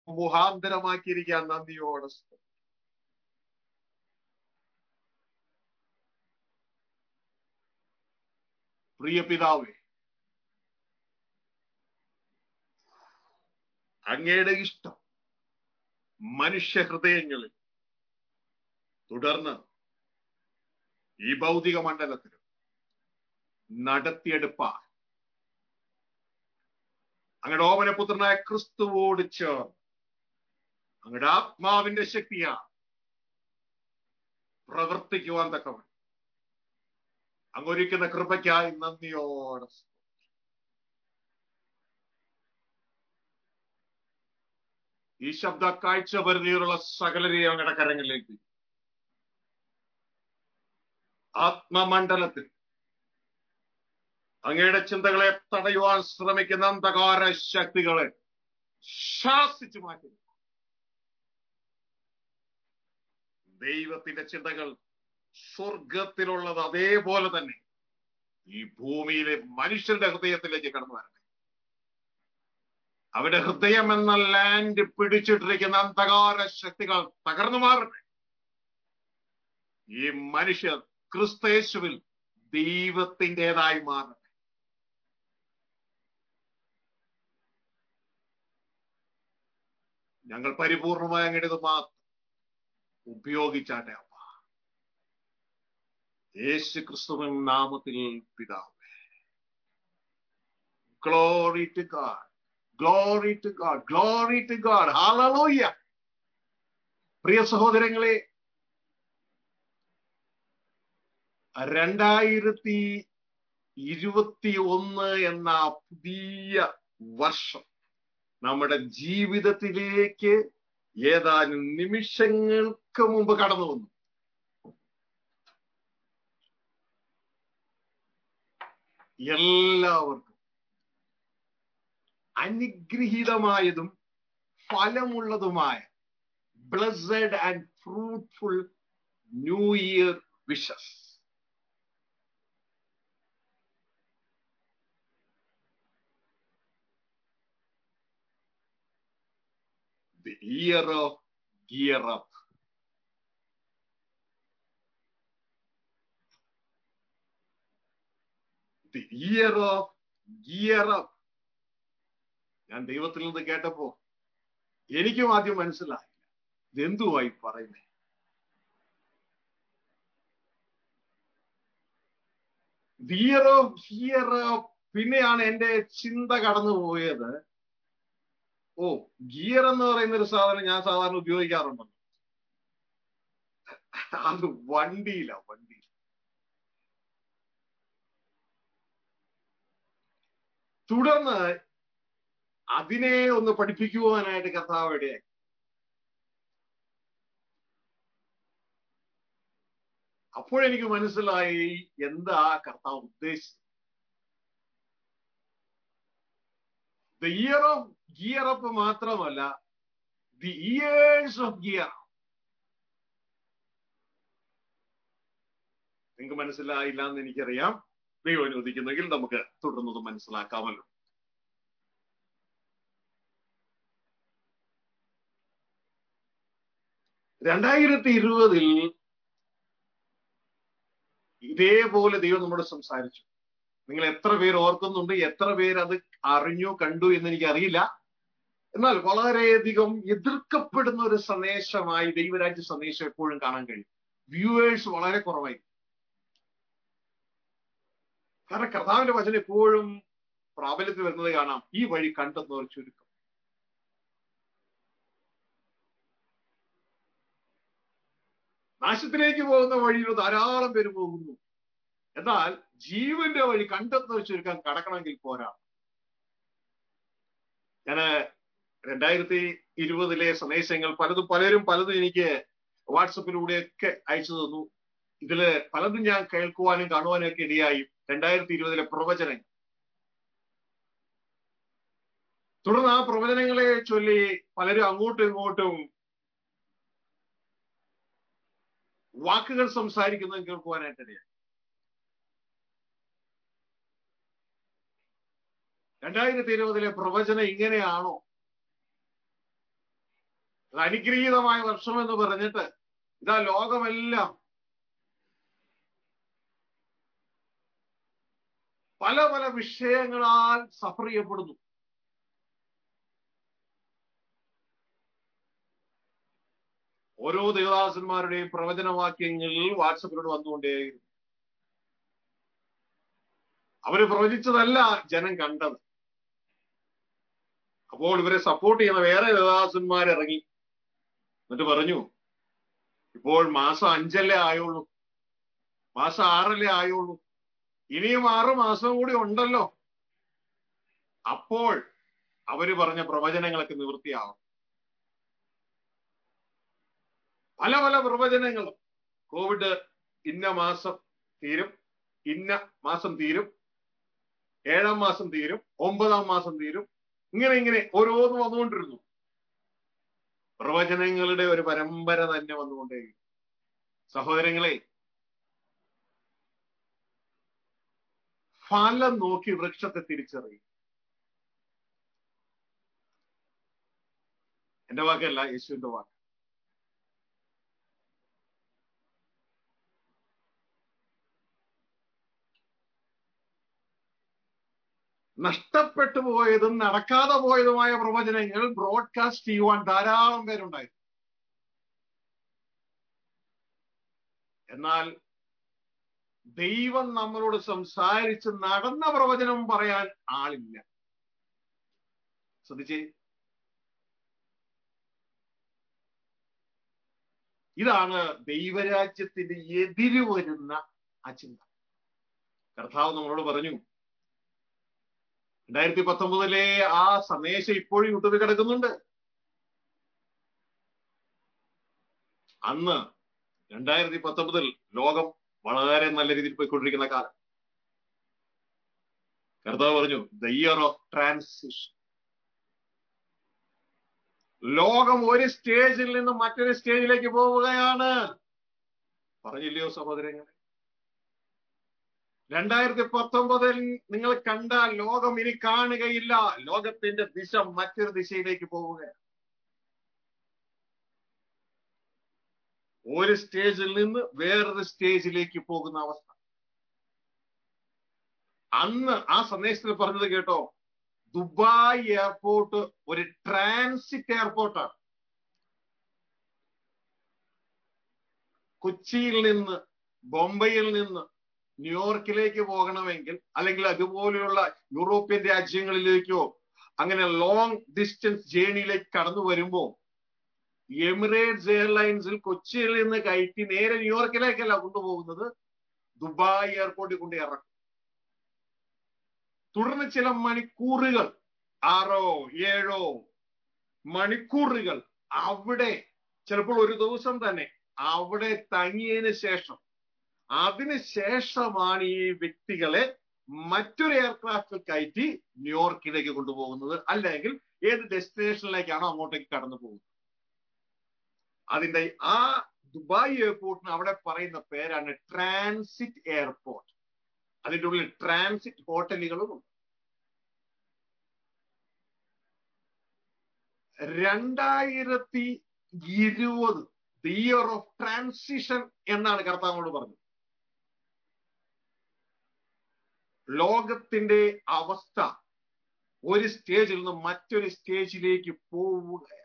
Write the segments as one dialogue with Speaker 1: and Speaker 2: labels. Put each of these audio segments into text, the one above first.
Speaker 1: മുഖാന്തരമാക്കിയിരിക്കാൻ നന്ദിയോടെ സ്തോത്രം. പ്രിയ പിതാവേ അങ്ങയുടെ ഇഷ്ടം മനുഷ്യ ഹൃദയങ്ങളിൽ തുടർന്ന് ഈ ഭൗതിക മണ്ഡലത്തിലും നടത്തിയെടുപ്പാൻ അങ്ങയുടെ ഓമനപുത്രനായ ക്രിസ്തുവോട് ചേർന്ന് അങ്ങയുടെ ആത്മാവിന്റെ ശക്തിയാ പ്രവർത്തിക്കുവാൻ തക്കവണ്ണം അങ്ങൊരുക്കുന്ന കൃപയ്ക്കായി നന്ദിയോടെ സ്തോത്രം. ഈ ശബ്ദ കാഴ്ച പരിധിയിലുള്ള സകലരെയും അങ്ങയുടെ കരങ്ങളിലേക്ക് ആത്മമണ്ഡലത്തിൽ അങ്ങയുടെ ചിന്തകളെ തടയുവാൻ ശ്രമിക്കുന്ന അന്ധകാര ശക്തികളെ ശാസിച്ചു മാറ്റുന്നു ദൈവത്തിന്റെ ചിന്തകൾ സ്വർഗത്തിലുള്ളത് അതേപോലെ തന്നെ ഈ ഭൂമിയിലെ മനുഷ്യരുടെ ഹൃദയത്തിലേക്ക് കടന്നു വരണം അവരുടെ ഹൃദയം എന്ന ലാൻഡ് പിടിച്ചിട്ടിരിക്കുന്ന അന്ധകാര ശക്തികൾ തകർന്നു മാറട്ടെ ഈ മനുഷ്യർ ക്രിസ്തയേശുവിൽ ദൈവത്തിൻ്റെതായി മാറട്ടെ ഞങ്ങൾ പരിപൂർണമായി അങ്ങടേത് മാത്രം ഉപയോഗിച്ചാട്ടെ അപ്പ യേശു ക്രിസ്തുവിൻ നാമത്തിൽ പിതാവേ glory to God glory to God glory to God hallelujah പ്രിയ സഹോദരങ്ങളെ രണ്ടായിരത്തി ഇരുപത്തി ഒന്ന് എന്ന പുതിയ വർഷം നമ്മുടെ ജീവിതത്തിലേക്ക് ഏതാനും നിമിഷങ്ങൾക്ക് മുമ്പ് കടന്നു വന്നു എല്ലാവർക്കും അനുഗ്രഹീതമായതും ഫലമുള്ളതുമായ blessed and fruitful new year wishes the year of gear up. The year of gear up. ഞാൻ ദൈവത്തിൽ നിന്ന് കേട്ടപ്പോ എനിക്കും ആദ്യം മനസ്സിലായില്ല ഇതെന്തുവായി പറയുന്നേ വിയർ ഓഫ് ഹിയർ പിന്നെയാണ് എന്റെ ചിന്ത കടന്നു പോയത് ഓ ഗിയർ എന്ന് പറയുന്ന ഒരു സാധനം ഞാൻ സാധാരണ ഉപയോഗിക്കാറുണ്ടല്ലോ അത് വണ്ടിയില വണ്ടി തുടർന്ന് അതിനെ ഒന്ന് പഠിപ്പിക്കുവാനായിട്ട് കർത്താവ് ഇടയായി അപ്പോഴെനിക്ക് മനസ്സിലായി എന്താ കർത്താവ് ഉദ്ദേശിച്ചത് the year of gear up മാത്രമല്ല ദി ഇയേഴ്സ് ഓഫ് ഗിയർ നിങ്ങൾക്ക് മനസ്സിലായില്ല എന്ന് എനിക്കറിയാം ദൈവം അനുവദിക്കുന്നെങ്കിൽ നമുക്ക് തുടർന്നത് മനസ്സിലാക്കാമല്ലോ രണ്ടായിരത്തി ഇരുപതിൽ ഇതേപോലെ ദൈവം നമ്മോട് സംസാരിച്ചു നിങ്ങൾ എത്ര പേര് ഓർക്കുന്നുണ്ട് എത്ര പേര് അത് അറിഞ്ഞു കണ്ടു എന്ന് എനിക്ക് അറിയില്ല എന്നാൽ വളരെയധികം എതിർക്കപ്പെടുന്ന ഒരു സന്ദേശമായി ദൈവരാജ്യ സന്ദേശം എപ്പോഴും കാണാൻ കഴിയും വ്യൂവേഴ്സ് വളരെ കുറവായി കാരണം കർത്താവിന്റെ വചനം എപ്പോഴും പ്രാബല്യത്തിൽ വരുന്നത് കാണാം ഈ വഴി കണ്ടെന്നവർ ചുരുക്കം നാശത്തിലേക്ക് പോകുന്ന വഴിയിൽ ധാരാളം പേര് പോകുന്നു എന്നാൽ ജീവന്റെ വഴി കണ്ടെത്തുന്ന ചുരുക്കം കടക്കണമെങ്കിൽ പോരാ ഞാന് രണ്ടായിരത്തി ഇരുപതിലെ സന്ദേശങ്ങൾ പലതും പലരും പലതും എനിക്ക് വാട്സപ്പിലൂടെയൊക്കെ അയച്ചു തന്നു ഇതില് പലതും ഞാൻ കേൾക്കുവാനും കാണുവാനും ഒക്കെ ഇടയായി രണ്ടായിരത്തി ഇരുപതിലെ പ്രവചനങ്ങൾ തുടർന്ന് ആ പ്രവചനങ്ങളെ ചൊല്ലി പലരും അങ്ങോട്ടും ഇങ്ങോട്ടും വാക്കുകൾ സംസാരിക്കുന്നത് കേൾക്കുവാനായിട്ട് ഇടയായി രണ്ടായിരത്തി ഇരുപതിലെ പ്രവചനം ഇങ്ങനെയാണോ അത് അനുഗ്രഹീതമായ വർഷം എന്ന് പറഞ്ഞിട്ട് ഇതാ ലോകമെല്ലാം പല പല വിഷയങ്ങളാൽ സഫർ ചെയ്യപ്പെടുന്നു ഓരോ ദേവദാസന്മാരുടെയും പ്രവചനവാക്യങ്ങൾ വാട്സപ്പിലൂടെ വന്നുകൊണ്ടേയിരുന്നു അവര് പ്രവചിച്ചതല്ല ജനം കണ്ടത് അപ്പോൾ ഇവരെ സപ്പോർട്ട് ചെയ്യുന്ന വേറെ ദേവദാസന്മാർ ഇറങ്ങി എന്നിട്ട് പറഞ്ഞു ഇപ്പോൾ മാസം അഞ്ചല്ലേ ആയുള്ളൂ മാസം ആറല്ലേ ആയുള്ളൂ ഇനിയും ആറ് മാസം കൂടി ഉണ്ടല്ലോ അപ്പോൾ അവര് പറഞ്ഞ പ്രവചനങ്ങളൊക്കെ നിവൃത്തിയാവും പല പല പ്രവചനങ്ങളും കോവിഡ് ഇന്ന മാസം തീരും ഇന്ന മാസം തീരും ഏഴാം മാസം തീരും ഒമ്പതാം മാസം തീരും ഇങ്ങനെ ഇങ്ങനെ ഓരോന്ന് വന്നുകൊണ്ടിരുന്നു പ്രവചനങ്ങളുടെ ഒരു പരമ്പര തന്നെ വന്നുകൊണ്ടേ സഹോദരങ്ങളെ ഫലം നോക്കി വൃക്ഷത്തെ തിരിച്ചറിയും എന്റെ വാക്കല്ല യേശുവിന്റെ വാക്ക് നഷ്ടപ്പെട്ടു പോയതും നടക്കാതെ പോയതുമായ പ്രവചനങ്ങൾ ബ്രോഡ്കാസ്റ്റ് ചെയ്യുവാൻ ധാരാളം പേരുണ്ടായി എന്നാൽ ദൈവം നമ്മളോട് സംസാരിച്ച് നടന്ന പ്രവചനം പറയാൻ ആളില്ല ശ്രദ്ധിച്ചേ ഇതാണ് ദൈവരാജ്യത്തിന് എതിര് വരുന്ന ആ ചിന്ത കർത്താവ് നമ്മളോട് പറഞ്ഞു രണ്ടായിരത്തി പത്തൊമ്പതിലെ ആ സന്ദേശം ഇപ്പോഴും യൂട്യൂബിൽ കിടക്കുന്നുണ്ട് അന്ന് രണ്ടായിരത്തി പത്തൊമ്പതിൽ ലോകം വളരെ നല്ല രീതിയിൽ പോയിക്കൊണ്ടിരിക്കുന്ന കാലം കർത്താവ് പറഞ്ഞു ദ ഇയർ ഓഫ് ട്രാൻസിഷൻ ലോകം ഒരു സ്റ്റേജിൽ നിന്ന് മറ്റൊരു സ്റ്റേജിലേക്ക് പോവുകയാണ് പറഞ്ഞില്ലയോ സഹോദരങ്ങളെ രണ്ടായിരത്തി പത്തൊമ്പതിൽ നിങ്ങൾ കണ്ട ലോകം ഇനി കാണുകയില്ല ലോകത്തിന്റെ ദിശ മറ്റൊരു ദിശയിലേക്ക് പോവുകയാണ് ഒരു സ്റ്റേജിൽ നിന്ന് വേറൊരു സ്റ്റേജിലേക്ക് പോകുന്ന അവസ്ഥ അന്ന് ആ സന്ദേശത്തിൽ പറഞ്ഞത് കേട്ടോ ദുബായ് എയർപോർട്ട് ഒരു ട്രാൻസിറ്റ് എയർപോർട്ടാണ് കൊച്ചിയിൽ നിന്ന് ബോംബെയിൽ നിന്ന് ന്യൂയോർക്കിലേക്ക് പോകണമെങ്കിൽ അല്ലെങ്കിൽ അതുപോലെയുള്ള യൂറോപ്യൻ രാജ്യങ്ങളിലേക്കോ അങ്ങനെ ലോങ് ഡിസ്റ്റൻസ് ജേണിയിലേക്ക് കടന്നു വരുമ്പോൾ എമിറേറ്റ്സ് എയർലൈൻസിൽ കൊച്ചിയിൽ നിന്ന് കയറ്റി നേരെ ന്യൂയോർക്കിലേക്കല്ല കൊണ്ടുപോകുന്നത് ദുബായ് എയർപോർട്ടിൽ കൊണ്ട് ഇറക്കും തുടർന്ന് ചില മണിക്കൂറുകൾ ആറോ ഏഴോ മണിക്കൂറുകൾ അവിടെ ചിലപ്പോൾ ഒരു ദിവസം തന്നെ അവിടെ തങ്ങിയതിന് ശേഷം അതിന് ശേഷമാണ് ഈ വ്യക്തികളെ മറ്റൊരു എയർക്രാഫ്റ്റിൽ കയറ്റി ന്യൂയോർക്കിലേക്ക് കൊണ്ടുപോകുന്നത് അല്ലെങ്കിൽ ഏത് ഡെസ്റ്റിനേഷനിലേക്കാണോ അങ്ങോട്ടേക്ക് കടന്നു പോകുന്നത് അതിന്റെ ആ ദുബായ് എയർപോർട്ടിന് അവിടെ പറയുന്ന പേരാണ് ട്രാൻസിറ്റ് എയർപോർട്ട് അതിന്റെ ഉള്ളിൽ ട്രാൻസിറ്റ് ഹോട്ടലുകളും ഉണ്ട് രണ്ടായിരത്തി ഇരുപത് ദി ഇയർ ഓഫ് ട്രാൻസിഷൻ എന്നാണ് കർത്താവോട് പറഞ്ഞത് ലോകത്തിന്റെ അവസ്ഥ ഒരു സ്റ്റേജിൽ നിന്ന് മറ്റൊരു സ്റ്റേജിലേക്ക് പോവുകയാണ്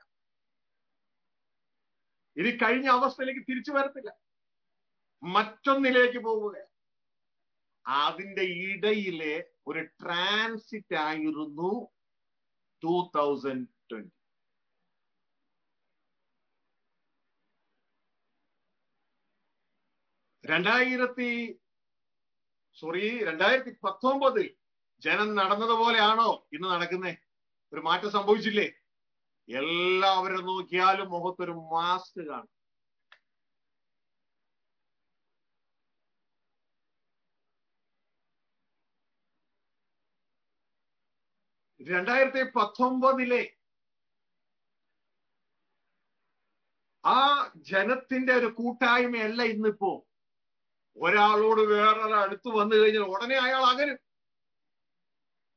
Speaker 1: ഇനി കഴിഞ്ഞ അവസ്ഥയിലേക്ക് തിരിച്ചു വരത്തില്ല മറ്റൊന്നിലേക്ക് പോവുകയാണ് അതിന്റെ ഇടയിലെ ഒരു ട്രാൻസിറ്റ് ആയിരുന്നു ടൂ തൗസൻഡ് ട്വന്റി രണ്ടായിരത്തി സോറി രണ്ടായിരത്തി പത്തൊമ്പതിൽ ജനം നടന്നതുപോലെയാണോ ഇന്ന് നടക്കുന്നേ ഒരു മാറ്റം സംഭവിച്ചില്ലേ എല്ലാവരും നോക്കിയാലും മുഖത്തൊരു മാസ്ക് കാണും രണ്ടായിരത്തി പത്തൊമ്പതിലെ ആ ജനത്തിന്റെ ഒരു കൂട്ടായ്മയല്ല ഇന്നിപ്പോ ഒരാളോട് വേറൊരാൾ അടുത്ത് വന്നു കഴിഞ്ഞാൽ ഉടനെ അയാൾ അകലും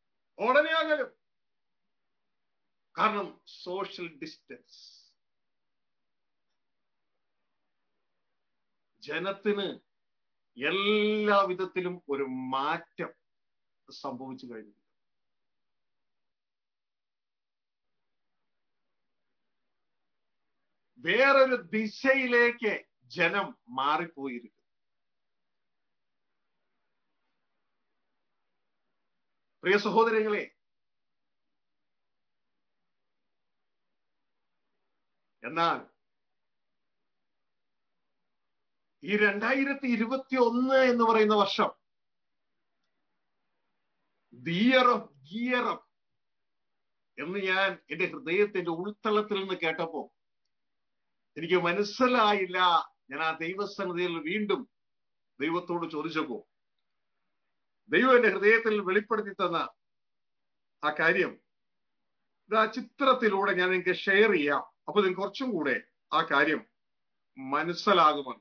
Speaker 1: ഉടനെ അകലും കാരണം സോഷ്യൽ ഡിസ്റ്റൻസ് ജനത്തിന് എല്ലാ വിധത്തിലും ഒരു മാറ്റം സംഭവിച്ചു കഴിഞ്ഞു വേറൊരു ദിശയിലേക്ക് ജനം മാറിപ്പോയിരിക്കും പ്രിയ സഹോദരങ്ങളെ എന്നാൽ ഈ രണ്ടായിരത്തി ഇരുപത്തി ഒന്ന് എന്ന് പറയുന്ന വർഷം ദിയർ ഓഫ് ഗിയർ അപ്പ് എന്ന് ഞാൻ എന്റെ ഹൃദയത്തിന്റെ ഉൾത്തളത്തിൽ നിന്ന് കേട്ടപ്പോ എനിക്ക് മനസ്സിലായില്ല ഞാൻ ആ ദൈവസന്നിധിയിൽ വീണ്ടും ദൈവത്തോട് ചോദിച്ചപ്പോ ദൈവം എന്റെ ഹൃദയത്തിൽ വെളിപ്പെടുത്തി തന്ന ആ കാര്യം ഇത് ആ ചിത്രത്തിലൂടെ ഞാൻ നിങ്ങൾക്ക് ഷെയർ ചെയ്യാം അപ്പൊ നിങ്ങൾക്ക് കുറച്ചും കൂടെ ആ കാര്യം മനസ്സിലാകുമെന്ന്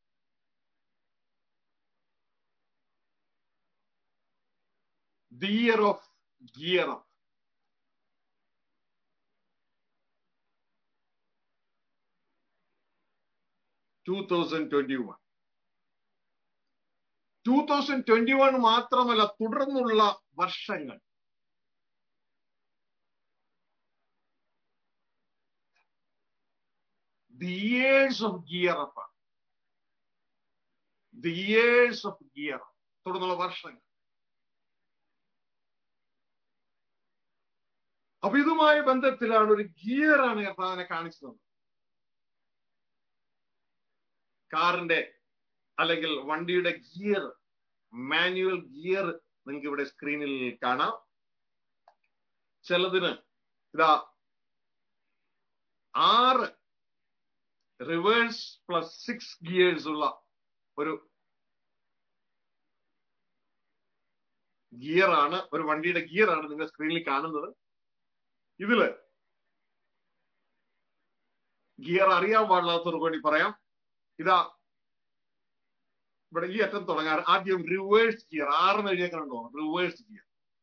Speaker 1: the year of gear up. Two thousand twenty one two thousand twenty one മാത്രമല്ല തുടർന്നുള്ള വർഷങ്ങൾ the years of gear up the years of gear തുടർന്നുള്ള വർഷങ്ങൾ അപ്പൊ ഇതുമായി ബന്ധത്തിലാണ് ഒരു ഗിയർ ആണ് കർത്താവിനെ കാണിച്ചു തന്നത് കാറിന്റെ അല്ലെങ്കിൽ വണ്ടിയുടെ ഗിയർ മാനുവൽ ഗിയർ നിങ്ങൾക്ക് ഇവിടെ സ്ക്രീനിൽ കാണാം ചിലതിന് ഇതാ ആറ് റിവേഴ്സ് പ്ലസ് സിക്സ് ഗിയേഴ്സ് ഉള്ള ഒരു ഗിയർ ആണ് ഒരു വണ്ടിയുടെ ഗിയർ ആണ് നിങ്ങൾ സ്ക്രീനിൽ കാണുന്നത് ഇതില് ഗിയർ അറിയാൻ പാടില്ലാത്തവർക്ക് വേണ്ടി പറയാം ഇതാ ഇവിടെ ഈ അറ്റം തുടങ്ങാറ് ആദ്യം റിവേഴ്സ് ഗിയർ ആറിന് എഴുതിയേക്കണുണ്ടോ റിവേഴ്സ് ഗിയർ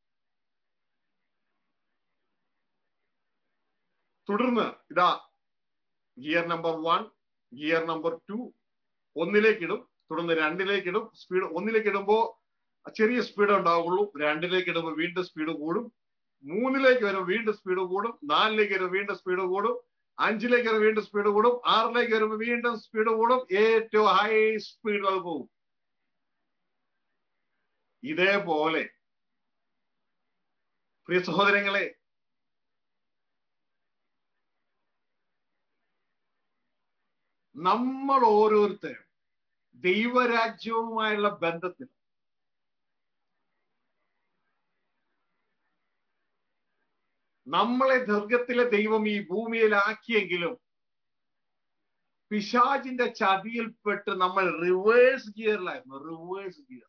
Speaker 1: തുടർന്ന് ഇതാ gear number one gear number two ഒന്നിലേക്ക് ഇടും തുടർന്ന് രണ്ടിലേക്ക് ഇടും സ്പീഡ് ഒന്നിലേക്ക് ഇടുമ്പോ ചെറിയ സ്പീഡ് ഉണ്ടാവുള്ളൂ രണ്ടിലേക്ക് ഇടുമ്പോൾ വീണ്ടും സ്പീഡ് കൂടും മൂന്നിലേക്ക് വരും വീണ്ടും സ്പീഡ് കൂടും നാലിലേക്ക് വരും വീണ്ടും സ്പീഡ് കൂടും അഞ്ചിലേക്ക് വരും വീണ്ടും സ്പീഡ് കൂടും ആറിലേക്ക് വരുമ്പോൾ വീണ്ടും സ്പീഡ് കൂടും ഏറ്റവും ഹൈ സ്പീഡിൽ അത് പോകും ഇതേപോലെ പ്രിയ സഹോദരങ്ങളെ നമ്മൾ ഓരോരുത്തരും ദൈവരാജ്യവുമായുള്ള ബന്ധത്തിൽ നമ്മളെ ദീർഘത്തിലെ ദൈവം ഈ ഭൂമിയിലാക്കിയെങ്കിലും പിശാജിന്റെ ചതിയിൽപ്പെട്ട് നമ്മൾ റിവേഴ്സ് ഗിയറിലായിരുന്നു റിവേഴ്സ് ഗിയർ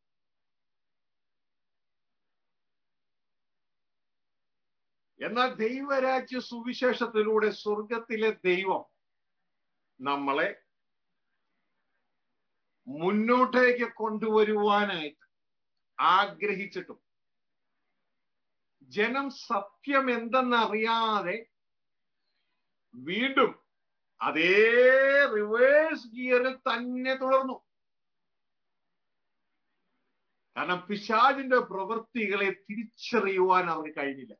Speaker 1: എന്നാൽ ദൈവരാജ്യ സുവിശേഷത്തിലൂടെ സ്വർഗത്തിലെ ദൈവം നമ്മളെ മുന്നോട്ടേക്ക് കൊണ്ടുവരുവാനായിട്ട് ആഗ്രഹിച്ചിട്ടും ജനം സത്യം എന്തെന്നറിയാതെ വീണ്ടും അതേ റിവേഴ്സ് ഗിയറിൽ തന്നെ തുടർന്നു കാരണം പിശാജിന്റെ പ്രവൃത്തികളെ തിരിച്ചറിയുവാൻ അവർക്ക് കഴിഞ്ഞില്ല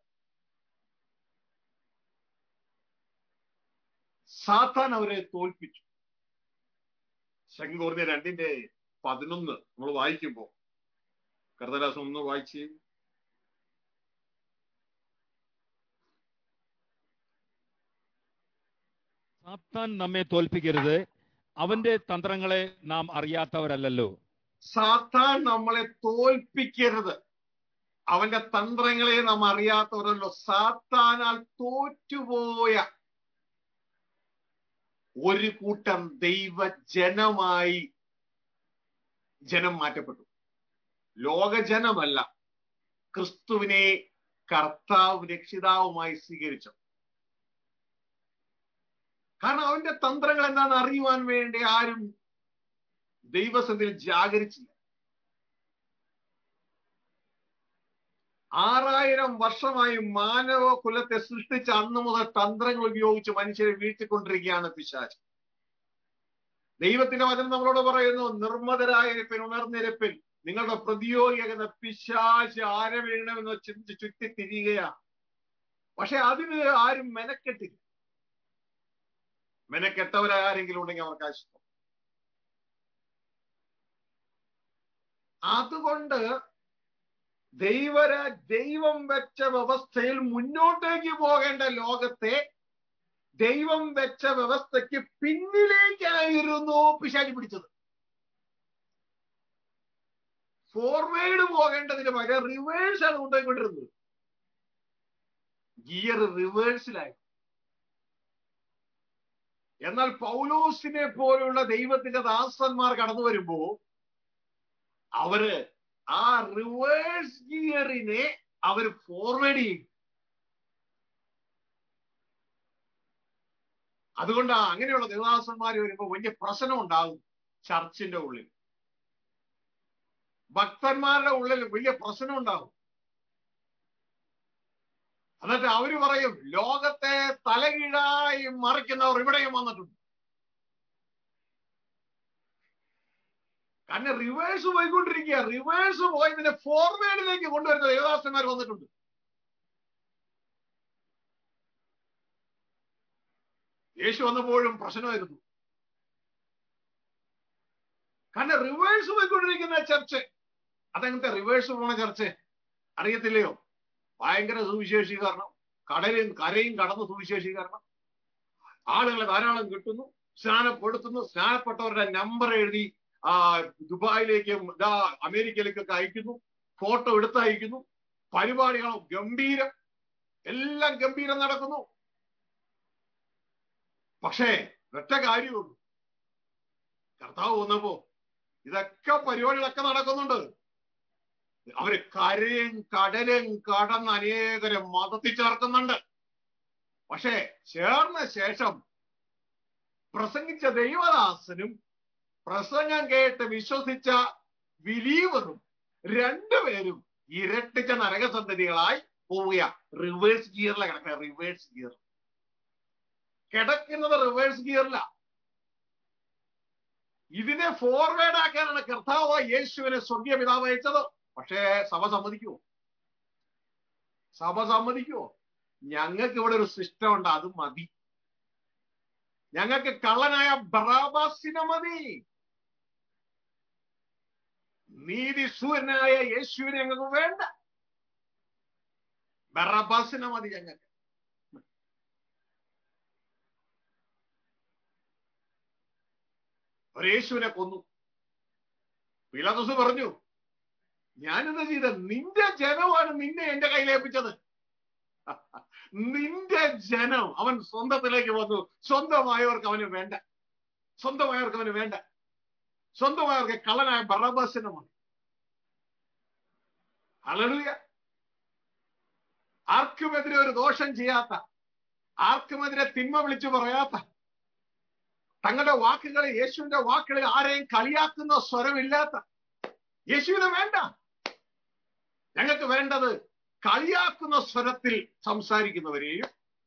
Speaker 1: സാത്താൻ അവരെ തോൽപ്പിച്ചു ശങ്കോർന്ന് രണ്ടിന്റെ പതിനൊന്ന് നമ്മൾ വായിക്കുമ്പോ കർത്തരാസം ഒന്ന് വായിച്ച്
Speaker 2: സാത്താൻ നമ്മെ തോൽപ്പിക്കരുത് അവന്റെ തന്ത്രങ്ങളെ നാം അറിയാത്തവരല്ലല്ലോ
Speaker 1: സാത്താൻ നമ്മളെ തോൽപ്പിക്കരുത് അവന്റെ തന്ത്രങ്ങളെ നാം അറിയാത്തവരല്ലോ സാത്താനാൽ തോറ്റുപോയ ഒരു കൂട്ടം ദൈവജനമായി ജനം മാറ്റപ്പെട്ടു ലോകജനമല്ല ക്രിസ്തുവിനെ കർത്താവ് രക്ഷിതാവുമായി സ്വീകരിച്ചു കാരണം അവന്റെ തന്ത്രങ്ങൾ എന്താണെന്ന് അറിയുവാൻ വേണ്ടി ആരും ദൈവസന്ധിയിൽ ജാഗരിച്ചില്ല ആറായിരം വർഷമായി മാനവ കുലത്തെ സൃഷ്ടിച്ച അന്ന് മുതൽ തന്ത്രങ്ങൾ ഉപയോഗിച്ച് മനുഷ്യരെ വീഴ്ത്തിക്കൊണ്ടിരിക്കുകയാണ് പിശാച് ദൈവത്തിന്റെ വചനം നമ്മളോട് പറയുന്നു നിർമ്മതരായിരിപ്പിൻ ഉണർന്നിരപ്പിൻ നിങ്ങളുടെ പ്രതിയോഗിയാകുന്ന പിശാച് ആരെ വീഴണമെന്ന് ചിന്തിച്ച് ചുറ്റി തിരിയുകയാണ് പക്ഷെ അതിന് ആരും മെനക്കെട്ടില്ല മെനക്കെട്ടവരാരെങ്കിലും ഉണ്ടെങ്കിൽ അവർക്ക് ആശുപത്രി അതുകൊണ്ട് ദൈവര ദൈവം വെച്ച വ്യവസ്ഥയിൽ മുന്നോട്ടേക്ക് പോകേണ്ട ലോകത്തെ ദൈവം വെച്ച വ്യവസ്ഥയ്ക്ക് പിന്നിലേക്കായിരുന്നു പിശാചി പിടിച്ചത് ഫോർവേഡ് പോകേണ്ടതിന് പകരം റിവേഴ്സ് ആണ് കൊണ്ടുപോയിക്കൊണ്ടിരുന്നത് ഗിയർ റിവേഴ്സിലായി എന്നാൽ പൗലോസിനെ പോലുള്ള ദൈവത്തിന്റെ ദാസന്മാർ കടന്നു വരുമ്പോ അവര് ആ റിവേഴ്സ് ഗിയറിനെ അവർ ഫോർവേഡ് ചെയ്യും അതുകൊണ്ട് അങ്ങനെയുള്ള ദേവദാസന്മാർ വരുമ്പോൾ വലിയ പ്രശ്നം ഉണ്ടാകും ചർച്ചിന്റെ ഉള്ളിൽ ഭക്തന്മാരുടെ ഉള്ളിൽ വലിയ പ്രശ്നം ഉണ്ടാകും എന്നിട്ട് അവര് പറയും ലോകത്തെ തലകീഴായി മറിക്കുന്നവർ ഇവിടെയും വന്നിട്ടുണ്ട് കാരണം റിവേഴ്സ് പോയിക്കൊണ്ടിരിക്കുക റിവേഴ്സ് പോയതിനെ ഫോർവേഡിലേക്ക് കൊണ്ടുവരുന്ന ദേവദാസന്മാർ വന്നിട്ടുണ്ട് യേശു വന്നപ്പോഴും പ്രശ്നമായിരുന്നു കാരണം റിവേഴ്സ് പോയിക്കൊണ്ടിരിക്കുന്ന ചർച്ച് അതെങ്ങനത്തെ റിവേഴ്സ് പോണ ചർച്ച് അറിയത്തില്ലയോ ഭയങ്കര സുവിശേഷീകരണം കടലും കരയും കടന്ന് സുവിശേഷീകരണം ആളുകളെ ധാരാളം കിട്ടുന്നു സ്നാനപ്പെടുത്തുന്നു സ്നാനപ്പെട്ടവരുടെ നമ്പർ എഴുതി ആ ദുബായിലേക്കും ഇതാ അമേരിക്കയിലേക്കൊക്കെ അയക്കുന്നു ഫോട്ടോ എടുത്ത് അയക്കുന്നു പരിപാടികൾ ഗംഭീരം എല്ലാം ഗംഭീരം നടക്കുന്നു പക്ഷേ ഒറ്റ കാര്യമുള്ളൂ കർത്താവ് വന്നപ്പോ ഇതൊക്കെ പരിപാടികളൊക്കെ നടക്കുന്നുണ്ട് അവര് കരയും കടലും കടന്ന് അനേകരെ മതത്തിൽ ചേർക്കുന്നുണ്ട് പക്ഷേ ചേർന്ന ശേഷം പ്രസംഗിച്ച ദൈവദാസനും പ്രസംഗം കേട്ട് വിശ്വസിച്ച ബിലീവറും രണ്ടുപേരും ഇരട്ടിച്ച നരകസന്ധതികളായി പോവുക റിവേഴ്സ് ഗിയറിലെ കിടക്കുക റിവേഴ്സ് ഗിയർ കിടക്കുന്നത് റിവേഴ്സ് ഗിയറില ഇതിനെ ഫോർവേഡ് ആക്കാനാണ് കർത്താവ് യേശുവിനെ സ്വർഗീയ പിതാവ് അയച്ചത് പക്ഷേ സഭ സമ്മതിക്കുമോ സഭ സമ്മതിക്കുമോ ഞങ്ങൾക്ക് ഇവിടെ ഒരു സിസ്റ്റം ഉണ്ട് അത് മതി ഞങ്ങൾക്ക് കള്ളനായ ബറാബാസിനെ മതി നീതിസൂരനായ യേശുവിനെ ഞങ്ങൾക്ക് വേണ്ട ബറാബാസിനെ മതി ഞങ്ങൾക്ക് ഒരു യേശുവിനെ കൊന്നു പീലാദോസ് പറഞ്ഞു ഞാനെന്താ ചെയ്ത നിന്റെ ജനമാണ് നിന്നെ എന്റെ കയ്യിലേൽപ്പിച്ചത് നിന്റെ ജനം അവൻ സ്വന്തത്തിലേക്ക് വന്നു സ്വന്തമായവർക്ക് അവന് വേണ്ട സ്വന്തമായവർക്ക് അവന് വേണ്ട സ്വന്തമായവർക്ക് കള്ളനായ ബറബാസിനെ മതി അലലുയ ആർക്കുമെതിരെ ഒരു ദോഷം ചെയ്യാത്ത ആർക്കുമെതിരെ തിന്മ വിളിച്ചു പറയാത്ത തങ്ങളുടെ വാക്കുകളിൽ യേശുവിന്റെ വാക്കുകളിൽ ആരെയും കളിയാക്കുന്ന സ്വരമില്ലാത്ത യേശുവിനെ വേണ്ട ഞങ്ങൾക്ക് വേണ്ടത് കളിയാക്കുന്ന സ്വരത്തിൽ സംസാരിക്കുന്നവരെയും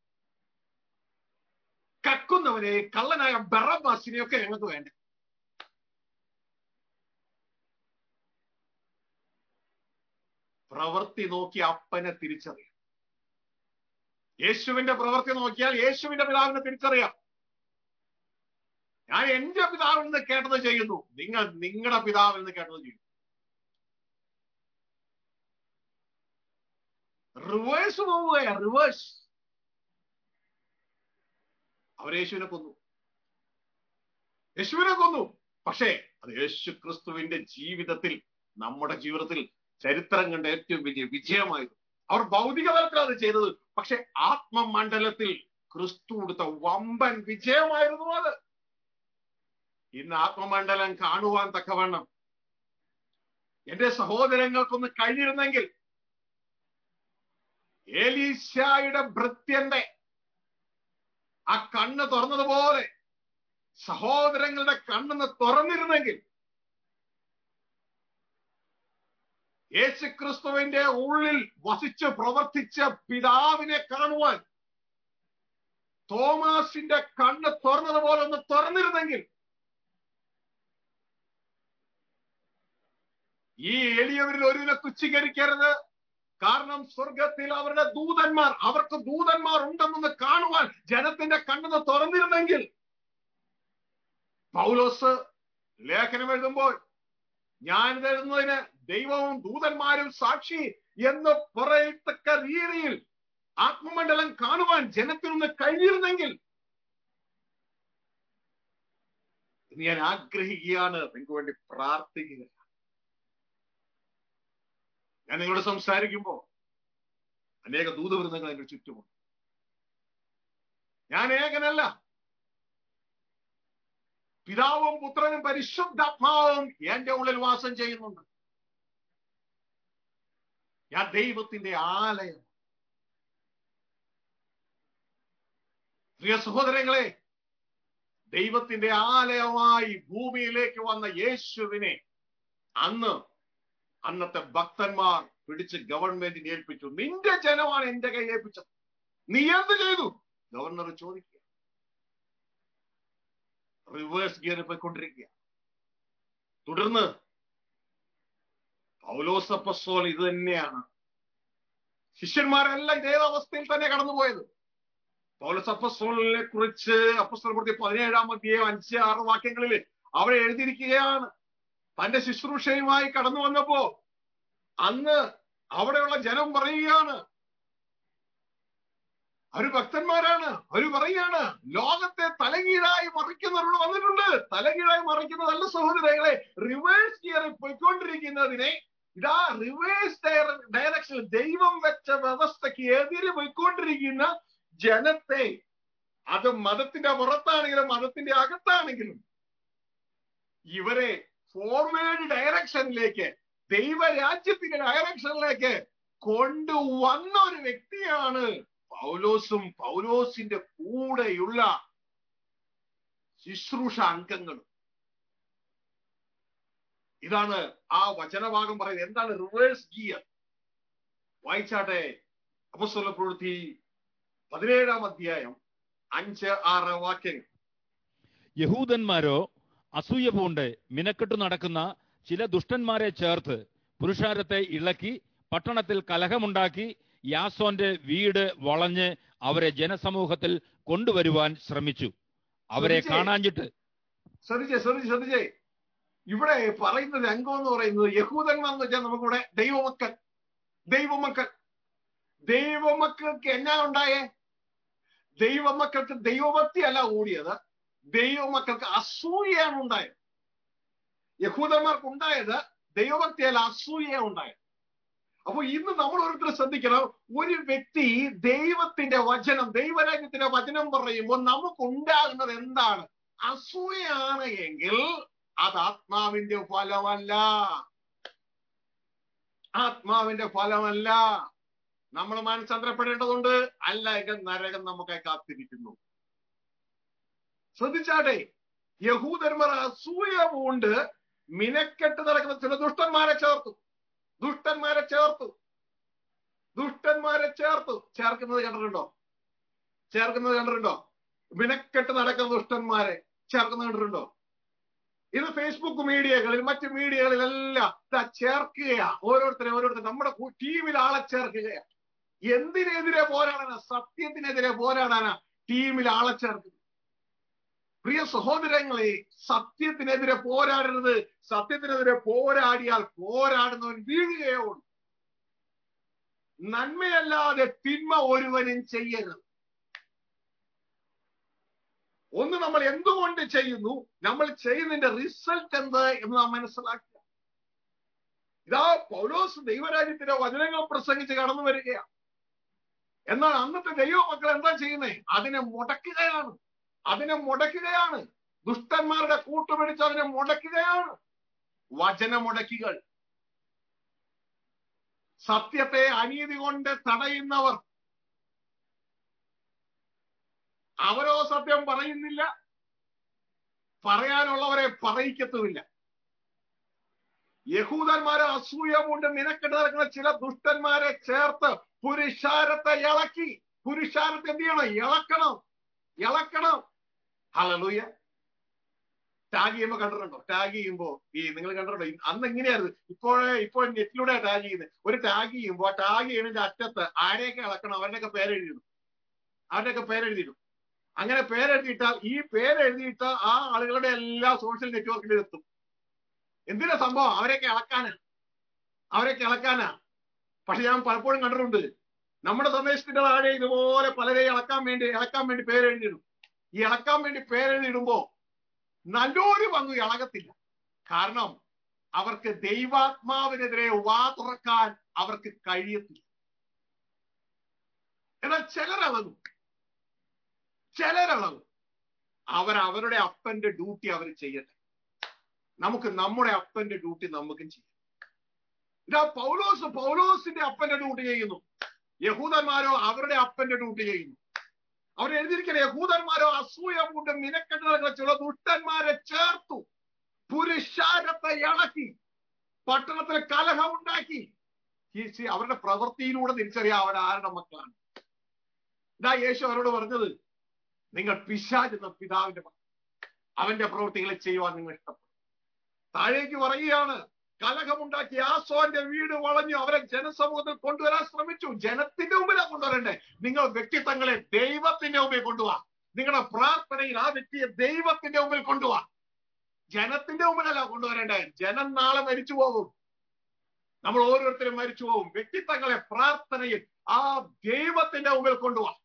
Speaker 1: കക്കുന്നവനെയും കള്ളനായ ബറബാസിനെയൊക്കെ ഞങ്ങൾക്ക് വേണ്ട പ്രവൃത്തി നോക്കി അപ്പനെ തിരിച്ചറിയാം യേശുവിന്റെ പ്രവൃത്തി നോക്കിയാൽ യേശുവിന്റെ പിതാവിനെ തിരിച്ചറിയാം ഞാൻ എന്റെ പിതാവിൽ നിന്ന് കേട്ടത് ചെയ്യുന്നു നിങ്ങൾ നിങ്ങളുടെ പിതാവിൽ നിന്ന് കേട്ടത് ചെയ്യുന്നു റിവേഴ്സ് പോവുകയാ റിവേഴ്സ് അവർ യേശുവിനെ കൊന്നു യേശുവിനെ കൊന്നു പക്ഷേ അത് യേശു ക്രിസ്തുവിന്റെ ജീവിതത്തിൽ നമ്മുടെ ജീവിതത്തിൽ ചരിത്രം കണ്ട ഏറ്റവും വലിയ വിജയമായിരുന്നു അവർ ഭൗതിക തലത്തിൽ അത് ചെയ്തത് പക്ഷെ ആത്മമണ്ഡലത്തിൽ ക്രിസ്തു കൊടുത്ത വമ്പൻ വിജയമായിരുന്നു അത് ഇന്ന് ആത്മമണ്ഡലം കാണുവാൻ തക്കവണ്ണം എന്റെ സഹോദരങ്ങൾക്കൊന്ന് കഴിഞ്ഞിരുന്നെങ്കിൽ ഏലീശായുടെ ഭൃത്യന്റെ ആ കണ്ണ് തുറന്നതുപോലെ സഹോദരങ്ങളുടെ കണ്ണെന്ന് തുറന്നിരുന്നെങ്കിൽ യേശുക്രിസ്തുവിന്റെ ഉള്ളിൽ വസിച്ച് പ്രവർത്തിച്ച പിതാവിനെ കാണുവാൻ തോമാസിന്റെ കണ്ണ് തുറന്നതുപോലെ ഒന്ന് തുറന്നിരുന്നെങ്കിൽ ഈ എളിയവരിൽ ഒരുവിനെ തുച്ഛീകരിക്കരുത് കാരണം സ്വർഗത്തിൽ അവരുടെ ദൂതന്മാർ അവർക്ക് ദൂതന്മാർ ഉണ്ടെന്ന് കാണുവാൻ ജനത്തിന്റെ കണ്ണുന്ന് തുറന്നിരുന്നെങ്കിൽ പൗലോസ് ലേഖനം എഴുതുമ്പോൾ ഞാൻ എഴുതുന്നതിന് ദൈവവും ദൂതന്മാരും സാക്ഷി എന്ന് പറയത്തക്ക രീതിയിൽ ആത്മമണ്ഡലം കാണുവാൻ ജനത്തിനൊന്ന് കഴിഞ്ഞിരുന്നെങ്കിൽ ഇന്ന് ഞാൻ ആഗ്രഹിക്കുകയാണ് നിങ്ങൾക്ക് വേണ്ടി പ്രാർത്ഥിക്കുക ഞാൻ നിങ്ങളോട് സംസാരിക്കുമ്പോ അനേക ദൂതവൃന്ദങ്ങൾ എന്റെ ചുറ്റുമുണ്ട് ഞാൻ ഏകനല്ല പിതാവും പുത്രനും പരിശുദ്ധാത്മാവും എന്റെ ഉള്ളിൽ വാസം ചെയ്യുന്നുണ്ട് ഞാൻ ദൈവത്തിന്റെ ആലയം പ്രിയ സഹോദരങ്ങളെ ദൈവത്തിന്റെ ആലയമായി ഭൂമിയിലേക്ക് വന്ന യേശുവിനെ അന്ന് അന്നത്തെ ഭക്തന്മാർ പിടിച്ച് ഗവൺമെന്റിനെ ഏൽപ്പിച്ചു നിന്റെ ജനമാണ് എന്റെ കൈ ഏൽപ്പിച്ചത് നീ എന്ത് ചെയ്തു ഗവർണർ ചോദിക്കുക റിവേഴ്സ് ഗിയറിൽ പോയിക്കൊണ്ടിരിക്കുക തുടർന്ന് പൗലോസപ്പസോൾ ഇത് തന്നെയാണ് ശിഷ്യന്മാരെല്ലാം ഇതേ അവസ്ഥയിൽ തന്നെ കടന്നുപോയത് പൗലോസ് അപ്പസ്തോലിനെ കുറിച്ച് അപ്പസ്തോൽ പ്രതി പതിനേഴാം അധ്യായം അഞ്ച് ആറ് വാക്യങ്ങളിൽ അവിടെ എഴുതിയിരിക്കുകയാണ് തന്റെ ശുശ്രൂഷയുമായി കടന്നു വന്നപ്പോ അന്ന് അവിടെയുള്ള ജനം പറയുകയാണ് അവര് ഭക്തന്മാരാണ് അവര് പറയുകയാണ് ലോകത്തെ തലകീഴായി മറിക്കുന്നവരോട് വന്നിട്ടുണ്ട് തലകീഴായി മറിക്കുന്നതല്ല സഹോദരങ്ങളെ റിവേഴ്സ് ഗിയറിൽ പോയിക്കൊണ്ടിരിക്കുന്നതിനെ ഇതാ റിവേഴ്സ് ഡയറക്ഷൻ ദൈവം വെച്ച വ്യവസ്ഥയ്ക്ക് എതിരെ പോയിക്കൊണ്ടിരിക്കുന്ന ജനത്തെ അത് മതത്തിന്റെ പുറത്താണെങ്കിലും മതത്തിന്റെ അകത്താണെങ്കിലും ഇവരെ ഫോർവേഡ് ഡയറക്ഷനിലേക്ക് ദൈവരാജ്യത്തിന്റെ ഡയറക്ഷനിലേക്ക് കൊണ്ടുവന്ന ഒരു വ്യക്തിയാണ് പൗലോസും പൗലോസിന്റെ കൂടെയുള്ള ശുശ്രൂഷ അംഗങ്ങളും ഇതാണ് ആ വചനഭാഗം പറയുന്നത് എന്താണ് റിവേഴ്സ് ഗിയർ വായിച്ചാട്ടെ അപസ്വല പ്രവൃത്തി പതിനേഴാം അധ്യായം അഞ്ച് ആറ് വാക്യങ്ങൾ
Speaker 2: യഹൂദന്മാരോ അസൂയ പൂണ്ട് മിനക്കെട്ടു നടക്കുന്ന ചില ദുഷ്ടന്മാരെ ചേർത്ത് പുരുഷാരത്തെ ഇളക്കി പട്ടണത്തിൽ കലഹമുണ്ടാക്കി യാസോന്റെ വീട് വളഞ്ഞ് അവരെ ജനസമൂഹത്തിൽ കൊണ്ടുവരുവാൻ ശ്രമിച്ചു അവരെ
Speaker 1: ശ്രമിച്ചേ.
Speaker 2: കാണാഞ്ഞിട്ട്
Speaker 1: ശ്രദ്ധിച്ചേ ശ്രദ്ധിച്ചേ ശ്രദ്ധിച്ചേ ഇവിടെ പറയുന്ന രംഗം എന്ന് പറയുന്നത് യഹൂദന്മാർ എന്ന് വെച്ചാൽ നമുക്കിവിടെ ദൈവമക്കൾ ദൈവമക്കൾ ദൈവമക്കൾക്ക് എന്നാ ഉണ്ടായേ ദൈവമക്കൾക്ക് ദൈവഭക്തി അല്ല കൂടിയത് ദൈവമക്കൾക്ക് അസൂയയാണ് ഉണ്ടായത് യഹൂദന്മാർക്ക് ഉണ്ടായത് ദൈവഭക്തി അല്ല അസൂയയാണ് ഉണ്ടായത് അപ്പൊ ഇന്ന് നമ്മൾ ഓരോരുത്തർ ശ്രദ്ധിക്കണം ഒരു വ്യക്തി ദൈവത്തിന്റെ വചനം ദൈവരാജ്യത്തിന്റെ വചനം പറയുമ്പോൾ നമുക്ക് ഉണ്ടാകുന്നത് എന്താണ് അസൂയാണ് എങ്കിൽ അത് ആത്മാവിന്റെ ഫലമല്ല ആത്മാവിന്റെ ഫലമല്ല നമ്മൾ മനസ്സന്തരപ്പെടേണ്ടതുണ്ട് അല്ല എങ്കിൽ നരകം നമുക്ക് കാത്തിരിക്കുന്നു ശ്രദ്ധിച്ചാട്ടെ യഹൂദന്മാർ അസൂയ കൊണ്ട് മിനക്കെട്ട് നടക്കുന്ന ചില ദുഷ്ടന്മാരെ ചേർത്തു ദുഷ്ടന്മാരെ ചേർത്തു ദുഷ്ടന്മാരെ ചേർത്തു ചേർക്കുന്നത് കണ്ടിട്ടുണ്ടോ ചേർക്കുന്നത് കണ്ടിട്ടുണ്ടോ മിനക്കെട്ട് നടക്കുന്ന ദുഷ്ടന്മാരെ ചേർക്കുന്നത് കണ്ടിട്ടുണ്ടോ ഇത് ഫേസ്ബുക്ക് മീഡിയകളിൽ മറ്റു മീഡിയകളിലെല്ലാം ദാ ചേർക്കുകയാ ഓരോരുത്തരെ ഓരോരുത്തരെ നമ്മുടെ കൂ- ടീമിൽ ആളെ ചേർക്കുകയാ എന്തിനെതിരെ പോരാടാനാ സത്യത്തിനെതിരെ പോരാടാനാ ടീമിൽ ആളെ ചേർക്കുന്നത് പ്രിയ സഹോദരങ്ങളെ സത്യത്തിനെതിരെ പോരാടരുത് സത്യത്തിനെതിരെ പോരാടിയാൽ പോരാടുന്നവൻ വീഴുകയേ ഉള്ളൂ നന്മയല്ലാതെ തിന്മ ഒരുവനും ചെയ്യരുത് ഒന്ന് നമ്മൾ എന്തുകൊണ്ട് ചെയ്യുന്നു നമ്മൾ ചെയ്യുന്നതിന്റെ റിസൾട്ട് എന്ത് എന്ന് നാം മനസ്സിലാക്കുക ഇതാ പൗലോസ് ദൈവരാജ്യത്തിന്റെ വചനങ്ങൾ പ്രസംഗിച്ച് കടന്നു വരികയാണ് എന്നാൽ അന്നത്തെ ദൈവമക്കൾ എന്താ ചെയ്യുന്നത് അതിനെ മുടക്കുകയാണ് അതിനെ മുടക്കുകയാണ് ദുഷ്ടന്മാരുടെ കൂട്ടുപിടിച്ച് അതിനെ മുടക്കുകയാണ് വചനമുടക്കികൾ സത്യത്തെ അനീതി കൊണ്ട് തടയുന്നവർ അവരോ സത്യം പറയുന്നില്ല പറയാനുള്ളവരെ പറയിക്കത്തുമില്ല യഹൂദന്മാരെ അസൂയ കൊണ്ട് നിനക്കെട്ട് നടക്കുന്ന ചില ദുഷ്ടന്മാരെ ചേർത്ത് പുരുഷാരത്തെ ഇളക്കി പുരുഷാരത്തെ എന്ത് ചെയ്യണം ഇളക്കണം ഇളക്കണം ഹലലൂയ ടാഗ് ചെയ്യുമ്പോ കണ്ടിട്ടുണ്ടോ ടാഗ് ചെയ്യുമ്പോ ഈ നിങ്ങൾ കണ്ടിട്ടുണ്ടോ അന്ന് എങ്ങനെയായിരുന്നു ഇപ്പോഴേ ഇപ്പോൾ നെറ്റിലൂടെ ടാഗ് ചെയ്യുന്നത് ഒരു ടാഗ് ചെയ്യുമ്പോ ആ ടാഗ് ചെയ്യുന്നതിന്റെ അറ്റത്ത് ആരെയൊക്കെ ഇളക്കണം അവരുടെയൊക്കെ പേരെഴുതിയിടും അവരുടെയൊക്കെ പേരെഴുതിയിടും അങ്ങനെ പേരെഴുതിയിട്ടാൽ ഈ പേരെഴുതിയിട്ട ആ ആളുകളുടെ എല്ലാ സോഷ്യൽ നെറ്റ്വർക്കിലും എത്തും എന്തിനാ സംഭവം അവരെയൊക്കെ ഇളക്കാനാ അവരെയൊക്കെ ഇളക്കാനാ പക്ഷെ ഞാൻ പലപ്പോഴും കണ്ടിട്ടുണ്ട് നമ്മുടെ സന്ദേശത്തിന്റെ താഴെ ഇതുപോലെ പലരെയും ഇളക്കാൻ വേണ്ടി ഇളക്കാൻ വേണ്ടി പേരെഴുതിയിടും ഈ ഇളക്കാൻ വേണ്ടി പേരെഴുതിയിടുമ്പോ നല്ലൊരു പങ്ക് ഇളകത്തില്ല കാരണം അവർക്ക് ദൈവാത്മാവിനെതിരെ വാ തുറക്കാൻ അവർക്ക് കഴിയത്തില്ല എന്നാൽ ചിലരളകും ചിലരളകും അവർ അവരുടെ അപ്പന്റെ ഡ്യൂട്ടി അവർ ചെയ്യട്ടെ നമുക്ക് നമ്മുടെ അപ്പന്റെ ഡ്യൂട്ടി നമുക്കും ചെയ്യാം ഇതാ പൗലോസ് പൗലോസിന്റെ അപ്പന്റെ ഡ്യൂട്ടി ചെയ്യുന്നു യഹൂദന്മാരോ അവരുടെ അപ്പന്റെ ഡ്യൂട്ടി ചെയ്യുന്നു അവർ എഴുതിയിരിക്കുന്ന യഹൂദന്മാരോ അസൂയ കൊണ്ട് മിനക്കെട്ടുകളെ ചില ദുഷ്ടന്മാരെ ചേർത്തു പുരുഷാരത്തെ ഇളക്കി പട്ടണത്തിൽ കലഹം ഉണ്ടാക്കി അവരുടെ പ്രവൃത്തിയിലൂടെ തിരിച്ചറിയാം അവർ ആരുടെ മക്കളാണ് ഇതാ യേശു അവരോട് പറഞ്ഞത് നിങ്ങൾ പിശാചെന്ന പിതാവിന്റെ മക്കൾ അവന്റെ പ്രവൃത്തികളെ ചെയ്യുവാൻ നിങ്ങൾ ഇഷ്ടപ്പെടും താഴേക്ക് പറയുകയാണ് കലഹമുണ്ടാക്കി ആസോന്റെ വീട് വളഞ്ഞു അവരെ ജനസമൂഹത്തിൽ കൊണ്ടുവരാൻ ശ്രമിച്ചു ജനത്തിന്റെ മുമ്പിലാണ് കൊണ്ടുവരണ്ടേ നിങ്ങൾ വ്യക്തിത്വങ്ങളെ ദൈവത്തിന്റെ മുമ്പിൽ കൊണ്ടുപോവാ നിങ്ങളുടെ പ്രാർത്ഥനയിൽ ആ വ്യക്തിയെ ദൈവത്തിന്റെ മുമ്പിൽ കൊണ്ടുപോവാ ജനത്തിന്റെ മുമ്പിലല്ല കൊണ്ടുവരണ്ടേ ജനം നാളെ മരിച്ചു പോകും നമ്മൾ ഓരോരുത്തരും മരിച്ചു പോകും വ്യക്തിത്വങ്ങളെ പ്രാർത്ഥനയിൽ ആ ദൈവത്തിന്റെ മുമ്പിൽ കൊണ്ടുപോവാ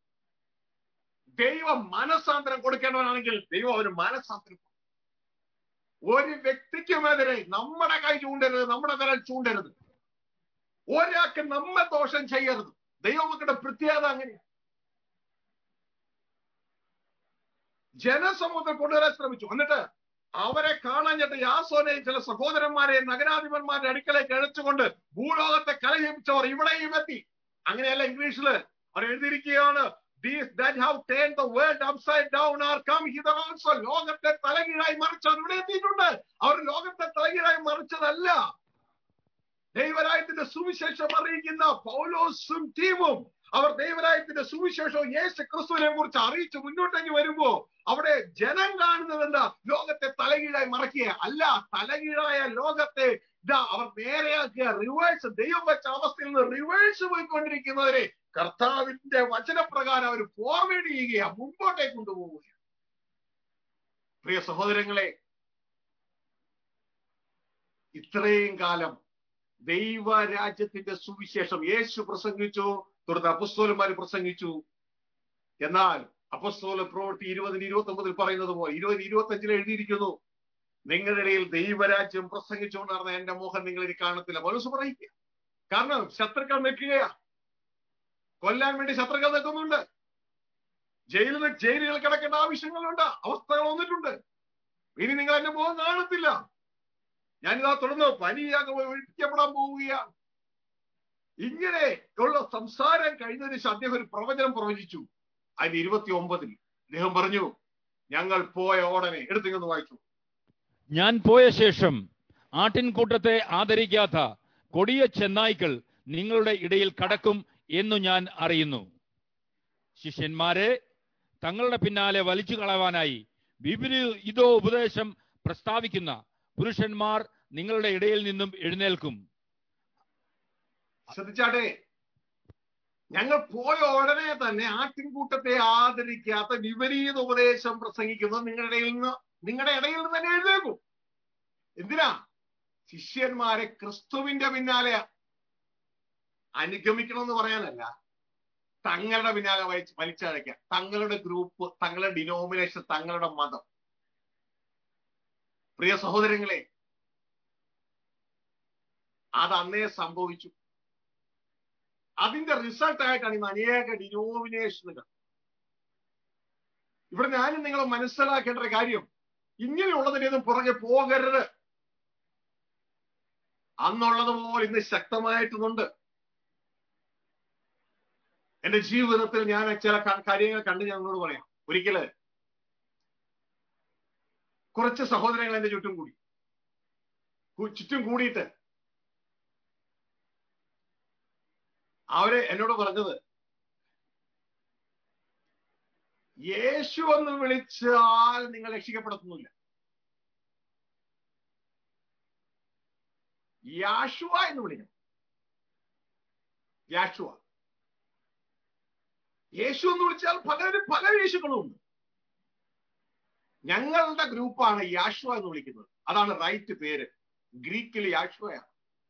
Speaker 1: ദൈവം മനസാന്തരം കൊടുക്കേണ്ടവനാണെങ്കിൽ ദൈവം അവന് മനസാന്തരം ഒരു വ്യക്തിക്കുമെതിരെ നമ്മുടെ കൈ ചൂണ്ടരുത് നമ്മുടെ വിരൽ ചൂണ്ടരുത് ഒരാൾക്ക് നമ്മെ ദോഷം ചെയ്യരുത് ദൈവമക്കളുടെ പ്രത്യേകത അങ്ങനെയാണ് ജനസമൂഹത്തിൽ കൊണ്ടുവരാൻ ശ്രമിച്ചു എന്നിട്ട് അവരെ കാണാഞ്ഞിട്ട് യാസോനെയും ചില സഹോദരന്മാരെയും നഗരാധിപന്മാരുടെ അടുക്കലേക്ക് അഴിച്ചുകൊണ്ട് ഭൂലോകത്തെ കലഹിപ്പിച്ചവർ ഇവിടെയും എത്തി അങ്ങനെയല്ല ഇംഗ്ലീഷില് അവർ എഴുതിയിരിക്കുകയാണ് these that have turned the world upside down are come hither also ലോകത്തെ തലകീഴായി മറിച്ചവർ ഇവിടെ എത്തിയിട്ടുണ്ട് അവർ ലോകത്തെ തലകീഴായി മറിച്ചതല്ല ദൈവരായത്തിന്റെ സുവിശേഷം അറിയിക്കുന്ന പൗലോസും ടീമും അവർ ദൈവരായത്തിന്റെ സുവിശേഷവും യേശു ക്രിസ്തുവിനെ കുറിച്ച് അറിയിച്ച് മുന്നോട്ടേക്ക് വരുമ്പോ അവിടെ ജനം കാണുന്നത് എന്താ ലോകത്തെ തലകീഴായി മറക്കുക അല്ല തലകീഴായ ലോകത്തെ ഇതാ അവർ നേരെയാക്കിയ റിവേഴ്സ് ദൈവം വെച്ച അവസ്ഥയിൽ നിന്ന് റിവേഴ്സ് പോയിക്കൊണ്ടിരിക്കുന്നവരെ കർത്താവിന്റെ വചനപ്രകാരം അവർ ഫോർവേഡ് ചെയ്യുകയാ മുമ്പോട്ടേക്ക് കൊണ്ടുപോവുകയാണ് പ്രിയ സഹോദരങ്ങളെ ഇത്രയും കാലം ദൈവരാജ്യത്തിന്റെ സുവിശേഷം യേശു പ്രസംഗിച്ചു തുടർന്ന് അപ്പസ്തോലന്മാർ പ്രസംഗിച്ചു എന്നാൽ അപ്പസ്തോല പ്രവൃത്തി ഇരുപതിന് ഇരുപത്തി ഒമ്പതിൽ പറയുന്നത് പോലെ ഇരുപത് ഇരുപത്തി അഞ്ചിൽ എഴുതിയിരിക്കുന്നു നിങ്ങളുടെ ഇടയിൽ ദൈവരാജ്യം പ്രസംഗിച്ചുകൊണ്ട് നടന്ന എന്റെ മോഹൻ നിങ്ങളിൽ കാണത്തില്ല പൗലോസ് പറയിക്കുക കാരണം ശത്രുക്കൾ നിൽക്കുകയാ കൊല്ലാൻ വേണ്ടി ശത്രുക്കൾ നിൽക്കുന്നുണ്ട് ജയിലിൽ ജയിലുകൾ കിടക്കേണ്ട ആവശ്യങ്ങളുണ്ട് അവസ്ഥകൾ വന്നിട്ടുണ്ട് ഇനി നിങ്ങൾ എന്റെ മുഖം കാണത്തില്ല ഞാനിതാ തുടർന്ന് പനിയാകെ ഒഴിക്കപ്പെടാൻ പോവുകയാണ് ഇങ്ങനെ ഉള്ള സംസാരം കഴിഞ്ഞതിന് ശേഷം അദ്ദേഹം ഒരു പ്രവചനം പ്രവചിച്ചു അതിന് ഇരുപത്തി ഒമ്പതിൽ അദ്ദേഹം പറഞ്ഞു ഞങ്ങൾ പോയ ഉടനെ എടുത്തിങ്ങൊന്ന് വായിച്ചു
Speaker 2: ഞാൻ പോയ ശേഷം ആട്ടിൻകൂട്ടത്തെ ആദരിക്കാത്ത കൊടിയ ചെന്നായ്ക്കൾ നിങ്ങളുടെ ഇടയിൽ കടക്കും എന്നു ഞാൻ അറിയുന്നു ശിഷ്യന്മാരെ തങ്ങളുടെ പിന്നാലെ വലിച്ചു കളവാനായി വിപരീതോ ഉപദേശം പ്രസ്താവിക്കുന്ന പുരുഷന്മാർ നിങ്ങളുടെ ഇടയിൽ നിന്നും എഴുന്നേൽക്കും
Speaker 1: ശ്രദ്ധിച്ചാട്ടെ ഞങ്ങൾ പോയ ഉടനെ തന്നെ ആട്ടിൻകൂട്ടത്തെ ആദരിക്കാത്ത വിപരീത ഉപദേശം പ്രസംഗിക്കുന്നത് നിങ്ങളുടെ ഇടയിൽ നിന്ന് നിങ്ങളുടെ ഇടയിൽ നിന്ന് തന്നെ എഴുന്നേക്കും എന്തിനാ ശിഷ്യന്മാരെ ക്രിസ്തുവിന്റെ പിന്നാലെ അനുഗമിക്കണമെന്ന് പറയാനല്ല തങ്ങളുടെ പിന്നാലെ വലിച്ച് വലിച്ചഴയ്ക്കുക തങ്ങളുടെ ഗ്രൂപ്പ് തങ്ങളുടെ ഡിനോമിനേഷൻ തങ്ങളുടെ മതം പ്രിയ സഹോദരങ്ങളെ അത് അന്നേ സംഭവിച്ചു അതിന്റെ റിസൾട്ട് ആയിട്ടാണ് ഇന്ന് അനേക ഡിനോമിനേഷനുകൾ ഇവിടെ ഞാനും നിങ്ങൾ മനസ്സിലാക്കേണ്ട ഒരു കാര്യം ഇങ്ങനെയുള്ളതിനൊന്നും പുറകെ പോകരുത് അന്നുള്ളതുപോലെ ഇന്ന് ശക്തമായിട്ടുമുണ്ട് എന്റെ ജീവിതത്തിൽ ഞാൻ ചില കാര്യങ്ങൾ കണ്ട് ഞാൻ നിങ്ങളോട് പറയാം ഒരിക്കല് കുറച്ച് സഹോദരങ്ങൾ എന്റെ ചുറ്റും കൂടി ചുറ്റും കൂടിയിട്ട് അവര് എന്നോട് പറഞ്ഞത് യേശു എന്ന് വിളിച്ചാൽ നിങ്ങൾ രക്ഷിക്കപ്പെടുത്തുന്നില്ല യാഷുവ എന്ന് വിളിക്കണം യാഷുവ യേശു എന്ന് വിളിച്ചാൽ പലരും പല യേശുക്കളും ഉണ്ട് ഞങ്ങളുടെ ഗ്രൂപ്പാണ് യാഷുവ എന്ന് വിളിക്കുന്നത് അതാണ് റൈറ്റ് പേര് ഗ്രീക്കിൽ യാഷുവയാണ്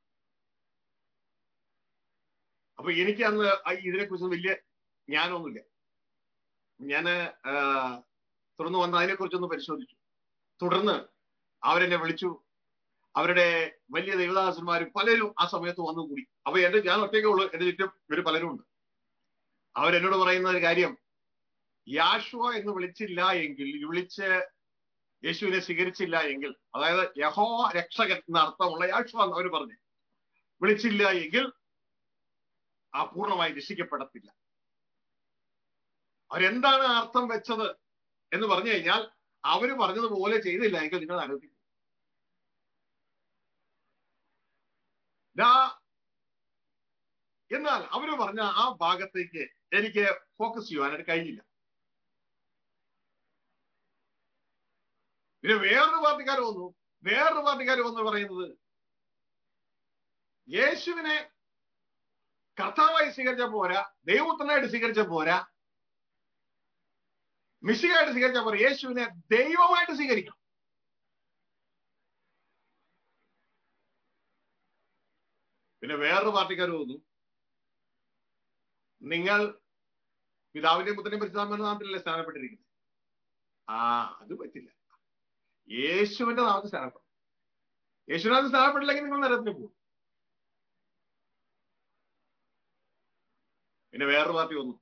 Speaker 1: അപ്പൊ എനിക്ക് അന്ന് ഇതിനെക്കുറിച്ച് വലിയ ജ്ഞാനമൊന്നുമില്ല ഞാന് തുറന്നു വന്ന് അതിനെക്കുറിച്ചൊന്ന് പരിശോധിച്ചു തുടർന്ന് അവരെന്നെ വിളിച്ചു അവരുടെ വലിയ ദൈവദാസന്മാരും പലരും ആ സമയത്ത് വന്നു കൂടി അപ്പൊ എന്റെ ഞാൻ ഒറ്റയ്ക്കേ ഉള്ളൂ എന്റെ ചുറ്റും ഇവര് പലരും ഉണ്ട് അവരെന്നോട് പറയുന്ന ഒരു കാര്യം യാഷുവ എന്ന് വിളിച്ചില്ല എങ്കിൽ വിളിച്ച് യേശുവിനെ സ്വീകരിച്ചില്ല എങ്കിൽ അതായത് യഹോ രക്ഷകൻ എന്ന അർത്ഥമുള്ള യാഷുവ എന്ന് അവർ പറഞ്ഞു വിളിച്ചില്ല എങ്കിൽ ആ പൂർണ്ണമായി രക്ഷിക്കപ്പെടത്തില്ല അവരെന്താണ് അർത്ഥം വെച്ചത് എന്ന് പറഞ്ഞു കഴിഞ്ഞാൽ അവര് പറഞ്ഞതുപോലെ ചെയ്തില്ല എങ്കിൽ നിങ്ങൾ അനുവദിക്കും എന്നാൽ അവര് പറഞ്ഞ ആ ഭാഗത്തേക്ക് എനിക്ക് ഫോക്കസ് ചെയ്യുവാനായിട്ട് കഴിഞ്ഞില്ല പിന്നെ വേറൊരു പാർട്ടിക്കാർ വന്നു വേറൊരു പാർട്ടിക്കാർ വന്ന് പറയുന്നത് യേശുവിനെ കർത്താവായി സ്വീകരിച്ച പോരാ ദൈവത്തിനായിട്ട് സ്വീകരിച്ച പോരാ മിശികായിട്ട് സ്വീകരിച്ച പോരാ യേശുവിനെ ദൈവമായിട്ട് സ്വീകരിക്കണം പിന്നെ വേറൊരു പാർട്ടിക്കാർ വന്നു നിങ്ങൾ പിതാവിന്റെയും പുത്രന്റെയും പരിശുദ്ധാത്മന്റെ നാമത്തിലല്ലേ സ്ഥാനപ്പെട്ടിരിക്കുന്നത് ആ അത് പറ്റില്ല യേശുവിന്റെ നാമത്തിൽ സ്ഥാനപ്പെടും യേശുവിനകത്ത് സ്ഥാനപ്പെട്ടില്ലെങ്കിൽ നിങ്ങൾ നരകത്തിന് പോകും പിന്നെ വേറൊരു പാർട്ടി വന്നു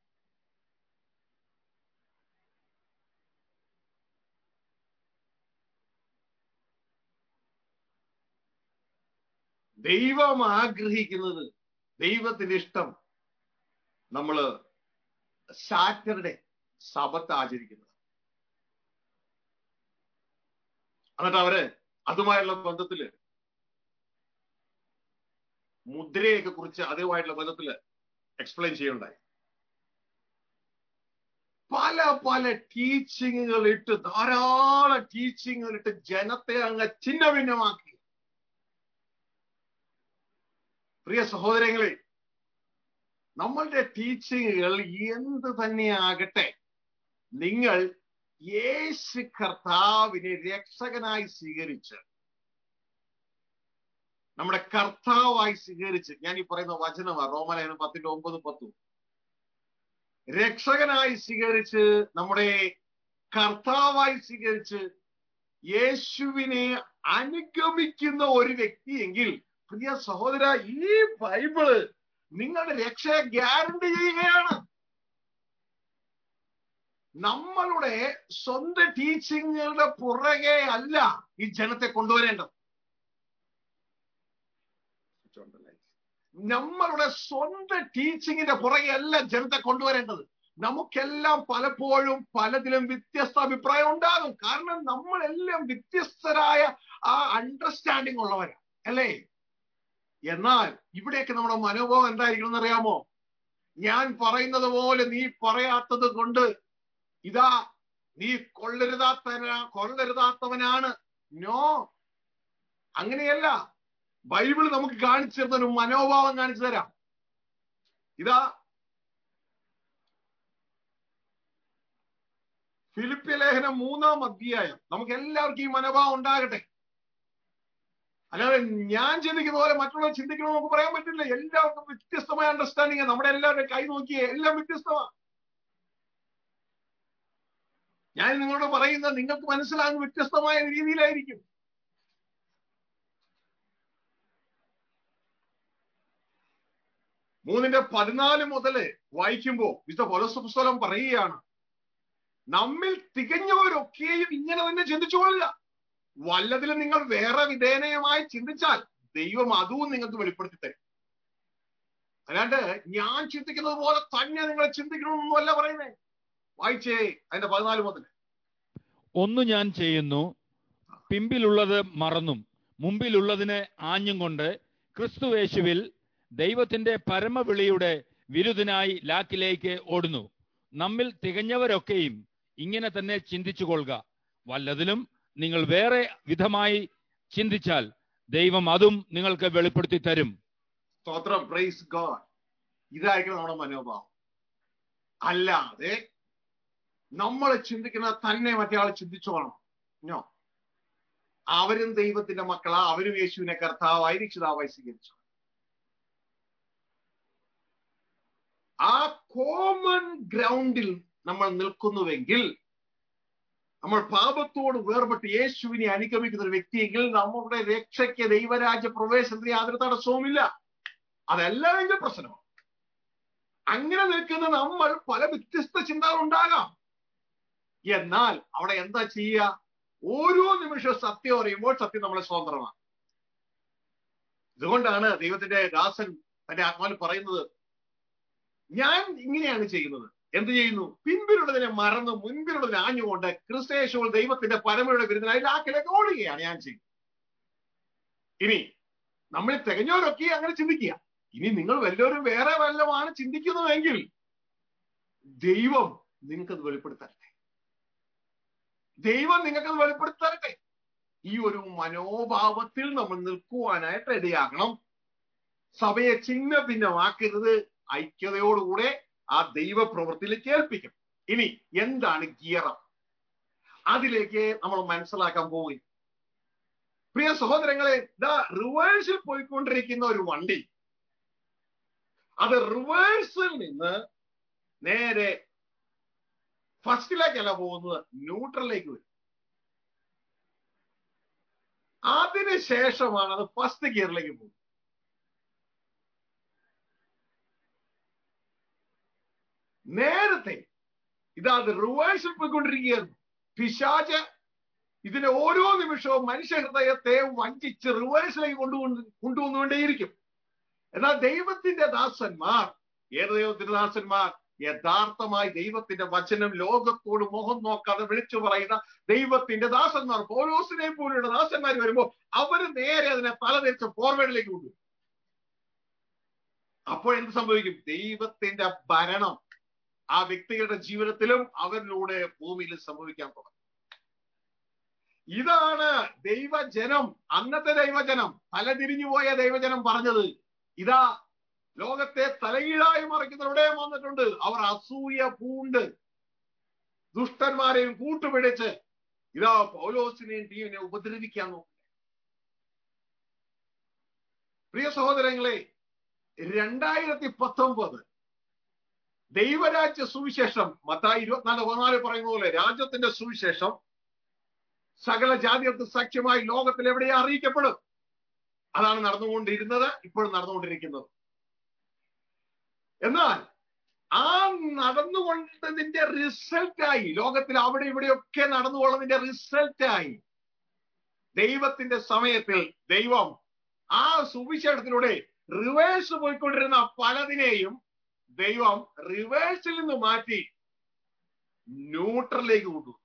Speaker 1: ദൈവം ആഗ്രഹിക്കുന്നത് ദൈവത്തിന്റെ ഇഷ്ടം നമ്മള് സാറ്റർഡേ സബത്ത് ആചരിക്കുന്നത് എന്നിട്ട് അവര് അതുമായുള്ള ബന്ധത്തില് മുദ്രയൊക്കെ കുറിച്ച് അതുമായിട്ടുള്ള ബന്ധത്തില് എക്സ്പ്ലെയിൻ ചെയ്യുണ്ടായി പല പല ടീച്ചിങ്ങുകൾ ഇട്ട് ധാരാളം ടീച്ചിങ്ങുകൾ ഇട്ട് ജനത്തെ അങ്ങ് ചിഹ്ന ഭിന്നമാക്കി പ്രിയ സഹോദരങ്ങളെ നമ്മളുടെ ടീച്ചിങ്ങുകൾ എന്ത് തന്നെയാകട്ടെ നിങ്ങൾ യേശു കർത്താവിനെ രക്ഷകനായി സ്വീകരിച്ച് നമ്മുടെ കർത്താവായി സ്വീകരിച്ച് ഞാൻ ഈ പറയുന്ന വചനമാണ് റോമലേഖനം പത്തിന്റെ ഒമ്പത് പത്തും രക്ഷകനായി സ്വീകരിച്ച് നമ്മുടെ കർത്താവായി സ്വീകരിച്ച് യേശുവിനെ അനുഗമിക്കുന്ന ഒരു വ്യക്തിയെങ്കിൽ പ്രിയ സഹോദര ഈ ബൈബിള് നിങ്ങളുടെ രക്ഷയെ ഗ്യാരണ്ടി ചെയ്യുകയാണ് നമ്മളുടെ സ്വന്തം ടീച്ചിങ്ങുകളുടെ പുറകെ അല്ല ഈ ജനത്തെ കൊണ്ടുവരേണ്ടത് നമ്മളുടെ സ്വന്തം ടീച്ചിങ്ങിന്റെ പുറകെ അല്ല ജനത്തെ കൊണ്ടുവരേണ്ടത് നമുക്കെല്ലാം പലപ്പോഴും പലതിലും വ്യത്യസ്ത അഭിപ്രായം ഉണ്ടാകും കാരണം നമ്മളെല്ലാം വ്യത്യസ്തരായ ആ അണ്ടർസ്റ്റാൻഡിങ് ഉള്ളവരാ അല്ലേ എന്നാൽ ഇവിടെയൊക്കെ നമ്മുടെ മനോഭാവം എന്തായിരിക്കണം എന്നറിയാമോ ഞാൻ പറയുന്നത് പോലെ നീ പറയാത്തത് കൊണ്ട് ഇതാ നീ കൊള്ളരുതാത്തവനാ കൊള്ളരുതാത്തവനാണ് നോ അങ്ങനെയല്ല ബൈബിൾ നമുക്ക് കാണിച്ചു തരുന്ന ഒരു മനോഭാവം കാണിച്ചു തരാം ഇതാ ഫിലിപ്പിയ ലേഖനം മൂന്നാം അധ്യായം നമുക്ക് എല്ലാവർക്കും ഈ മനോഭാവം ഉണ്ടാകട്ടെ അല്ലാതെ ഞാൻ ചിന്തിക്കുന്ന പോലെ മറ്റുള്ളവർ ചിന്തിക്കണമെന്ന് നമുക്ക് പറയാൻ പറ്റില്ല എല്ലാവർക്കും വ്യത്യസ്തമായ അണ്ടർസ്റ്റാൻഡിങ് നമ്മുടെ എല്ലാവരുടെ കൈ നോക്കിയേ എല്ലാം വ്യത്യസ്തമാണ് ഞാൻ നിങ്ങളോട് പറയുന്നത് നിങ്ങൾക്ക് മനസ്സിലാകുന്ന വ്യത്യസ്തമായ രീതിയിലായിരിക്കും മൂന്നിന്റെ പതിനാല് മുതല് വായിക്കുമ്പോ വിശുദ്ധ പൊലസ് പുസ്തകം പറയുകയാണ് നമ്മിൽ തികഞ്ഞവരൊക്കെയും ഇങ്ങനെ തന്നെ ചിന്തിച്ചുകൊള്ളുക വല്ലതിലും നിങ്ങൾ വേറെ വിധേനയമായി ചിന്തിച്ചാൽ ദൈവം അതും നിങ്ങൾക്ക് വെളിപ്പെടുത്തി തരും അല്ലാണ്ട് ഞാൻ ചിന്തിക്കുന്നത് പോലെ തന്നെ നിങ്ങൾ ചിന്തിക്കണമെന്നല്ല പറയുന്നേ വായിച്ചേ അതിന്റെ പതിനാല് മുതൽ
Speaker 2: ഒന്നു ഞാൻ ചെയ്യുന്നു പിമ്പിലുള്ളത് മറന്നും മുമ്പിലുള്ളതിനെ ആഞ്ഞും കൊണ്ട് ക്രിസ്തുവേശുവിൽ ദൈവത്തിന്റെ പരമവിളിയുടെ വിരുദ്ധനായി ലാക്കിലേക്ക് ഓടുന്നു നമ്മിൽ തികഞ്ഞവരൊക്കെയും ഇങ്ങനെ തന്നെ ചിന്തിച്ചു കൊള്ളുക വല്ലതിലും നിങ്ങൾ വേറെ വിധമായി ചിന്തിച്ചാൽ ദൈവം അതും നിങ്ങൾക്ക് വെളിപ്പെടുത്തി തരും
Speaker 1: സ്തോത്രം പ്രൈസ് ഗോഡ് ഇതായിരിക്കണം നമ്മുടെ മനോഭാവം അല്ലാതെ നമ്മൾ ചിന്തിക്കുന്ന തന്നെ മറ്റേ ആൾ ചിന്തിച്ചോണം ഞോ അവരും ദൈവത്തിന്റെ മക്കളാ അവരും യേശുവിനെ കർത്താവായി രക്ഷിതാവായി സ്വീകരിച്ചു ആ കോമൺ ഗ്രൗണ്ടിൽ നമ്മൾ നിൽക്കുന്നുവെങ്കിൽ നമ്മൾ പാപത്തോട് വേർപെട്ട് യേശുവിനെ അനുഗമിക്കുന്ന ഒരു വ്യക്തിയെങ്കിൽ നമ്മുടെ രക്ഷയ്ക്ക് ദൈവരാജ്യ പ്രവേശനത്തിന് യാതൊരു തടസ്സവുമില്ല അതല്ല അതിന്റെ പ്രശ്നം അങ്ങനെ നിൽക്കുന്ന നമ്മൾ പല വ്യത്യസ്ത ചിന്തകൾ ഉണ്ടാകാം എന്നാൽ അവിടെ എന്താ ചെയ്യുക ഓരോ നിമിഷവും സത്യം അറിയുമ്പോൾ സത്യം നമ്മളെ സ്വതന്ത്രമാണ് ഇതുകൊണ്ടാണ് ദൈവത്തിന്റെ ദാസൻ തന്റെ ആത്മാവിൽ പറയുന്നത് ഞാൻ ഇങ്ങനെയാണ് ചെയ്യുന്നത് എന്ത് ചെയ്യുന്നു പിൻപിലുള്ളതിനെ മറന്ന് മുൻപിലുള്ളതിനെ ആഞ്ഞുകൊണ്ട് ക്രിസ്തേശുകൾ ദൈവത്തിന്റെ പരമയുടെ വിരുദ്ധനായി ലാക്കിലേക്ക് ഓടുകയാണ് ഞാൻ ചെയ്യുന്നത് ഇനി നമ്മൾ തികഞ്ഞവരൊക്കെ അങ്ങനെ ചിന്തിക്കുക ഇനി നിങ്ങൾ വല്ലവരും വേറെ വല്ലതുമാണ് ചിന്തിക്കുന്നതെങ്കിൽ ദൈവം നിങ്ങൾക്കത് വെളിപ്പെടുത്തട്ടെ ദൈവം നിങ്ങൾക്കത് വെളിപ്പെടുത്തട്ടെ ഈ ഒരു മനോഭാവത്തിൽ നമ്മൾ നിൽക്കുവാനായിട്ട് ഇടയാകണം സഭയെ ചിഹ്ന ഭിന്നമാക്കരുത് ഐക്യതയോടുകൂടെ ആ ദൈവ പ്രവൃത്തിയിലേക്ക് ഏൽപ്പിക്കും ഇനി എന്താണ് ഗിയറം അതിലേക്ക് നമ്മൾ മനസ്സിലാക്കാൻ പോവുകയും പ്രിയ സഹോദരങ്ങളെ ദാ റിവേഴ്സിൽ പോയിക്കൊണ്ടിരിക്കുന്ന ഒരു വണ്ടി അത് റിവേഴ്സിൽ നിന്ന് നേരെ ഫസ്റ്റിലേക്കല്ല പോകുന്നത് ന്യൂട്രലിലേക്ക് വരും അതിനുശേഷമാണ് അത് ഫസ്റ്റ് ഗിയറിലേക്ക് പോകുന്നത് നേരത്തെ ഇതാ അത് റിവേഴ്സിൽ പോയിക്കൊണ്ടിരിക്കുകയായിരുന്നു പിശാച് ഇതിനെ ഓരോ നിമിഷവും മനുഷ്യ ഹൃദയത്തെ വഞ്ചിച്ച് റിവേഴ്സിലേക്ക് കൊണ്ടുകൊണ്ട് കൊണ്ടുവന്നുകൊണ്ടേയിരിക്കും എന്നാൽ ദൈവത്തിന്റെ ദാസന്മാർ ഏത് ദൈവത്തിന്റെ ദാസന്മാർ യഥാർത്ഥമായി ദൈവത്തിന്റെ വചനം ലോകത്തോട് മുഖം നോക്കാതെ വിളിച്ചു പറയുന്ന ദൈവത്തിന്റെ ദാസന്മാർ പോലോസിനെ പോലെയുള്ള ദാസന്മാർ വരുമ്പോൾ അവര് നേരെ അതിനെ തലതിരിച്ച് ഫോർവേഡിലേക്ക് കൊണ്ടുവരും അപ്പോൾ എന്ത് സംഭവിക്കും ദൈവത്തിന്റെ ഭരണം ആ വ്യക്തികളുടെ ജീവിതത്തിലും അവരിലൂടെ ഭൂമിയിൽ സംഭവിക്കാൻ തുടങ്ങും ഇതാണ് ദൈവജനം അന്നത്തെ ദൈവജനം തലതിരിഞ്ഞു പോയ ദൈവജനം പറഞ്ഞത് ഇതാ ലോകത്തെ തലകീഴായി മറിക്കുന്നവരുടെ വന്നിട്ടുണ്ട് അവർ അസൂയ പൂണ്ട് ദുഷ്ടന്മാരെയും കൂട്ടുപിടിച്ച് ഇതാ പൗലോസിനെയും ടീമിനെ ഉപദ്രവിക്കാൻ നോക്കും പ്രിയ സഹോദരങ്ങളെ രണ്ടായിരത്തി പത്തൊമ്പത് ദൈവരാജ്യ സുവിശേഷം മത്തായി ഇരുപത്തിനാല് പതിനാല് പറയുന്ന പോലെ രാജ്യത്തിന്റെ സുവിശേഷം സകല ജാതികൾക്ക് സാക്ഷ്യമായി ലോകത്തിൽ എവിടെയും അറിയിക്കപ്പെടും അതാണ് നടന്നുകൊണ്ടിരുന്നത് ഇപ്പോഴും നടന്നുകൊണ്ടിരിക്കുന്നത് എന്നാൽ ആ നടന്നുകൊണ്ടതിന്റെ റിസൾട്ടായി ലോകത്തിൽ അവിടെ ഇവിടെയൊക്കെ നടന്നുകൊള്ളുന്നതിന്റെ റിസൾട്ടായി ദൈവത്തിന്റെ സമയത്തിൽ ദൈവം ആ സുവിശേഷത്തിലൂടെ റിവേഴ്സ് പോയിക്കൊണ്ടിരുന്ന പലതിനെയും ദൈവം റിവേഴ്സിൽ നിന്ന് മാറ്റി ന്യൂട്രലിലേക്ക് കൊണ്ടുവന്നു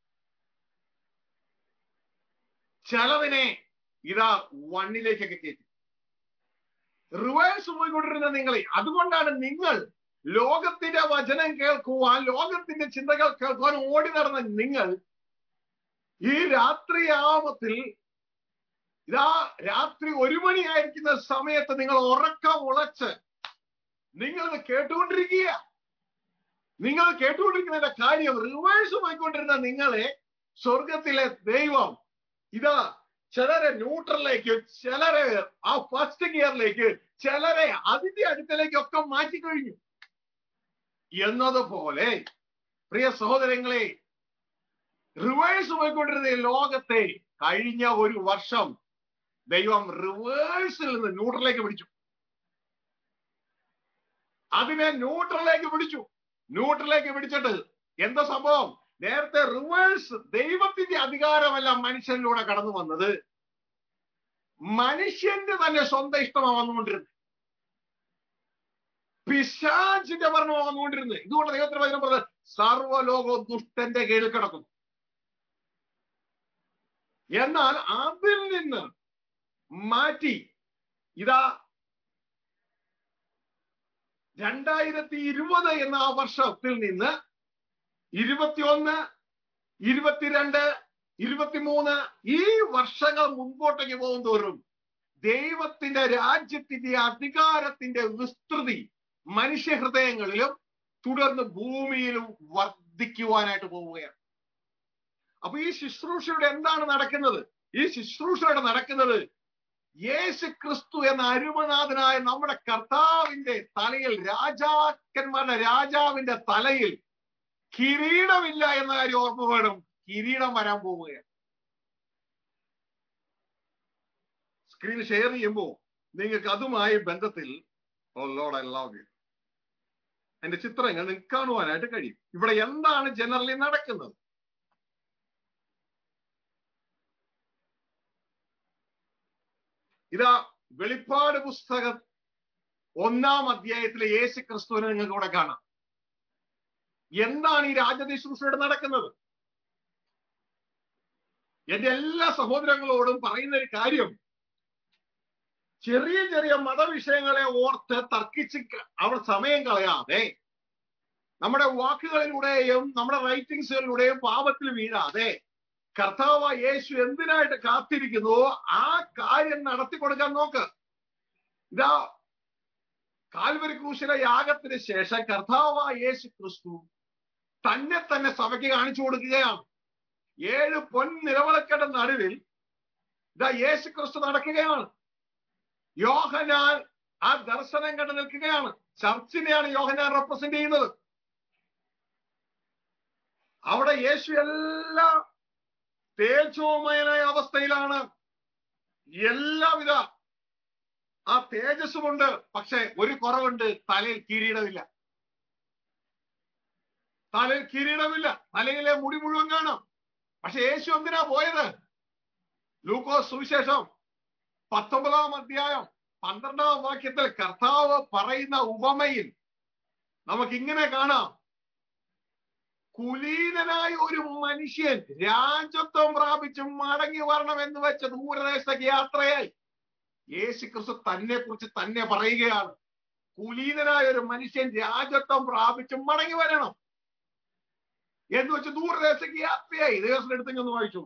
Speaker 1: ചിലതിനെ ഇതാ വണ്ണിലേക്കൊക്കെ കയറ്റി റിവേഴ്സ് പോയിക്കൊണ്ടിരുന്ന നിങ്ങളെ അതുകൊണ്ടാണ് നിങ്ങൾ ലോകത്തിന്റെ വചനം കേൾക്കുവാൻ ലോകത്തിന്റെ ചിന്തകൾ കേൾക്കുവാൻ ഓടി നടന്ന നിങ്ങൾ ഈ രാത്രിയാമത്തിൽ ഇതാ രാത്രി ഒരു മണിയായിരിക്കുന്ന സമയത്ത് നിങ്ങൾ ഉറക്കം ഉളച്ച് നിങ്ങൾ കേട്ടുകൊണ്ടിരിക്കുക നിങ്ങൾ കേട്ടുകൊണ്ടിരിക്കുന്നതിന്റെ കാര്യം റിവേഴ്സ് പോയിക്കൊണ്ടിരുന്ന നിങ്ങളെ സ്വർഗത്തിലെ ദൈവം ഇതാ ചിലരെ ന്യൂട്രലിലേക്ക് ചിലരെ ആ ഫസ്റ്റ് ഗിയറിലേക്ക് ചിലരെ അതിന്റെ അടുത്തലേക്കൊക്കെ മാറ്റി കഴിഞ്ഞു എന്നതുപോലെ പ്രിയ സഹോദരങ്ങളെ റിവേഴ്സ് പോയിക്കൊണ്ടിരുന്ന ഈ ലോകത്തെ കഴിഞ്ഞ ഒരു വർഷം ദൈവം റിവേഴ്സിൽ നിന്ന് ന്യൂട്രലിലേക്ക് പിടിച്ചു അതിനെ ന്യൂട്രലിലേക്ക് പിടിച്ചു ന്യൂട്രലിലേക്ക് പിടിച്ചിട്ട് എന്താ സംഭവം നേരത്തെ റിവേഴ്സ് ദൈവത്തിന്റെ അധികാരമല്ല മനുഷ്യനിലൂടെ കടന്നു വന്നത് മനുഷ്യന്റെ തന്നെ സ്വന്തം ഇഷ്ടമാണ് വന്നുകൊണ്ടിരുന്നത് പിശാചിന്റെ ഭരണം വന്നുകൊണ്ടിരുന്നത് ഇതുകൊണ്ട് ദൈവത്തിന് വചനം പറഞ്ഞത് സർവ്വലോകവും ദുഷ്ടന്റെ കീഴിൽ കിടക്കുന്നു എന്നാൽ അതിൽ നിന്ന് മാറ്റി ഇതാ രണ്ടായിരത്തി ഇരുപത് എന്ന ആ വർഷത്തിൽ നിന്ന് ഇരുപത്തിയൊന്ന് ഇരുപത്തിരണ്ട് ഇരുപത്തിമൂന്ന് ഈ വർഷങ്ങൾ മുൻപോട്ടേക്ക് പോകും തോറും ദൈവത്തിന്റെ രാജ്യത്തിന്റെ അധികാരത്തിന്റെ വിസ്തൃതി മനുഷ്യഹൃദയങ്ങളിലും തുടർന്ന് ഭൂമിയിലും വർദ്ധിക്കുവാനായിട്ട് പോവുകയാണ് അപ്പൊ ഈ ശുശ്രൂഷയുടെ എന്താണ് നടക്കുന്നത് ഈ ശുശ്രൂഷയുടെ നടക്കുന്നത് യേശു ക്രിസ്തു എന്ന അരുമനാഥനായ നമ്മുടെ കർത്താവിന്റെ തലയിൽ രാജാക്കന്മാരുടെ രാജാവിന്റെ തലയിൽ കിരീടമില്ല എന്ന കാര്യം ഓർമ്മ വേണം കിരീടം വരാൻ പോവുകയാണ് സ്ക്രീൻ ഷെയർ ചെയ്യുമ്പോൾ നിങ്ങൾക്ക് അതുമായി ബന്ധത്തിൽ ലോഡ് ഐ ലവ് യു അതിന്റെ ചിത്രങ്ങൾ നിങ്ങൾക്ക് കാണുവാനായിട്ട് കഴിയും ഇവിടെ എന്താണ് ജനറലി നടക്കുന്നത് ഇതാ വെളിപ്പാട് പുസ്തകം ഒന്നാം അധ്യായത്തിലെ യേശു ക്രിസ്തുവിനെ നിങ്ങൾക്ക് ഇവിടെ കാണാം എന്താണ് ഈ രാജ്യശുശ്രൂഷയുടെ നടക്കുന്നത് എന്റെ എല്ലാ സഹോദരങ്ങളോടും പറയുന്ന ഒരു കാര്യം ചെറിയ ചെറിയ മതവിഷയങ്ങളെ ഓർത്ത് തർക്കിച്ച് അവർ സമയം കളയാതെ നമ്മുടെ വാക്കുകളിലൂടെയും നമ്മുടെ റൈറ്റിങ്സുകളിലൂടെയും പാപത്തിൽ വീഴാതെ കർത്താവ് യേശു എന്തിനായിട്ട് കാത്തിരിക്കുന്നു ആ കാര്യം നടത്തി കൊടുക്കാൻ നോക്ക് ഇതാ കാൽവരി ക്രൂശിലെ യാഗത്തിന് ശേഷം കർത്താവ് യേശു ക്രിസ്തു തന്നെ തന്നെ സഭയ്ക്ക് കാണിച്ചു കൊടുക്കുകയാണ് ഏഴ് പൊൻ നിലവിളക്കേണ്ട നടുവിൽ ഇതാ യേശു ക്രിസ്തു നടക്കുകയാണ് യോഹനാൻ ആ ദർശനം കണ്ടു നിൽക്കുകയാണ് ചർച്ചിനെയാണ് യോഹനാൻ റെപ്രസെന്റ് ചെയ്യുന്നത് അവിടെ യേശു എല്ലാ തേജോമയനായ അവസ്ഥയിലാണ് എല്ലാവിധ ആ തേജസ്സുമുണ്ട് പക്ഷെ ഒരു കുറവുണ്ട് തലയിൽ കിരീടമില്ല തലയിൽ കിരീടമില്ല തലയിലെ മുടി മുഴുവൻ കാണാം പക്ഷെ യേശു എന്തിനാ പോയത് ലൂക്കോസ് സുവിശേഷം പത്തൊമ്പതാം അധ്യായം പന്ത്രണ്ടാം വാക്യത്തിൽ കർത്താവ് പറയുന്ന ഉപമയിൽ നമുക്ക് ഇങ്ങനെ കാണാം കുലീനനായ ഒരു മനുഷ്യൻ രാജ്യത്വം പ്രാപിച്ച് മടങ്ങി വരണം എന്ന് വെച്ച ദൂരദേശ യാത്രയായി യേശു ക്രിസ്തു തന്നെ കുറിച്ച് തന്നെ പറയുകയാണ് കുലീനനായ ഒരു മനുഷ്യൻ രാജ്യത്വം പ്രാപിച്ച് മടങ്ങി വരണം എന്ന് വെച്ച് ദൂരദേശ യാത്രയായി ദേവസ്വം എടുത്തെങ്കിൽ ഒന്ന് വായിച്ചു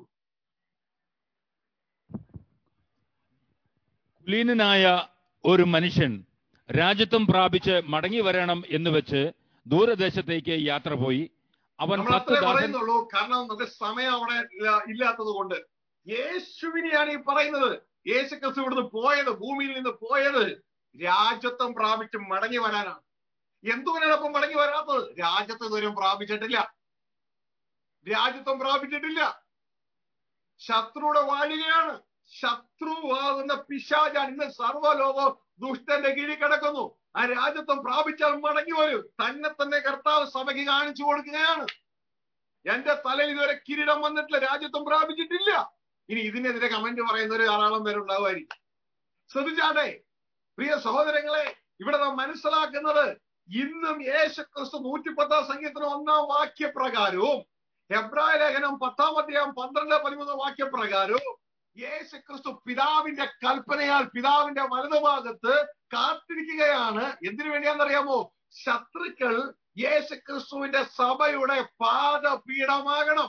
Speaker 2: കുലീനനായ ഒരു മനുഷ്യൻ രാജ്യത്വം പ്രാപിച്ച് മടങ്ങി വരണം എന്ന് വെച്ച് ദൂരദേശത്തേക്ക് യാത്ര പോയി അവൻ
Speaker 1: നമ്മൾ
Speaker 2: പത്ത്
Speaker 1: അത്രേ
Speaker 2: ദാസൻ
Speaker 1: പറയുന്നുള്ളൂ കാരണം നമുക്ക് സമയം അവിടെ ഇല്ല- ഇല്ലാത്തത് കൊണ്ട് യേശുവിനെയാണ് ഈ പറയുന്നത് യേശു ക്രിസ്തു ഇവിടുന്ന് പോയത് ഭൂമിയിൽ നിന്ന് പോയത് രാജ്യത്വം പ്രാപിച്ച് മടങ്ങി വരാനാണ് എന്തുകൊണ്ടാണ് അപ്പം മടങ്ങി വരാത്തത് രാജ്യത്ത് ദൂരം പ്രാപിച്ചിട്ടില്ല രാജ്യത്വം പ്രാപിച്ചിട്ടില്ല ശത്രുവിടെ വാഴുകയാണ് ശത്രുവാകുന്ന പിശാചാൻ ഇന്ന് സർവ്വലോകം ദുഷ്ടന്റെ കീഴിൽ കിടക്കുന്നു ആ രാജ്യത്വം പ്രാപിച്ചാൽ മടങ്ങി വരും തന്നെ തന്നെ കർത്താവ് സഭയ്ക്ക് കാണിച്ചു കൊടുക്കുകയാണ് എന്റെ തലയിൽ ഇതുവരെ കിരീടം വന്നിട്ടില്ല രാജ്യത്വം പ്രാപിച്ചിട്ടില്ല ഇനി ഇതിനെതിരെ കമന്റ് പറയുന്ന ഒരു ധാരാളം പേരുണ്ടാവുമായിരിക്കും ശ്രദ്ധിച്ചാട്ടെ പ്രിയ സഹോദരങ്ങളെ ഇവിടെ നാം മനസ്സിലാക്കുന്നത് ഇന്നും യേശു ക്രിസ്തു നൂറ്റിപ്പത്താം സംഖ്യത്തിന് ഒന്നാം വാക്യപ്രകാരവും ഹെബ്രായ ലേഖനം പത്താം അധ്യായം പന്ത്രണ്ട് പതിമൂന്ന് വാക്യപ്രകാരവും യേശു ക്രിസ്തു പിതാവിന്റെ കൽപ്പനയാൽ പിതാവിന്റെ വലതുഭാഗത്ത് കാത്തിരിക്കുകയാണ് എന്തിനു വേണ്ടിയാണെന്നറിയാമോ ശത്രുക്കൾ യേശു ക്രിസ്തുവിന്റെ സഭയുടെ പാദപീഠമാകണം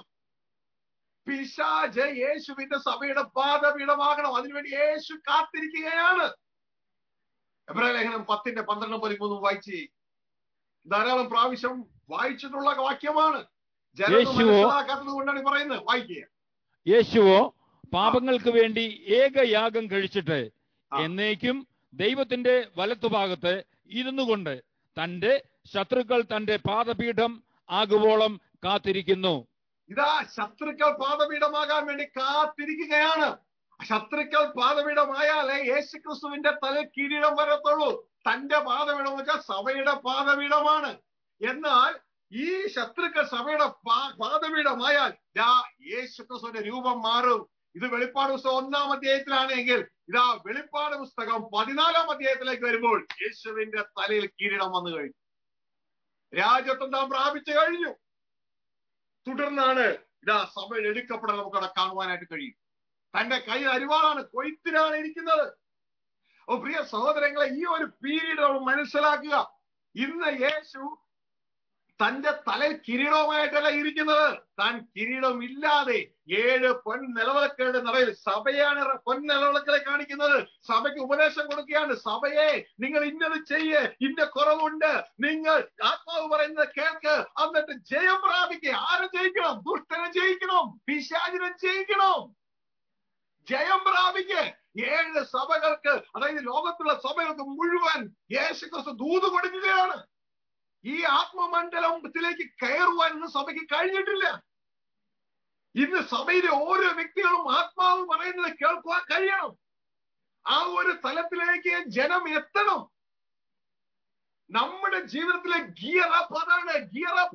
Speaker 1: പിശാജ് യേശുവിന്റെ സഭയുടെ പാദപീഠമാകണം അതിനുവേണ്ടി യേശു കാത്തിരിക്കുകയാണ് എബ്രായ ലേഖനം പത്തിന്റെ പന്ത്രണ്ടും പതിമൂന്നും വായിച്ച് ധാരാളം പ്രാവശ്യം വായിച്ചിട്ടുള്ള വാക്യമാണ് ജനം
Speaker 2: യേശുവോ-
Speaker 1: മനസ്സിലാക്കാത്തത് കൊണ്ടാണ് ഈ പറയുന്നത് വായിക്കുക
Speaker 2: യേശുവോ പാപങ്ങൾക്ക് വേണ്ടി ഏകയാഗം കഴിച്ചിട്ട്
Speaker 1: ആ.
Speaker 2: എന്നേക്കും ദൈവത്തിന്റെ വലത്തുഭാഗത്ത് ഇരുന്നു കൊണ്ട് തന്റെ ശത്രുക്കൾ തന്റെ പാദപീഠം ആകുവോളം കാത്തിരിക്കുന്നു
Speaker 1: ഇതാ ശത്രുക്കൾ പാദപീഠമാകാൻ വേണ്ടി കാത്തിരിക്കുകയാണ് ശത്രുക്കൾ പാദപീഠമായാലേ യേശുക്രിസ്തുവിന്റെ തല കിരീടം വരത്തുള്ളൂ തന്റെ പാദപീഠം വെച്ചാൽ സഭയുടെ പാദപീഠമാണ് എന്നാൽ ഈ ശത്രുക്കൾ സഭയുടെ പാ- പാദപീഠമായാൽ ഇതാ യേശുക്രിസ്തുവിന്റെ രൂപം മാറും ഇത് വെളിപ്പാട് പുസ്തകം ഒന്നാം അധ്യായത്തിലാണെങ്കിൽ ഇതാ വെളിപ്പാട് പുസ്തകം പതിനാലാം അധ്യായത്തിലേക്ക് വരുമ്പോൾ യേശുവിന്റെ തലയിൽ കിരീടം വന്നു കഴിഞ്ഞു രാജ്യത്വം താൻ പ്രാപിച്ചു കഴിഞ്ഞു തുടർന്നാണ് ഇതാ സഭയിൽ എടുക്കപ്പെടാൻ നമുക്ക് അവിടെ കാണുവാനായിട്ട് കഴിയും തന്റെ കയ്യിൽ അരിവാളാണ് കൊയ്ത്തിനാണ് ഇരിക്കുന്നത് ഓ പ്രിയ സഹോദരങ്ങളെ ഈ ഒരു പീരീഡ് നമ്മൾ മനസ്സിലാക്കുക ഇന്ന് യേശു തന്റെ തലയിൽ കിരീടവുമായിട്ടല്ല ഇരിക്കുന്നത് താൻ കിരീടം ഇല്ലാതെ ഏഴ് പൊൻ നിലവിളക്കുകളുടെ നിറയിൽ സഭയാണ് പൊൻ നിലവിളക്കളെ കാണിക്കുന്നത് സഭയ്ക്ക് ഉപദേശം കൊടുക്കുകയാണ് സഭയെ നിങ്ങൾ ഇന്നത് ചെയ്യ് ഇന്ന കുറവുണ്ട് നിങ്ങൾ ആത്മാവ് പറയുന്നത് കേൾക്ക് എന്നിട്ട് ജയം പ്രാപിക്കുക ആരെ ജയിക്കണം ദുഷ്ടനെ ജയിക്കണം പിശാചിനെ ജയിക്കണം ജയം പ്രാപിക്ക് ഏഴ് സഭകൾക്ക് അതായത് ലോകത്തുള്ള സഭകൾക്ക് മുഴുവൻ യേശുക്രിസ്തു ദൂത് കൊടുക്കുകയാണ് ഈ ആത്മമണ്ഡലത്തിലേക്ക് കയറുവാൻ ഇന്ന് സഭയ്ക്ക് കഴിഞ്ഞിട്ടില്ല ഇന്ന് സഭയിലെ ഓരോ വ്യക്തികളും ആത്മാവ് പറയുന്നത് കേൾക്കുവാൻ കഴിയണം ആ ഒരു തലത്തിലേക്ക് ജനം എത്തണം നമ്മുടെ ജീവിതത്തിലെ ഗിയർ അപ്പ് അതാണ് ഗിയർ അപ്പ്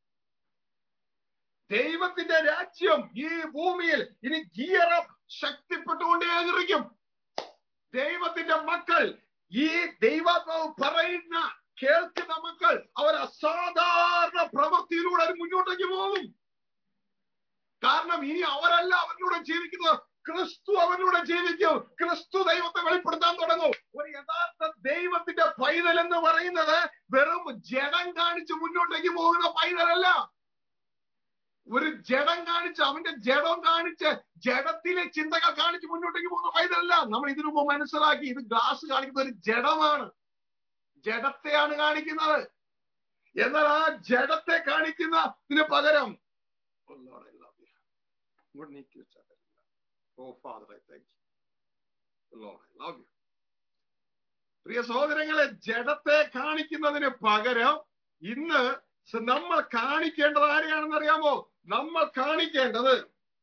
Speaker 1: ദൈവത്തിന്റെ രാജ്യം ഈ ഭൂമിയിൽ ഇനി ഗിയർ അപ്പ് ശക്തിപ്പെട്ടുകൊണ്ടേയിരിക്കും ദൈവത്തിന്റെ മക്കൾ ഈ ദൈവാത്മാവ് പറയുന്ന കേൾക്കുന്ന മക്കൾ അവർ അസാധാരണ പ്രവൃത്തിയിലൂടെ അവർ മുന്നോട്ടേക്ക് പോകും കാരണം ഇനി അവരല്ല അവരിലൂടെ ജീവിക്കുന്നത് ക്രിസ്തു അവരിലൂടെ ജീവിക്കും ക്രിസ്തു ദൈവത്തെ വെളിപ്പെടുത്താൻ തുടങ്ങും ഒരു യഥാർത്ഥ ദൈവത്തിന്റെ പൈതൽ എന്ന് പറയുന്നത് വെറും ജഡം കാണിച്ച് മുന്നോട്ടേക്ക് പോകുന്ന പൈതലല്ല ഒരു ജഡം കാണിച്ച് അവന്റെ ജഡം കാണിച്ച് ജഡത്തിലെ ചിന്തകൾ കാണിച്ച് മുന്നോട്ടേക്ക് പോകുന്ന പൈതലല്ല നമ്മൾ ഇതിനു മുമ്പ് മനസ്സിലാക്കി ഇത് ഗ്ലാസ് കാണിക്കുന്ന ഒരു ജഡമാണ് ജഡത്തെയാണ് കാണിക്കുന്നത് എന്നാൽ ആ ജഡത്തെ കാണിക്കുന്നതിന് പകരം Oh Lord, I love you. ഇങ്ങോട്ട് നീക്കി വെച്ചാൽ oh father I thank you Lord, I love you. പ്രിയ സഹോദരങ്ങളെ ജഡത്തെ കാണിക്കുന്നതിന് പകരം ഇന്ന് സ- നമ്മൾ കാണിക്കേണ്ടത് ആരെയാണെന്ന് അറിയാമോ നമ്മൾ കാണിക്കേണ്ടത്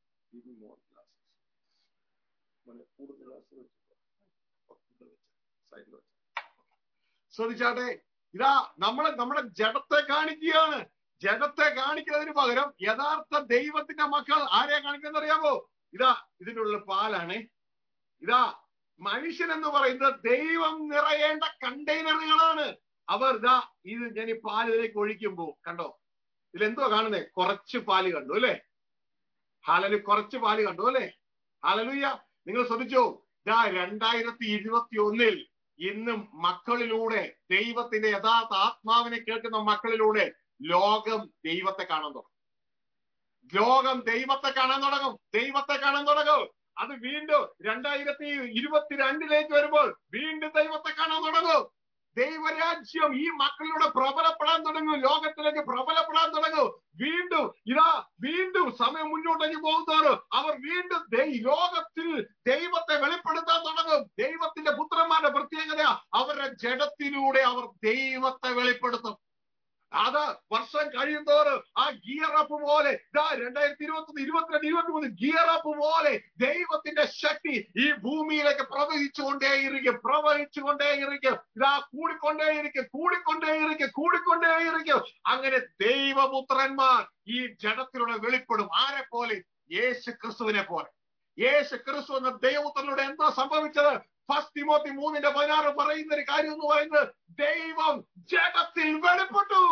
Speaker 1: ശ്രദ്ധിച്ചാട്ടെ ഇതാ നമ്മളെ നമ്മുടെ ജഡത്തെ കാണിക്കുകയാണ് ജഡത്തെ കാണിക്കുന്നതിന് പകരം യഥാർത്ഥ ദൈവത്തിന്റെ മക്കൾ ആരെയാ കാണിക്കുന്നത് അറിയാമോ ഇതാ ഇതിൻ്റെ ഉള്ളിൽ പാലാണ് ഇതാ മനുഷ്യൻ എന്ന് പറയുന്നത് ദൈവം നിറയേണ്ട കണ്ടെയ്നറുകളാണ് അവർ ഇതാ ഇത് ഞാൻ ഈ പാൽ ഇതിലേക്ക് ഒഴിക്കുമ്പോ കണ്ടോ ഇതിലെന്തോ കാണുന്നേ കുറച്ച് പാല് കണ്ടു അല്ലേ ഹാലലു കുറച്ച് പാല് കണ്ടു അല്ലേ ഹാലലുയ്യ നിങ്ങൾ ശ്രദ്ധിച്ചോ ഇതാ രണ്ടായിരത്തി ഇരുപത്തി ഒന്നിൽ ഇന്നും മക്കളിലൂടെ ദൈവത്തിന്റെ യഥാർത്ഥ ആത്മാവിനെ കേൾക്കുന്ന മക്കളിലൂടെ ലോകം ദൈവത്തെ കാണാൻ തുടങ്ങും ലോകം ദൈവത്തെ കാണാൻ തുടങ്ങും ദൈവത്തെ കാണാൻ തുടങ്ങും അത് വീണ്ടും രണ്ടായിരത്തി ഇരുപത്തിരണ്ടിലേക്ക് വരുമ്പോൾ വീണ്ടും ദൈവത്തെ കാണാൻ തുടങ്ങും ദൈവരാജ്യം ഈ മക്കളിലൂടെ പ്രബലപ്പെടാൻ തുടങ്ങും ലോകത്തിലേക്ക് പ്രബലപ്പെടാൻ തുടങ്ങും വീണ്ടും ഇതാ വീണ്ടും സമയം മുന്നോട്ടേക്ക് പോകുന്നവർ അവർ വീണ്ടും ദൈ- ലോകത്തിൽ ദൈവത്തെ വെളിപ്പെടുത്താൻ തുടങ്ങും ദൈവത്തിന്റെ പുത്രന്മാരുടെ പ്രത്യേകത അവരുടെ ജഡത്തിലൂടെ അവർ ദൈവത്തെ വെളിപ്പെടുത്തും അത് വർഷം കഴിയുന്തോറും ആ ഗിയർ അപ്പ് പോലെ ഇതാ രണ്ടായിരത്തി ഇരുപത്തി ഒന്ന് ഇരുപത്തിരണ്ട് ഇരുപത്തി മൂന്ന് ഗിയർ അപ്പ് പോലെ ദൈവത്തിന്റെ ശക്തി ഈ ഭൂമിയിലേക്ക് പ്രവഹിച്ചുകൊണ്ടേയിരിക്കും പ്രവഹിച്ചുകൊണ്ടേയിരിക്കും ഇതാ കൂടിക്കൊണ്ടേയിരിക്കും കൂടിക്കൊണ്ടേയിരിക്കും കൂടിക്കൊണ്ടേയിരിക്കും അങ്ങനെ ദൈവപുത്രന്മാർ ഈ ജഡത്തിലൂടെ വെളിപ്പെടും ആരെ പോലെ യേശു ക്രിസ്തുവിനെ പോലെ യേശു ക്രിസ്തു എന്ന ദൈവപുത്രനോട് എന്താ സംഭവിച്ചത് ഫസ്റ്റ് തിമോത്തി മൂന്നിന്റെ പതിനാറ് പറയുന്ന ഒരു കാര്യം എന്ന് പറയുന്നത് ദൈവം ജഡത്തിൽ വെളിപ്പെട്ടു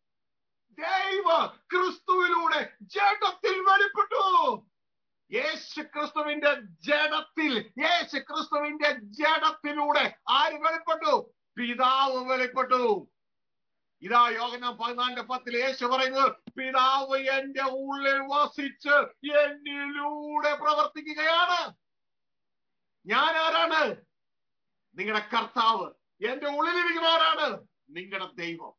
Speaker 1: ദൈവ ക്രിസ്തുവിലൂടെ ജഡത്തിൽ വെളിപ്പെട്ടു യേശു ക്രിസ്തുവിന്റെ ജഡത്തിൽ യേശു ക്രിസ്തുവിന്റെ ജഡത്തിലൂടെ ആര് വെളിപ്പെട്ടു പിതാവ് വെളിപ്പെട്ടു ഇതാ യോഗന പതിനാലിന്റെ പത്തിൽ യേശു പറയുന്നത് പിതാവ് എന്റെ ഉള്ളിൽ വസിച്ച് എന്നിലൂടെ പ്രവർത്തിക്കുകയാണ് ഞാൻ ആരാണ് നിങ്ങളുടെ കർത്താവ് എന്റെ ഉള്ളിലിരിക്കുന്ന ആരാണ് നിങ്ങളുടെ ദൈവം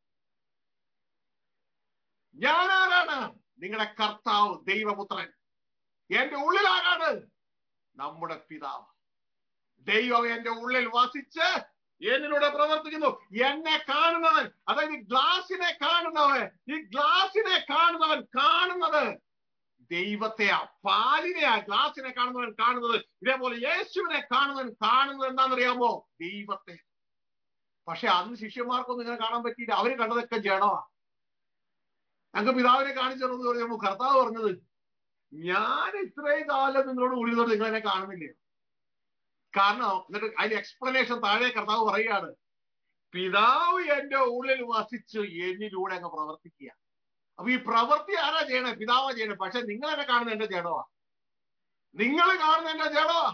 Speaker 1: ഞാൻ ആരാണ് നിങ്ങളുടെ കർത്താവ് ദൈവപുത്രൻ എന്റെ ഉള്ളിൽ ആരാണ് നമ്മുടെ പിതാവ് ദൈവം എന്റെ ഉള്ളിൽ വസിച്ച് എന്നിലൂടെ പ്രവർത്തിക്കുന്നു എന്നെ കാണുന്നവൻ അതായത് ഈ ഗ്ലാസിനെ കാണുന്നവൻ ഈ ഗ്ലാസിനെ കാണുന്നവൻ കാണുന്നത് ദൈവത്തെയാ പാലിനെയാ ഗ്ലാസിനെ കാണുന്നവൻ കാണുന്നത് ഇതേപോലെ യേശുവിനെ കാണുന്നവൻ കാണുന്നത് എന്താണെന്നറിയാമോ ദൈവത്തെ പക്ഷെ അന്ന് ശിഷ്യന്മാർക്കൊന്നും ഇങ്ങനെ കാണാൻ പറ്റിയില്ല അവര് കണ്ടതൊക്കെ ജഡമാ ഞങ്ങൾക്ക് പിതാവിനെ കാണിച്ചു തരുമെന്ന് പറഞ്ഞപ്പോ കർത്താവ് പറഞ്ഞത് ഞാൻ ഇത്രയും കാലം നിങ്ങളോട് ഉള്ളിലോട്ട് നിങ്ങൾ എന്നെ കാണുന്നില്ലേ കാരണം എന്നിട്ട് അതിന്റെ എക്സ്പ്ലനേഷൻ താഴെ കർത്താവ് പറയുകയാണ് പിതാവ് എന്റെ ഉള്ളിൽ വസിച്ച് എന്നിലൂടെ അങ്ങ് പ്രവർത്തിക്കുക അപ്പൊ ഈ പ്രവൃത്തി ആരാ ചെയ്യണേ പിതാവാ ചെയ്യണേ പക്ഷെ നിങ്ങൾ എന്നെ കാണുന്ന എന്റെ ജഡമാ നിങ്ങൾ കാണുന്ന എന്റെ ജഡമാ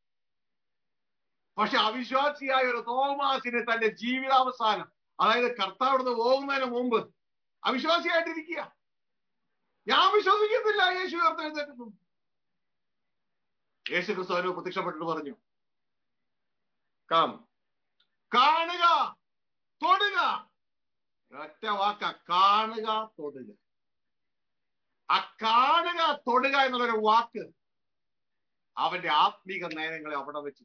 Speaker 1: പക്ഷെ അവിശ്വാസിയായ ഒരു തോമാസിന് തന്റെ ജീവിതാവസാനം അതായത് കർത്താവിടുന്ന് പോകുന്നതിന് മുമ്പ് അവിശ്വാസിയായിട്ടിരിക്കുക ഞാൻ വിശ്വസിക്കുന്നില്ല യേശു ഉയർത്തെഴുന്നേറ്റു യേശു ക്രിസ്തു അവന് പ്രത്യക്ഷപ്പെട്ടിട്ട് പറഞ്ഞു കാം കാണുക തൊടുക ഒറ്റ വാക്ക കാണുക തൊടുക ആ കാണുക തൊടുക എന്നുള്ളൊരു വാക്ക് അവന്റെ ആത്മീക നയനങ്ങളെ അവിടെ വെച്ച്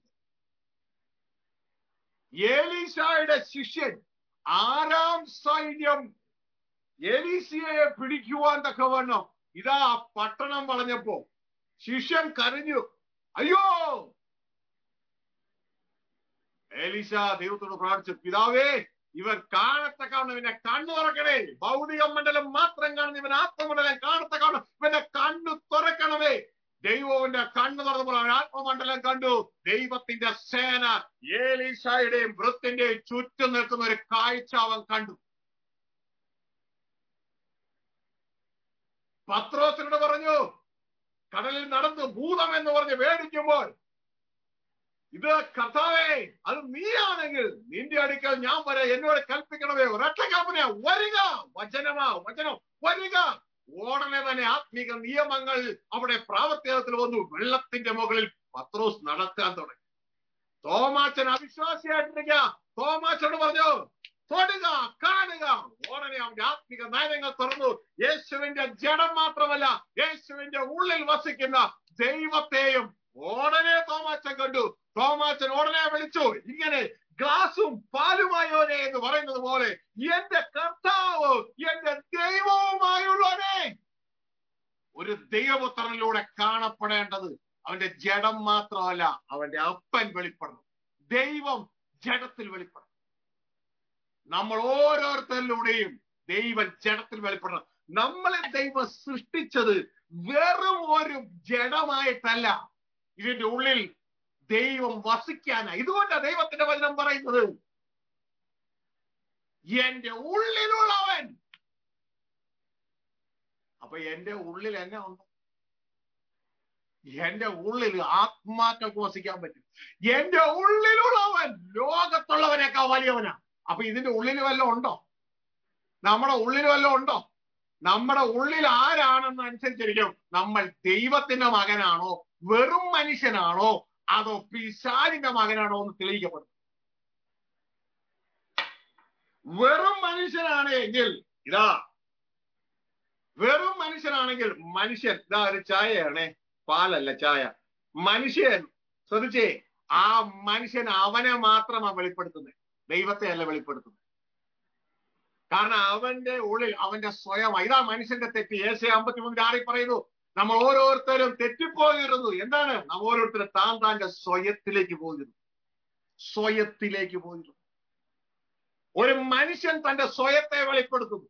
Speaker 1: ഏലീശായുടെ ശിഷ്യൻ ആറാം സൈന്യം ഏലീസിയെ പിടിക്കുവാൻ തക്കവണ്ണം ഇതാ പട്ടണം വളഞ്ഞപ്പോ ശിഷ്യൻ കരഞ്ഞു അയ്യോ ഏലീശ ദൈവത്തോട് പ്രാർത്ഥിച്ചു പിതാവേ ഇവൻ കാണത്തക്കാണ് ഇവനെ കണ്ണു തുറക്കണേ ഭൗതിക മണ്ഡലം മാത്രം കാണുന്ന ഇവൻ ആത്മമണ്ഡലം കാണത്തക്കാണ് ഇവന്റെ കണ്ണു തുറക്കണമേ ദൈവത്തിന്റെ കണ്ണു തുറന്നപ്പോൾ അവൻ ആത്മമണ്ഡലം കണ്ടു ദൈവത്തിന്റെ സേന ഏലീശായുടെയും വൃത്തിന്റെയും ചുറ്റും നിൽക്കുന്ന ഒരു കാഴ്ച അവൻ കണ്ടു പത്രോസിനോട് പറഞ്ഞു കടലിൽ നടന്ന് ഭൂതം എന്ന് പറഞ്ഞ് വേടിക്കുമ്പോൾ ഇത് കർത്താവേ അത് നീയാണെങ്കിൽ നിന്റെ അടുക്കൽ ഞാൻ വരെ എന്നോട് കൽപ്പിക്കണമേ ഒരൊറ്റ കൽപ്പന വരിക വചനമാ വചനം വരിക ഉടനെ തന്നെ ആത്മീക നിയമങ്ങൾ അവിടെ പ്രാവർത്തികത്തിൽ വന്നു വെള്ളത്തിന്റെ മുകളിൽ പത്രോസ് നടക്കാൻ തുടങ്ങി തോമാച്ചൻ അവിശ്വാസിയായിട്ടിരിക്കുക തോമാച്ചനോട് പറഞ്ഞു തൊടുക കാണുക ഉടനെ അവന്റെ ആത്മിക നയനങ്ങൾ തുറന്നു യേശുവിന്റെ ജഡം മാത്രമല്ല യേശുവിന്റെ ഉള്ളിൽ വസിക്കുന്ന ദൈവത്തെയും ഉടനെ തോമാച്ചൻ കണ്ടു തോമാച്ചൻ ഉടനെ വിളിച്ചു ഇങ്ങനെ ഗ്ലാസും പാലുമായോനെ എന്ന് പറയുന്നത് പോലെ എന്റെ കർത്താവ് എന്റെ ദൈവവുമായുള്ളവനെ ഒരു ദൈവപുത്രനിലൂടെ കാണപ്പെടേണ്ടത് അവന്റെ ജഡം മാത്രമല്ല അവന്റെ അപ്പൻ വെളിപ്പെടണം ദൈവം ജഡത്തിൽ വെളിപ്പെടണം നമ്മൾ ഓരോരുത്തരിലൂടെയും ദൈവം ജഡത്തിൽ വെളിപ്പെടണം നമ്മളെ ദൈവം സൃഷ്ടിച്ചത് വെറും ഒരു ജഡമായിട്ടല്ല ഇതിന്റെ ഉള്ളിൽ ദൈവം വസിക്കാനാ ഇതുകൊണ്ടാണ് ദൈവത്തിന്റെ വചനം പറയുന്നത് എന്റെ ഉള്ളിലുള്ളവൻ അപ്പൊ എന്റെ ഉള്ളിൽ എന്നെ ഉണ്ട് എന്റെ ഉള്ളിൽ ആത്മാക്കൾക്ക് വസിക്കാൻ പറ്റും എന്റെ ഉള്ളിലുള്ളവൻ ലോകത്തുള്ളവനേക്കാൾ വലിയവനാ അപ്പൊ ഇതിന്റെ ഉള്ളിൽ വല്ലതും ഉണ്ടോ നമ്മുടെ ഉള്ളിൽ വല്ലതും ഉണ്ടോ നമ്മുടെ ഉള്ളിൽ ആരാണെന്ന് അനുസരിച്ചിരിക്കും നമ്മൾ ദൈവത്തിന്റെ മകനാണോ വെറും മനുഷ്യനാണോ അതോ പിശാലിന്റെ മകനാണോ എന്ന് തെളിയിക്കപ്പെടും വെറും മനുഷ്യനാണ് എങ്കിൽ ഇതാ വെറും മനുഷ്യനാണെങ്കിൽ മനുഷ്യൻ ഇതാ ഒരു ചായയാണേ പാലല്ല ചായ മനുഷ്യൻ ശ്രദ്ധിച്ചേ ആ മനുഷ്യൻ അവനെ മാത്രമാണ് വെളിപ്പെടുത്തുന്നത് ദൈവത്തെ അല്ല വെളിപ്പെടുത്തുന്നത് കാരണം അവന്റെ ഉള്ളിൽ അവന്റെ സ്വയം ഇതാ മനുഷ്യന്റെ തെറ്റ് ഏശ അമ്പത്തി മൂന്നിന്റെ ആറി പറയുന്നു നമ്മൾ ഓരോരുത്തരും തെറ്റിപ്പോയിരുന്നു എന്താണ് നമ്മൾ ഓരോരുത്തരും താൻ താന്റെ സ്വയത്തിലേക്ക് പോയിരുന്നു സ്വയത്തിലേക്ക് പോയിരുന്നു ഒരു മനുഷ്യൻ തന്റെ സ്വയത്തെ വെളിപ്പെടുത്തുന്നു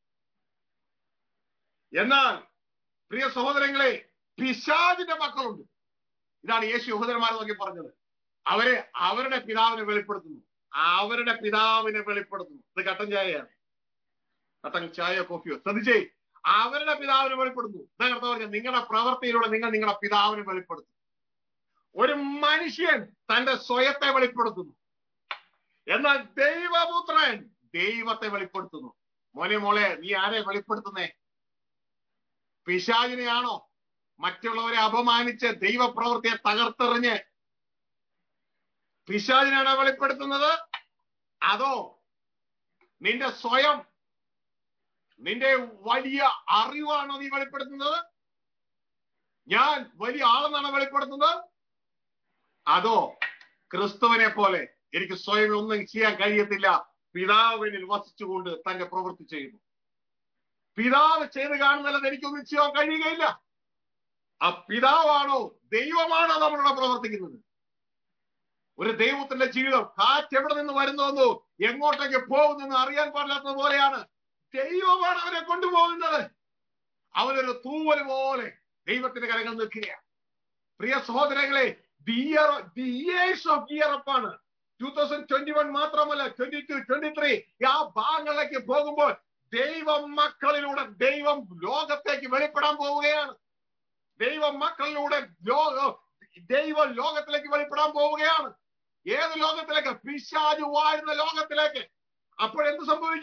Speaker 1: എന്നാൽ പ്രിയ സഹോദരങ്ങളെ പിശാദിന്റെ മക്കളുണ്ട് ഇതാണ് യേശു യഹൂദന്മാരെ നോക്കി പറഞ്ഞത് അവരെ അവരുടെ പിതാവിനെ വെളിപ്പെടുത്തുന്നു അവരുടെ പിതാവിനെ വെളിപ്പെടുത്തുന്നു ഇത് കട്ടൻ ചായയാണ് കട്ടൻ ചായയോ കോഫിയോ ശ്രദ്ധിച്ചേ അവരുടെ പിതാവിനെ വെളിപ്പെടുന്നു ഇതാ പറഞ്ഞ നിങ്ങളുടെ പ്രവൃത്തിയിലൂടെ നിങ്ങൾ നിങ്ങളുടെ പിതാവിനെ വെളിപ്പെടുത്തും ഒരു മനുഷ്യൻ തന്റെ സ്വയത്തെ വെളിപ്പെടുത്തുന്നു എന്നാൽ ദൈവപുത്രൻ ദൈവത്തെ വെളിപ്പെടുത്തുന്നു മോനെ മോളെ നീ ആരെ വെളിപ്പെടുത്തുന്നേ പിശാചിനെയാണോ മറ്റുള്ളവരെ അപമാനിച്ച് ദൈവപ്രവൃത്തിയെ തകർത്തെറിഞ്ഞ് പിശാചിനാണോ വെളിപ്പെടുത്തുന്നത് അതോ നിന്റെ സ്വയം നിന്റെ വലിയ അറിവാണോ നീ വെളിപ്പെടുത്തുന്നത് ഞാൻ വലിയ ആളെന്നാണ് വെളിപ്പെടുത്തുന്നത് അതോ ക്രിസ്തുവിനെ പോലെ എനിക്ക് സ്വയം ഒന്നും ചെയ്യാൻ കഴിയത്തില്ല പിതാവിനിൽ വസിച്ചുകൊണ്ട് തന്റെ പ്രവൃത്തി ചെയ്യുന്നു പിതാവ് ചെയ്ത് കാണുന്നല്ലാതെ എനിക്കൊന്നും ചെയ്യാൻ കഴിയുകയില്ല ആ പിതാവാണോ ദൈവമാണോ നമ്മളോട് പ്രവർത്തിക്കുന്നത് ഒരു ദൈവത്തിന്റെ ജീവിതം കാറ്റ് എവിടെ നിന്ന് വരുന്നു എങ്ങോട്ടേക്ക് പോകുന്നെന്ന് അറിയാൻ പാടില്ലാത്തത് പോലെയാണ് ദൈവമാണ് അവനെ കൊണ്ടുപോകുന്നത് അവനൊരു തൂവൽ പോലെ ദൈവത്തിന്റെ കരങ്ങൾ നിൽക്കുകയാണ് പ്രിയ സഹോദരങ്ങളെ the year the years of year അപ്പാണ് ടൂ തൗസൻഡ് ട്വന്റി വൺ മാത്രമല്ല ട്വന്റി ടു ട്വന്റി ത്രീ ആ ഭാഗങ്ങളിലേക്ക് പോകുമ്പോൾ ദൈവം മക്കളിലൂടെ ദൈവം ലോകത്തേക്ക് വെളിപ്പെടാൻ പോവുകയാണ് ദൈവം മക്കളിലൂടെ ലോക ദൈവം ലോകത്തിലേക്ക് വെളിപ്പെടാൻ പോവുകയാണ് ഏത് ലോകത്തിലേക്ക് പിശാജ് വാഴുന്ന ലോകത്തിലേക്ക് അപ്പോൾ എന്ത് സംഭവിക്കും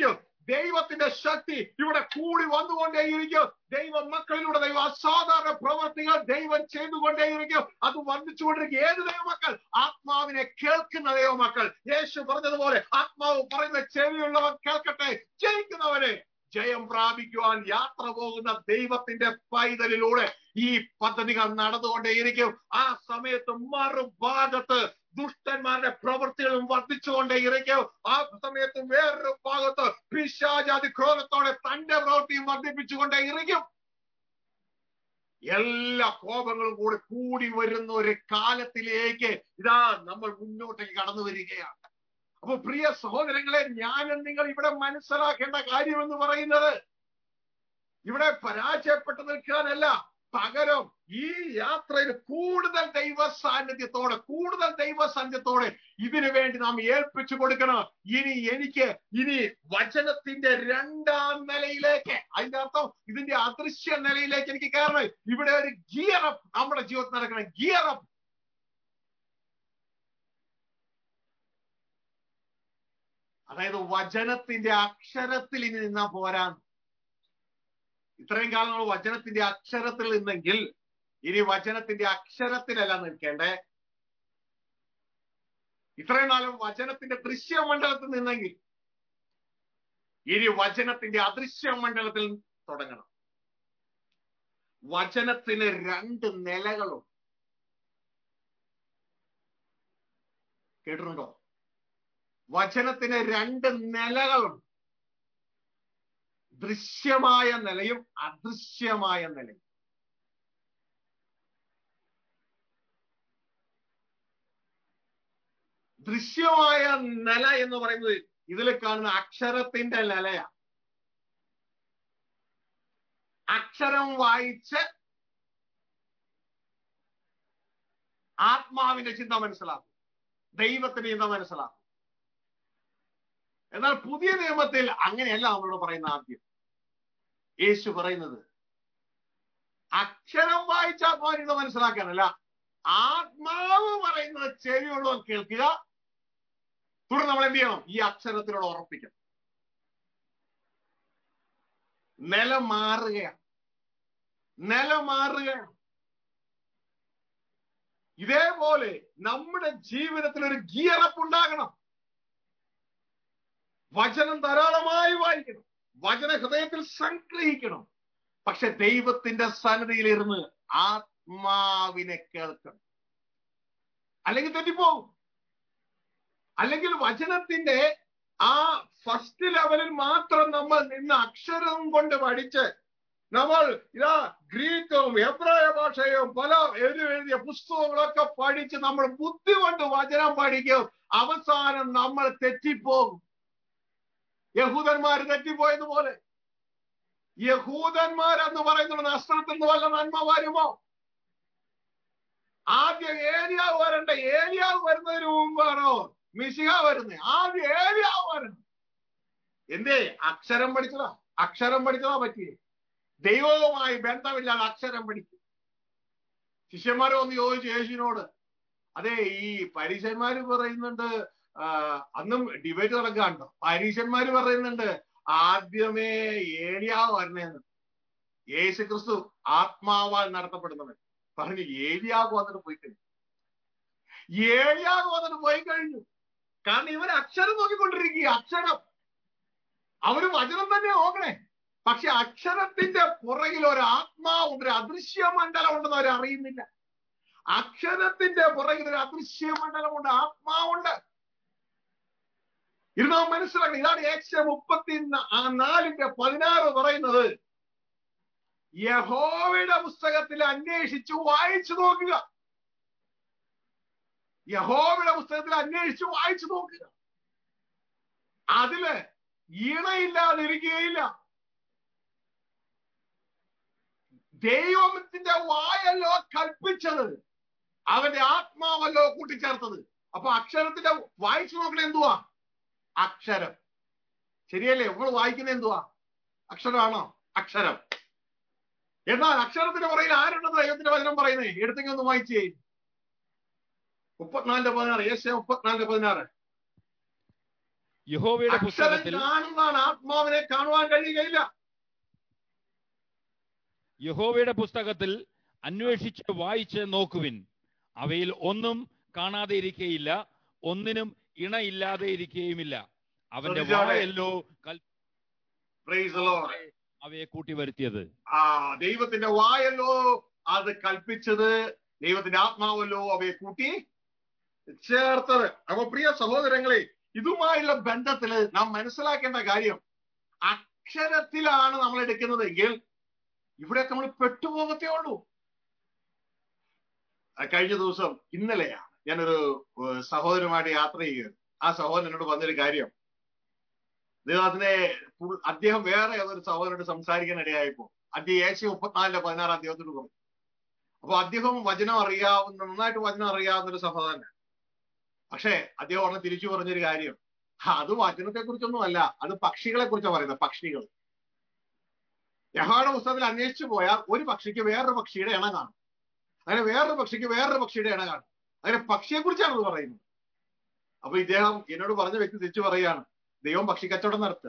Speaker 1: ദൈവത്തിന്റെ ശക്തി ഇവിടെ കൂടി വന്നുകൊണ്ടേയിരിക്കും ദൈവ മക്കളിലൂടെ ദൈവം അസാധാരണ പ്രവർത്തികൾ ദൈവം ചെയ്തുകൊണ്ടേയിരിക്കും അത് വർദ്ധിച്ചുകൊണ്ടിരിക്കും ഏത് ദൈവമക്കൾ ആത്മാവിനെ കേൾക്കുന്ന ദൈവമക്കൾ യേശു പറഞ്ഞതുപോലെ ആത്മാവ് പറയുന്ന ചെവിയുള്ളവൻ കേൾക്കട്ടെ ജയിക്കുന്നവനെ ജയം പ്രാപിക്കുവാൻ യാത്ര പോകുന്ന ദൈവത്തിന്റെ പൈതലിലൂടെ ഈ പദ്ധതികൾ നടന്നുകൊണ്ടേയിരിക്കും ആ സമയത്ത് മറുഭാഗത്ത് ദുഷ്ടന്മാരുടെ പ്രവൃത്തികളും വർദ്ധിച്ചുകൊണ്ടേയിരിക്കും ആ സമയത്ത് വേറൊരു ഭാഗത്ത് പിശാചാതി ക്രോധത്തോടെ തന്റെ പ്രവൃത്തിയും വർദ്ധിപ്പിച്ചുകൊണ്ടേയിരിക്കും എല്ലാ കോപങ്ങളും കൂടെ കൂടി വരുന്ന ഒരു കാലത്തിലേക്ക് ഇതാ നമ്മൾ മുന്നോട്ടേക്ക് കടന്നു വരികയാണ് അപ്പൊ പ്രിയ സഹോദരങ്ങളെ ഞാനും നിങ്ങൾ ഇവിടെ മനസ്സിലാക്കേണ്ട കാര്യം എന്ന് പറയുന്നത് ഇവിടെ പരാജയപ്പെട്ടു നിൽക്കാനല്ല പകരം ഈ യാത്രയിൽ കൂടുതൽ ദൈവ സാന്നിധ്യത്തോടെ കൂടുതൽ ദൈവ സാന്നിധ്യത്തോടെ ഇതിനു വേണ്ടി നാം ഏൽപ്പിച്ചു കൊടുക്കണം ഇനി എനിക്ക് ഇനി വചനത്തിന്റെ രണ്ടാം നിലയിലേക്ക് അതിന്റെ അർത്ഥം ഇതിന്റെ അദൃശ്യ നിലയിലേക്ക് എനിക്ക് കയറണം ഇവിടെ ഒരു ഗിയർ അപ്പ് നമ്മുടെ ജീവിതത്തിൽ നടക്കണം ഗിയർ അപ്പ് അതായത് വചനത്തിന്റെ അക്ഷരത്തിൽ ഇനി നിന്നാ പോരാൻ ഇത്രയും കാലം നമ്മൾ വചനത്തിന്റെ അക്ഷരത്തിൽ നിന്നെങ്കിൽ ഇനി വചനത്തിന്റെ അക്ഷരത്തിലല്ല നിൽക്കേണ്ടേ ഇത്രയും നാളും വചനത്തിന്റെ ദൃശ്യമണ്ഡലത്തിൽ നിന്നെങ്കിൽ ഇനി വചനത്തിന്റെ അദൃശ്യ മണ്ഡലത്തിൽ തുടങ്ങണം വചനത്തിന് രണ്ട് നിലകളും കേട്ടിട്ടുണ്ടോ വചനത്തിന് രണ്ട് നിലകളുണ്ട് ദൃശ്യമായ നിലയും അദൃശ്യമായ നിലയും ദൃശ്യമായ നില എന്ന് പറയുന്നത് ഇതിൽ കാണുന്ന അക്ഷരത്തിന്റെ നിലയാ അക്ഷരം വായിച്ച് ആത്മാവിന്റെ ചിന്ത മനസ്സിലാക്കും ദൈവത്തിന്റെ ചിന്ത മനസ്സിലാക്കും എന്നാൽ പുതിയ നിയമത്തിൽ അങ്ങനെയല്ല നമ്മളോട് പറയുന്ന ആദ്യം യേശു പറയുന്നത് അക്ഷരം വായിച്ച ആത്മാവിനെ മനസ്സിലാക്കാനല്ല ആത്മാവ് പറയുന്നത് ചെവിയുള്ളവൻ കേൾക്കുക തുടർന്ന് നമ്മൾ എന്ത് ചെയ്യണം ഈ അക്ഷരത്തിലൂടെ ഉറപ്പിക്കണം നില മാറുകയാണ് നില മാറുകയാണ് ഇതേപോലെ നമ്മുടെ ജീവിതത്തിൽ ഒരു ഗിയറപ്പ് ഉണ്ടാകണം വചനം ധാരാളമായി വായിക്കണം വചന ഹൃദയത്തിൽ സംഗ്രഹിക്കണം പക്ഷെ ദൈവത്തിന്റെ സന്നിധിയിൽ ഇരുന്ന് ആത്മാവിനെ കേൾക്കണം അല്ലെങ്കിൽ തെറ്റിപ്പോകും അല്ലെങ്കിൽ വചനത്തിന്റെ ആ ഫസ്റ്റ് ലെവലിൽ മാത്രം നമ്മൾ നിന്ന് അക്ഷരം കൊണ്ട് പഠിച്ച് നമ്മൾ ഇതാ ഗ്രീക്കും എബ്രായ ഭാഷയും പല എഴുതിയ പുസ്തകങ്ങളൊക്കെ പഠിച്ച് നമ്മൾ ബുദ്ധി കൊണ്ട് വചനം പഠിക്കും അവസാനം നമ്മൾ തെറ്റിപ്പോകും യഹൂദന്മാർ തെറ്റിപ്പോയതുപോലെ യഹൂദന്മാർ എന്ന് പറയുന്നത് നഷ്ടത്തിൽ നിന്ന് വല്ല നന്മ വരുമോ ആദ്യം ഏലിയാവ് വരണ്ട ഏലിയാവ് വരുന്നതിന് മുമ്പാണോ മിശിക വരുന്നത് ആദ്യം ഏലിയാവ് വരണം എന്തേ അക്ഷരം പഠിച്ചതാ അക്ഷരം പഠിച്ചതാ പറ്റിയേ ദൈവവുമായി ബന്ധമില്ലാതെ അക്ഷരം പഠിക്കും ശിഷ്യന്മാരെ ഒന്ന് ചോദിച്ചു യേശുവിനോട് അതെ ഈ പരീക്ഷന്മാര് പറയുന്നുണ്ട് അന്നും ഡിബേറ്റ് നടക്കാണ്ടോ പരീക്ഷന്മാര് പറയുന്നുണ്ട് ആദ്യമേ ഏലിയാവ് വരണേന്ന് യേശു ക്രിസ്തു ആത്മാവാൽ നടത്തപ്പെടുന്നവൻ പറഞ്ഞു ഏലിയാവ് വന്നിട്ട് പോയി കഴിഞ്ഞു ഏലിയാവ് വന്നിട്ട് പോയി കഴിഞ്ഞു കാരണം ഇവർ അക്ഷരം നോക്കിക്കൊണ്ടിരിക്കുക അക്ഷരം അവര് വചനം തന്നെ നോക്കണേ പക്ഷെ അക്ഷരത്തിന്റെ പുറകിൽ ഒരു ആത്മാവുണ്ട് ഒരു അദൃശ്യ മണ്ഡലം ഉണ്ടെന്ന് അവർ അറിയുന്നില്ല അക്ഷരത്തിന്റെ പുറകിൽ ഒരു അദൃശ്യ മണ്ഡലമുണ്ട് ആത്മാവുണ്ട് ഇത് നാം മനസ്സിലാക്കണം ഇതാണ് ഏഷ്യ മുപ്പത്തി നാലിന്റെ പതിനാറ് പറയുന്നത് യഹോവയുടെ പുസ്തകത്തിൽ അന്വേഷിച്ചു വായിച്ചു നോക്കുക യഹോവയുടെ പുസ്തകത്തിൽ അന്വേഷിച്ചു വായിച്ചു നോക്കുക അതില് ഈണയില്ലാതിരിക്കുകയില്ല ദൈവത്തിന്റെ വായല്ലോ കൽപ്പിച്ചത് അവന്റെ ആത്മാവല്ലോ കൂട്ടിച്ചേർത്തത് അപ്പൊ അക്ഷരത്തിന്റെ വായിച്ചു നോക്കണ എന്തുവാ അക്ഷരം ശരിയല്ലേ നമ്മൾ വായിക്കുന്ന എന്തുവാ അക്ഷരമാണോ അക്ഷരം എന്നാൽ അക്ഷരത്തിന്റെ പുറകിൽ ആരുണ്ടെന്ന് ദൈവത്തിന്റെ വചനം പറയുന്നേ എടുത്തെങ്കിൽ ഒന്ന് വായിച്ചേ മുപ്പത്തിനാലിന്റെ പതിനാറ് ഏഷ്യ മുപ്പത്തിനാലിന്റെ പതിനാറ്
Speaker 2: യഹോവയുടെ
Speaker 1: അക്ഷരം
Speaker 2: പുസ്തകത്തിൽ
Speaker 1: കാണുന്നതാണ് ആത്മാവിനെ കാണുവാൻ കഴിയുകയില്ല
Speaker 2: യഹോവയുടെ പുസ്തകത്തിൽ അന്വേഷിച്ച് വായിച്ച് നോക്കുവിൻ അവയിൽ ഒന്നും കാണാതെ ഇരിക്കയില്ല ഒന്നിനും ഇണയില്ലാതെ ഇരിക്കുകയുമില്ല അവന്റെ
Speaker 1: ശ്രദ്ധിച്ചോളെ.
Speaker 2: വായല്ലോ കൽ-
Speaker 1: Praise the Lord.
Speaker 2: അവയെ കൂട്ടി വരുത്തിയത്
Speaker 1: ആ ദൈവത്തിന്റെ വായല്ലോ അത് കൽപ്പിച്ചത് ദൈവത്തിന്റെ ആത്മാവല്ലോ അവയെ കൂട്ടി ചേർത്തത് അപ്പൊ പ്രിയ സഹോദരങ്ങളെ ഇതുമായുള്ള ബന്ധത്തില് നാം മനസ്സിലാക്കേണ്ട കാര്യം അക്ഷരത്തിലാണ് നമ്മൾ എടുക്കുന്നത് എങ്കിൽ ഇവിടെയൊക്കെ നമ്മൾ പെട്ടുപോകത്തേ ഉള്ളൂ ആ, കഴിഞ്ഞ ദിവസം ഇന്നലെയാണ് ഞാനൊരു ഏഹ്, സഹോദരനുമായിട്ട് യാത്ര ചെയ്യുകയാണ് ആ സഹോദരൻ എന്നോട് പറഞ്ഞൊരു കാര്യം ദൈവത്തിനെ പുൾ- അദ്ദേഹം വേറെ ഏതൊരു സഹോദരനോട് സംസാരിക്കാൻ ഇടയായപ്പോ അദ്ദേഹം ഏഷ്യ മുപ്പത്തിനാലിന്റെ പതിനാറാം അദ്ദേഹത്തോട് പറഞ്ഞു അപ്പൊ അദ്ദേഹം വചനം അറിയാവുന്ന നന്നായിട്ട് വചനം അറിയാവുന്ന ഒരു സഹോദരനാണ് പക്ഷേ അദ്ദേഹം ഉടനെ തിരിച്ചു പറഞ്ഞൊരു കാര്യം "ആ, അത് വചനത്തെ കുറിച്ചൊന്നും അല്ല അത് പക്ഷികളെ കുറിച്ചാണ് പറയുന്നത് പക്ഷികൾ യഹോയുടെ പുസ്തകത്തിൽ അന്വേഷിച്ചു പോയാൽ ഒരു പക്ഷിക്ക് വേറൊരു പക്ഷിയുടെ ഇണ കാണും അങ്ങനെ വേറൊരു പക്ഷിക്ക് വേറൊരു പക്ഷിയുടെ ഇണ കാണും അങ്ങനെ പക്ഷിയെ കുറിച്ചാണ് അത് പറയുന്നത് അപ്പൊ ഇദ്ദേഹം എന്നോട് പറഞ്ഞ വ്യക്തി തിരിച്ചു പറയുകയാണ് ദൈവം പക്ഷി കച്ചവടം നടത്തുക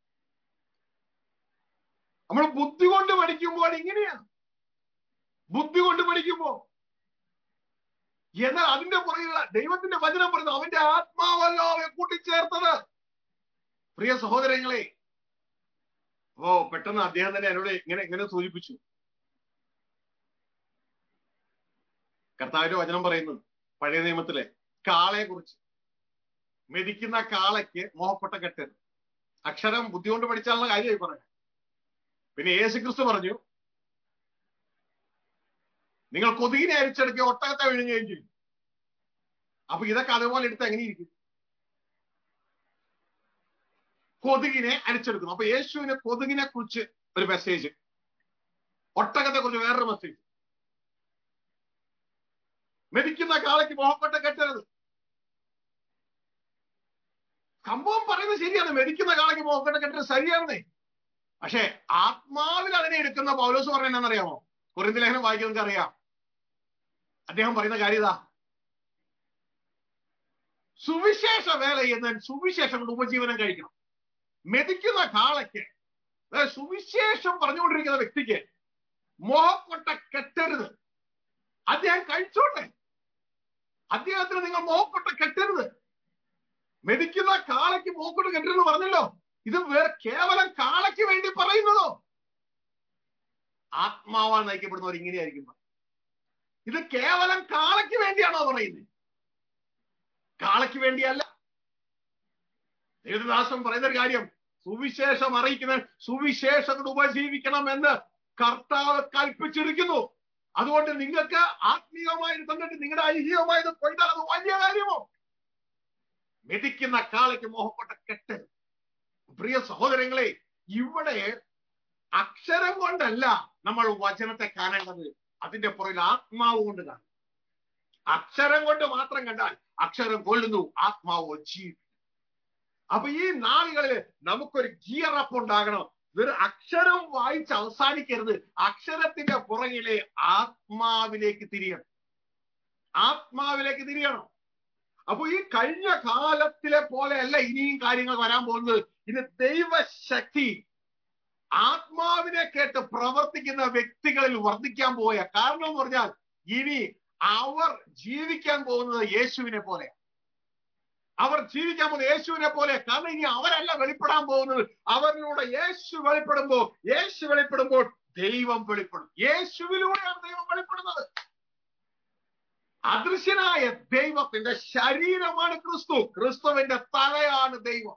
Speaker 1: നമ്മൾ ബുദ്ധി കൊണ്ട് പഠിക്കുമ്പോൾ ഇങ്ങനെയാ ബുദ്ധി കൊണ്ട് പഠിക്കുമ്പോ എന്നാൽ അതിന്റെ പുറകിലുള്ള ദൈവത്തിന്റെ വചനം പറയുന്നു അവന്റെ ആത്മാവല്ലോ അവയെ കൂട്ടിച്ചേർത്തത് പ്രിയ സഹോദരങ്ങളെ ഓ പെട്ടെന്ന് അദ്ദേഹം തന്നെ എന്നോട് ഇങ്ങനെ ഇങ്ങനെ സൂചിപ്പിച്ചു കർത്താവിന്റെ വചനം പറയുന്നു പഴയ നിയമത്തിലെ കാളയെ കുറിച്ച് മെതിക്കുന്ന കാളയ്ക്ക് മോഹപ്പെട്ട കെട്ടരുത് അക്ഷരം ബുദ്ധി കൊണ്ട് പഠിച്ചാലുള്ള കാര്യമായി പറയാം പിന്നെ യേശു ക്രിസ്തു പറഞ്ഞു നിങ്ങൾ കൊതുകിനെ അരിച്ചെടുക്കുക ഒട്ടകത്തെ വിഴുങ്ങുകയും ചെയ്യും അപ്പൊ ഇതൊക്കെ അതുപോലെ എടുത്ത് എങ്ങനെ ഇരിക്കും കൊതുകിനെ അരിച്ചെടുക്കുന്നു അപ്പൊ യേശുവിന് കൊതുകിനെ കുറിച്ച് ഒരു മെസ്സേജ് ഒട്ടകത്തെ കുറിച്ച് വേറൊരു മെസ്സേജ് മെതിക്കുന്ന കാളയ്ക്ക് മോഹപ്പെട്ട കെട്ടരുത് സംഭവം പറയുന്നത് ശരിയാണ് മെതിക്കുന്ന കാളയ്ക്ക് മോഹപ്പെട്ട കെട്ടരുത് ശരിയാണെന്നേ പക്ഷെ ആത്മാവിൽ അതിനെ എടുക്കുന്ന പൗലോസ് പറഞ്ഞ എന്നാണെന്നറിയാമോ കുറിന്തി ലേഖനം വായിക്കാൻ നിങ്ങൾക്ക് അറിയാം അദ്ദേഹം പറയുന്ന കാര്യം ഇതാ സുവിശേഷ വേല എന്ന് സുവിശേഷം കൊണ്ട് ഉപജീവനം കഴിക്കണം മെതിക്കുന്ന കാളയ്ക്ക് അതായത് സുവിശേഷം പറഞ്ഞുകൊണ്ടിരിക്കുന്ന വ്യക്തിക്ക് മോഹപ്പെട്ട കെട്ടരുത് അദ്ദേഹം കഴിച്ചോട്ടെ അദ്ദേഹത്തിന് നിങ്ങൾ മോഹപ്പെട്ട കെട്ടരുത് മെതിക്കുന്ന കാളയ്ക്ക് മോഹപ്പെട്ട കെട്ടരുത് പറഞ്ഞല്ലോ ഇത് വേറെ കേവലം കാളയ്ക്ക് വേണ്ടി പറയുന്നതോ ആത്മാവാൽ നയിക്കപ്പെടുന്നവർ ഇങ്ങനെയായിരിക്കും ഇത് കേവലം കാളയ്ക്ക് വേണ്ടിയാണോ പറയുന്നത് കാളയ്ക്ക് വേണ്ടിയല്ല ദേവദാസൻ പറയുന്ന ഒരു കാര്യം സുവിശേഷം അറിയിക്കുന്ന സുവിശേഷം കൊണ്ട് ഉപജീവിക്കണം എന്ന് കർത്താവ് കൽപ്പിച്ചിരിക്കുന്നു അതുകൊണ്ട് നിങ്ങൾക്ക് ആത്മീയമായത് തന്നിട്ട് നിങ്ങളുടെ ഐഹികമായത് കൊയ്താൽ അത് വലിയ കാര്യമോ മെതിക്കുന്ന കാളയ്ക്ക് മോഹപ്പെട്ട കെട്ട് പ്രിയ സഹോദരങ്ങളെ ഇവിടെ അക്ഷരം കൊണ്ടല്ല നമ്മൾ വചനത്തെ കാണേണ്ടത് അതിന്റെ പുറകിൽ ആത്മാവ് കൊണ്ട് കാണും അക്ഷരം കൊണ്ട് മാത്രം കണ്ടാൽ അക്ഷരം കൊല്ലുന്നു ആത്മാവ് ജീവിക്കും അപ്പൊ ഈ നാളുകളിൽ നമുക്കൊരു ഗിയർ അപ്പ് ഉണ്ടാകണം വെറും അക്ഷരം വായിച്ച് അവസാനിക്കരുത് അക്ഷരത്തിന്റെ പുറകിലെ ആത്മാവിലേക്ക് തിരിയണം ആത്മാവിലേക്ക് തിരിയണം അപ്പൊ ഈ കഴിഞ്ഞ കാലത്തിലെ പോലെയല്ല ഇനിയും കാര്യങ്ങൾ വരാൻ പോകുന്നത് ഇത് ദൈവശക്തി ആത്മാവിനെ കേട്ട് പ്രവർത്തിക്കുന്ന വ്യക്തികളിൽ വർദ്ധിക്കാൻ പോയ കാരണം എന്ന് പറഞ്ഞാൽ ഇനി അവർ ജീവിക്കാൻ പോകുന്നത് യേശുവിനെ പോലെ അവർ ജീവിക്കാൻ പോകുന്നത് യേശുവിനെ പോലെ കാരണം ഇനി അവരല്ല വെളിപ്പെടാൻ പോകുന്നത് അവരിലൂടെ യേശു വെളിപ്പെടുമ്പോൾ യേശു വെളിപ്പെടുമ്പോൾ ദൈവം വെളിപ്പെടും യേശുവിലൂടെയാണ് ദൈവം വെളിപ്പെടുന്നത് അദൃശ്യനായ ദൈവത്തിന്റെ ശരീരമാണ് ക്രിസ്തു ക്രിസ്തുവിന്റെ തലയാണ് ദൈവം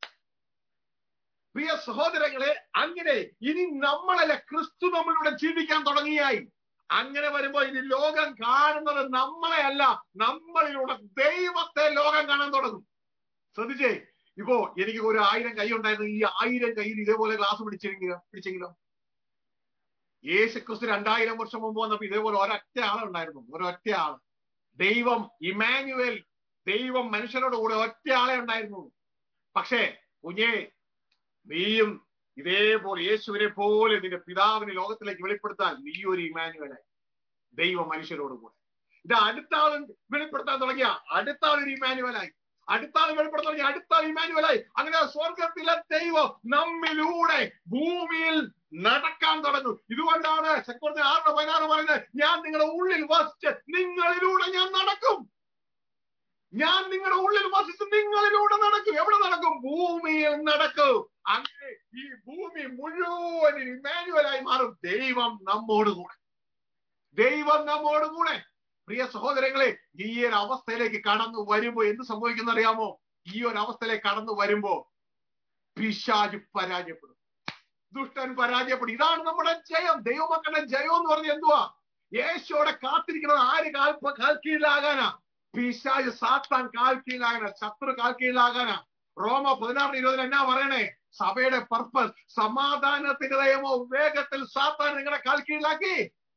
Speaker 1: പ്രിയ സഹോദരങ്ങളെ അങ്ങനെ ഇനി നമ്മളല്ല ക്രിസ്തു നമ്മളിലൂടെ ജീവിക്കാൻ തുടങ്ങിയായി അങ്ങനെ വരുമ്പോ ഇനി ലോകം കാണുന്നത് നമ്മളെ അല്ല നമ്മളിലൂടെ ദൈവത്തെ ലോകം കാണാൻ തുടങ്ങും ശ്രദ്ധിച്ചേ ഇപ്പോ എനിക്ക് ഒരു ആയിരം കൈ ഉണ്ടായിരുന്നു ഈ ആയിരം കയ്യിൽ ഇതേപോലെ ഗ്ലാസ് പിടിച്ചെങ്കിലോ പിടിച്ചെങ്കിലോ യേശു ക്രിസ്തു രണ്ടായിരം വർഷം മുമ്പ് വന്നപ്പോ ഇതേപോലെ ഒരൊറ്റ ആളുണ്ടായിരുന്നു ഒരൊറ്റ ആള് ദൈവം ഇമാനുവൽ ദൈവം മനുഷ്യരോട് കൂടെ ഒറ്റ ആളെ ഉണ്ടായിരുന്നു പക്ഷേ കുഞ്ഞേ നീയും ഇതേപോലെ യേശുവിനെ പോലെ നിന്റെ പിതാവിനെ ലോകത്തിലേക്ക് വെളിപ്പെടുത്താൻ നീ ഒരു ഇമാനുവലായി ദൈവം മനുഷ്യരോട് കൂടെ ഇത് അടുത്ത ആൾ വെളിപ്പെടുത്താൻ തുടങ്ങിയ അടുത്ത ആൾ ഒരു ഇമാനുവലായി അടുത്താൾ വെളിപ്പെടുന്ന തുടങ്ങി അടുത്താൾ ഇമാനുവലായി അങ്ങനെ സ്വർഗത്തിലെ ദൈവം നമ്മിലൂടെ ഭൂമിയിൽ നടക്കാൻ തുടങ്ങും ഇതുകൊണ്ടാണ് ചക്രവർത്തി ആറിന് പതിനാറ് പറയുന്നത് ഞാൻ നിങ്ങളുടെ ഉള്ളിൽ വസിച്ച് നിങ്ങളിലൂടെ ഞാൻ നടക്കും ഞാൻ നിങ്ങളുടെ ഉള്ളിൽ വസിച്ച് നിങ്ങളിലൂടെ നടക്കും എവിടെ നടക്കും ഭൂമിയിൽ നടക്കും അങ്ങനെ ഈ ഭൂമി മുഴുവൻ ഇമാനുവലായി മാറും ദൈവം നമ്മോട് കൂടെ ദൈവം നമ്മോട് കൂടെ പ്രിയ സഹോദരങ്ങളെ ഈ ഒരു അവസ്ഥയിലേക്ക് കടന്നു വരുമ്പോ എന്ത് സംഭവിക്കുന്ന അറിയാമോ ഈ ഒരു അവസ്ഥയിലേക്ക് കടന്നു വരുമ്പോ പിശാജ് പരാജയപ്പെടും ദുഷ്ടൻ പരാജയപ്പെടും ഇതാണ് നമ്മുടെ ജയം ദൈവമക്കളുടെ ജയം എന്ന് പറഞ്ഞ എന്തുവാ യേശോടെ കാത്തിരിക്കുന്നത് ആര് കാൽ കാൽ കീഴിലാകാനാ പിശാജ് സാത്താൻ കാൽ കീഴിലാകാനാ ശത്രു കാൽ കീഴിലാകാനാ റോമ പതിനാറിന് ഇരുപതിന് എന്നാ പറയണേ സഭയുടെ പർപ്പസ് സമാധാനത്തിന്റെ ദയമോ വേഗത്തിൽ സാത്താൻ നിങ്ങളെ കാൽ കീഴിലാക്കി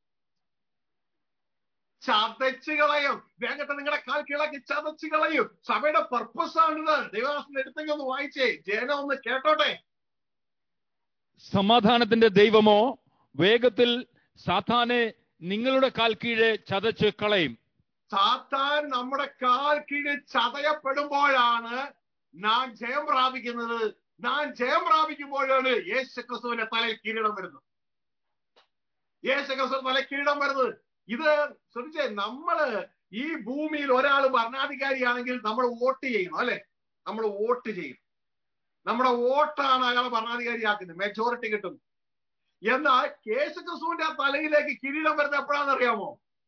Speaker 1: ചതച്ച് കളയും വേഗത്തെ നിങ്ങളുടെ കാൽ കീഴാക്കി ചതച്ച് കളയും സഭയുടെ പർപ്പസ് ആണിത് ദൈവദാസൻ എടുത്തെങ്കിൽ ഒന്ന് വായിച്ചേ ജനം ഒന്ന് കേട്ടോട്ടെ
Speaker 2: സമാധാനത്തിന്റെ ദൈവമോ വേഗത്തിൽ സാത്താനെ നിങ്ങളുടെ കാൽ കീഴെ ചതച്ച് കളയും
Speaker 1: സാത്താൻ നമ്മുടെ കാൽ കീഴിൽ ചതയപ്പെടുമ്പോഴാണ് നാം ജയം പ്രാപിക്കുന്നത് നാം ജയം പ്രാപിക്കുമ്പോഴാണ് യേശു ക്രിസ്തുവിന്റെ തലയിൽ കിരീടം വരുന്നത് യേശു ക്രിസ്തു തല കിരീടം വരുന്നത് ഇത് ശ്രദ്ധിച്ചേ നമ്മള് ഈ ഭൂമിയിൽ ഒരാൾ ഭരണാധികാരിയാണെങ്കിൽ നമ്മൾ വോട്ട് ചെയ്യണം അല്ലെ നമ്മൾ വോട്ട് ചെയ്യും നമ്മുടെ വോട്ടാണ് അയാളെ ഭരണാധികാരിയാക്കുന്നത് മെജോറിറ്റി കിട്ടും എന്നാൽ യേശു ക്രിസ്തുവിന്റെ തലയിലേക്ക് കിരീടം വരുന്നത് എപ്പോഴാണെന്ന് അറിയാമോ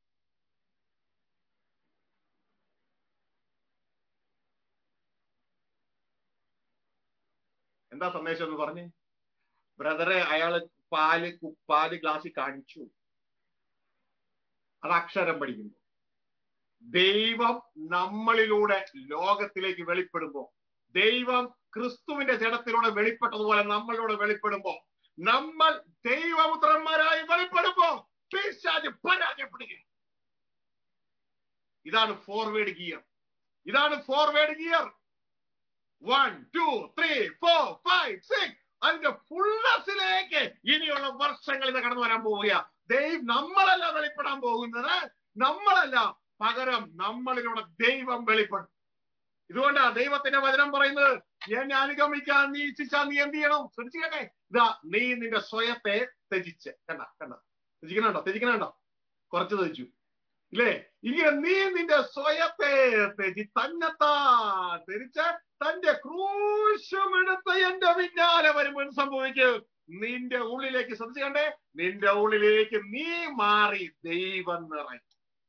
Speaker 1: എന്താ സന്ദേശം എന്ന് പറഞ്ഞേ ബ്രദറെ അയാള് പാല് പാല് ഗ്ലാസ്സിൽ കാണിച്ചു അത് അക്ഷരം പഠിക്കുമ്പോ ദൈവം നമ്മളിലൂടെ ലോകത്തിലേക്ക് വെളിപ്പെടുമ്പോ ദൈവം ക്രിസ്തുവിന്റെ ജഡത്തിലൂടെ വെളിപ്പെട്ടതുപോലെ നമ്മളിലൂടെ വെളിപ്പെടുമ്പോ നമ്മൾ ദൈവപുത്രന്മാരായി വെളിപ്പെടുമ്പോ പിശാച് പരാജയപ്പെടുക ഇതാണ് ഫോർവേഡ് ഗിയർ ഇതാണ് forward gear one two three four five six അതിന്റെ ഫുള്ളസിലേക്ക് ഇനിയുള്ള വർഷങ്ങൾ ഇത് കടന്നു വരാൻ പോവുക ദൈവം നമ്മളല്ല വെളിപ്പെടാൻ പോകുന്നത് നമ്മളല്ല പകരം നമ്മളിലൂടെ ദൈവം വെളിപ്പെടും ഇതുകൊണ്ടാ ദൈവത്തിന്റെ വചനം പറയുന്നത് എന്നെ അനുഗമിക്കാൻ നീ ഇച്ഛിച്ചാൽ നീ എന്ത് ചെയ്യണം ശ്രദ്ധിക്കട്ടെ ഇതാ നീ നിന്റെ സ്വയത്തെ ത്യജിച്ച് കണ്ട കണ്ട ത്യജിക്കണുണ്ടോ ത്യജിക്കണുണ്ടോ കുറച്ച് ത്യജിച്ചു ഇല്ലേ ഇങ്ങനെ നീ നിന്റെ സ്വയത്തെ ത്യജി തന്നെത്താ തിരിച്ച് തന്റെ ക്രൂശമെടുത്ത് എന്റെ പിന്നാലെ വരുമ്പോൾ സംഭവിക്കും നിന്റെ ഉള്ളിലേക്ക് ശ്രദ്ധിക്കണ്ടേ നിന്റെ ഉള്ളിലേക്ക് നീ മാറി ദൈവം നിറയും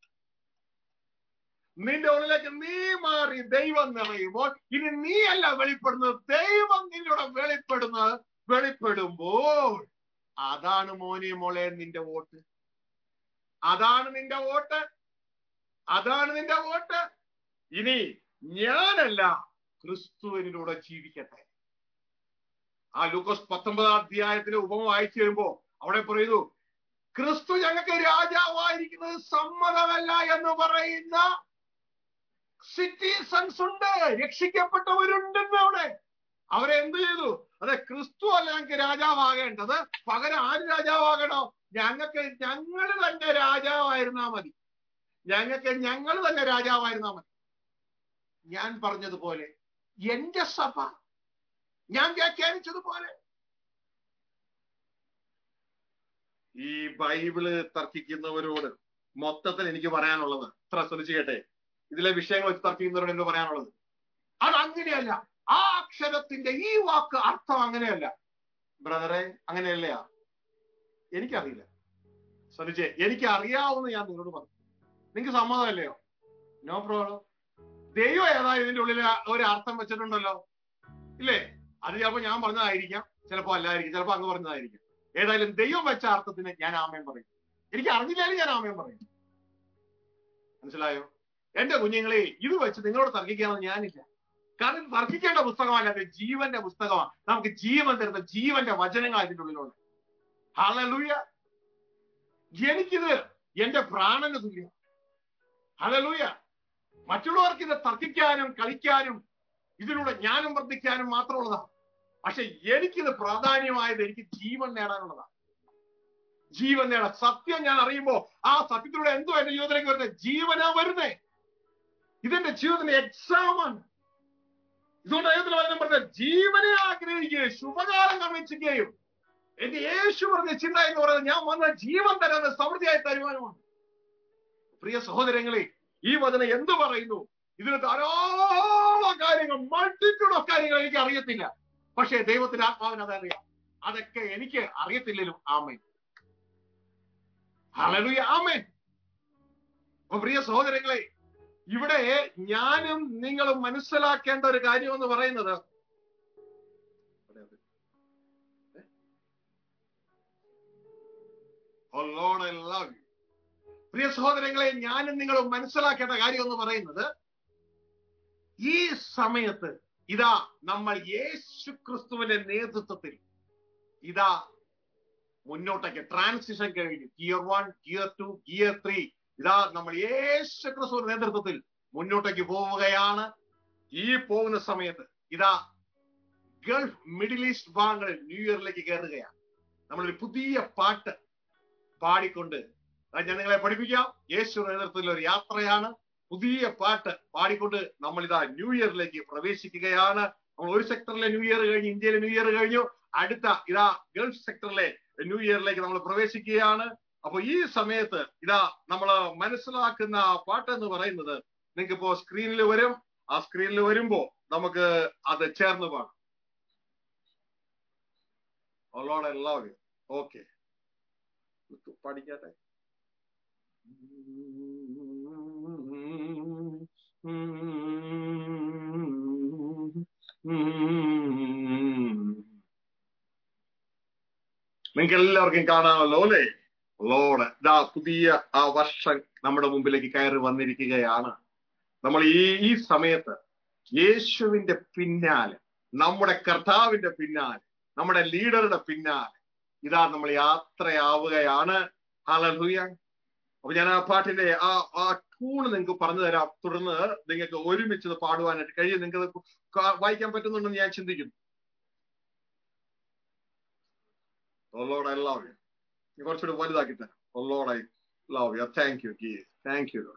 Speaker 1: നിന്റെ ഉള്ളിലേക്ക് നീ മാറി ദൈവം നിറയുമ്പോൾ ഇനി നീയല്ല വെളിപ്പെടുന്നത് ദൈവം നിന്നോട് വെളിപ്പെടുന്നത് വെളിപ്പെടുമ്പോൾ അതാണ് മോനെ മോളെ നിന്റെ വോട്ട് അതാണ് നിന്റെ വോട്ട് അതാണ് നിന്റെ വോട്ട് ഇനി ഞാനല്ല ക്രിസ്തുവിനിലൂടെ ജീവിക്കട്ടെ ആ ലൂക്കോസ് പത്തൊമ്പതാം അധ്യായത്തിലെ ഉപമ വായിച്ചു വരുമ്പോ അവിടെ പറയുന്നു ക്രിസ്തു ഞങ്ങൾക്ക് രാജാവായിരിക്കുന്നത് സമ്മതമല്ല എന്ന് പറയുന്ന സിറ്റിസൺസ് ഉണ്ട് രക്ഷിക്കപ്പെട്ടവരുണ്ടെന്ന് അവിടെ അവരെ എന്ത് ചെയ്തു അതെ ക്രിസ്തു അല്ല ഞങ്ങൾക്ക് രാജാവാകേണ്ടത് പകരം ആര് രാജാവാകണോ ഞങ്ങൾക്ക് ഞങ്ങൾ തന്നെ രാജാവായിരുന്നാ മതി ഞങ്ങൾക്ക് ഞങ്ങൾ തന്നെ രാജാവായിരുന്നാ മതി ഞാൻ പറഞ്ഞതുപോലെ എന്റെ സഭ ഞാൻ വ്യാഖ്യാനിച്ചതുപോലെ ഈ ബൈബിള് തർക്കിക്കുന്നവരോട് മൊത്തത്തിൽ എനിക്ക് പറയാനുള്ളത് ഇത്ര ശ്രദ്ധിച്ചു കേട്ടെ ഇതിലെ വിഷയങ്ങൾ വെച്ച് തർക്കിക്കുന്നവരോട് എന്ന് പറയാനുള്ളത് അത് അങ്ങനെയല്ല ആ അക്ഷരത്തിന്റെ ഈ വാക്ക് അർത്ഥം അങ്ങനെയല്ല ബ്രദറെ അങ്ങനെയല്ല എനിക്കറിയില്ല ശ്രദ്ധിച്ചേ എനിക്ക് അറിയാവുന്ന ഞാൻ നിങ്ങളോട് പറഞ്ഞു നിങ്ങൾക്ക് സമ്മതമല്ലയോ നോ പ്രോബ്ലം ദൈവം ഏതായാലും ഇതിന്റെ ഉള്ളിൽ ഒരു അർത്ഥം വെച്ചിട്ടുണ്ടല്ലോ ഇല്ലേ അത് ചിലപ്പോ ഞാൻ പറഞ്ഞതായിരിക്കാം ചിലപ്പോ അല്ലായിരിക്കും ചിലപ്പോ അങ്ങ് പറഞ്ഞതായിരിക്കും ഏതായാലും ദൈവം വെച്ച അർത്ഥത്തിന് ഞാൻ ആമയം പറയും എനിക്ക് അറിഞ്ഞില്ലാലും ഞാൻ ആമയം പറയും മനസ്സിലായോ എന്റെ കുഞ്ഞുങ്ങളെ ഇത് വെച്ച് നിങ്ങളോട് തർക്കിക്കാമെന്ന് ഞാനില്ല കാരണം ഇത് തർക്കിക്കേണ്ട പുസ്തകമല്ല അത് ജീവന്റെ പുസ്തകമാണ് നമുക്ക് ജീവൻ തരുന്ന ജീവന്റെ വചനങ്ങൾ അതിന്റെ ഉള്ളിലുണ്ട് ഹലലൂയ എനിക്കിത് എന്റെ പ്രാണന് തുല്യം ഹലലൂയ മറ്റുള്ളവർക്ക് ഇത് തർക്കിക്കാനും കളിക്കാനും ഇതിലൂടെ ജ്ഞാനം വർദ്ധിക്കാനും മാത്രമുള്ളതാണ് പക്ഷെ എനിക്കിത് പ്രാധാന്യമായത് എനിക്ക് ജീവൻ നേടാനുള്ളതാണ് ജീവൻ നേടാൻ സത്യം ഞാൻ അറിയുമ്പോ ആ സത്യത്തിലൂടെ എന്തോ എന്റെ ജീവിതത്തിലേക്ക് വരുന്നത് ജീവനാ വരുന്നേ ഇതെന്റെ ജീവിതത്തിന്റെ എക്സാമാണ് ഇതുകൊണ്ട് ദൈവത്തിൽ വചനം പറഞ്ഞ ജീവനെ ആഗ്രഹിക്കുകയും ശുഭകാലം കമ്മിച്ചിക്കുകയും എന്റെ യേശു പറഞ്ഞ ചിന്ത എന്ന് പറയുന്നത് ഞാൻ വന്ന ജീവൻ തരാൻ സമൃദ്ധിയായി തരുവാനുമാണ് പ്രിയ സഹോദരങ്ങളെ ഈ വചനം എന്ത് പറയുന്നു ഇതിന് ധാരാളം കാര്യങ്ങൾ മൾട്ടിറ്റ്യൂഡ് ഓഫ് കാര്യങ്ങൾ എനിക്ക് അറിയത്തില്ല പക്ഷേ ദൈവത്തിന്റെ ആത്മാവിന് അതറിയാം അതൊക്കെ എനിക്ക് അറിയത്തില്ലല്ലോ ആമേൻ ഹല്ലേലൂയ ആമേൻ അപ്പൊ പ്രിയ സഹോദരങ്ങളെ ഇവിടെ ഞാനും നിങ്ങളും മനസ്സിലാക്കേണ്ട ഒരു കാര്യം എന്ന് പറയുന്നത് Oh Lord, I love you. പ്രിയ സഹോദരങ്ങളെ ഞാനും നിങ്ങളും മനസ്സിലാക്കേണ്ട കാര്യം എന്ന് പറയുന്നത് ഈ സമയത്ത് ഇതാ നമ്മൾ യേശു ക്രിസ്തുവിന്റെ നേതൃത്വത്തിൽ ഇതാ മുന്നോട്ടേക്ക് ട്രാൻസിഷൻ കഴിഞ്ഞു gear one gear two gear three ഇതാ നമ്മൾ യേശു ക്രിസ്തുവിന്റെ നേതൃത്വത്തിൽ മുന്നോട്ടേക്ക് പോവുകയാണ് ഈ പോകുന്ന സമയത്ത് ഇതാ ഗൾഫ് മിഡിൽ ഈസ്റ്റ് ഭാഗങ്ങളിൽ ന്യൂ ഇയറിലേക്ക് കയറുകയാണ് നമ്മളൊരു പുതിയ പാട്ട് പാടിക്കൊണ്ട് അത് ഞാൻ നിങ്ങളെ പഠിപ്പിക്കാം യേശു നേതൃത്വത്തിൽ ഒരു യാത്രയാണ് പുതിയ പാട്ട് പാടിക്കൊണ്ട് നമ്മൾ ഇതാ ന്യൂ ഇയറിലേക്ക് പ്രവേശിക്കുകയാണ് നമ്മൾ ഒരു സെക്ടറിലെ ന്യൂ ഇയർ കഴിഞ്ഞു ഇന്ത്യയിലെ ന്യൂ ഇയർ കഴിഞ്ഞു അടുത്ത ഇതാ ഗൾഫ് സെക്ടറിലെ ന്യൂ ഇയറിലേക്ക് നമ്മൾ പ്രവേശിക്കുകയാണ് അപ്പൊ ഈ സമയത്ത് ഇതാ നമ്മൾ മനസ്സിലാക്കുന്ന പാട്ട് എന്ന് പറയുന്നത് നിങ്ങൾക്ക് ഇപ്പോ സ്ക്രീനിൽ വരും ആ സ്ക്രീനിൽ വരുമ്പോ നമുക്ക് അത് ചേർന്ന് പാടാം ഓളോടെ എല്ലാവരും ഓക്കെ പഠിക്കട്ടെ നിങ്ങൾക്ക് എല്ലാവർക്കും കാണാമല്ലോ അല്ലേ ലോഡ് ഇതാ പുതിയ ആ വർഷം നമ്മുടെ മുമ്പിലേക്ക് കയറി വന്നിരിക്കുകയാണ് നമ്മൾ ഈ ഈ സമയത്ത് യേശുവിന്റെ പിന്നാലെ നമ്മുടെ കർത്താവിന്റെ പിന്നാലെ നമ്മുടെ ലീഡറുടെ പിന്നാലെ ഇതാ നമ്മൾ യാത്രയാവുകയാണ് ഹലലുയ അപ്പൊ ഞാൻ ആ പാട്ടിന്റെ ആ ആ ട്യൂണ് നിങ്ങൾക്ക് പറഞ്ഞു തരാം തുടർന്ന് നിങ്ങൾക്ക് ഒരുമിച്ച് ഇത് പാടുവാനായിട്ട് കഴിയും നിങ്ങൾക്ക് വായിക്കാൻ പറ്റുന്നുണ്ടെന്ന് ഞാൻ ചിന്തിക്കുന്നു ഒള്ളോട് ഐ ലവ് യു കുറച്ചുകൂടി വലുതാക്കി തരാം ഒള്ളോട് I love you thank you ഗീ താങ്ക് യു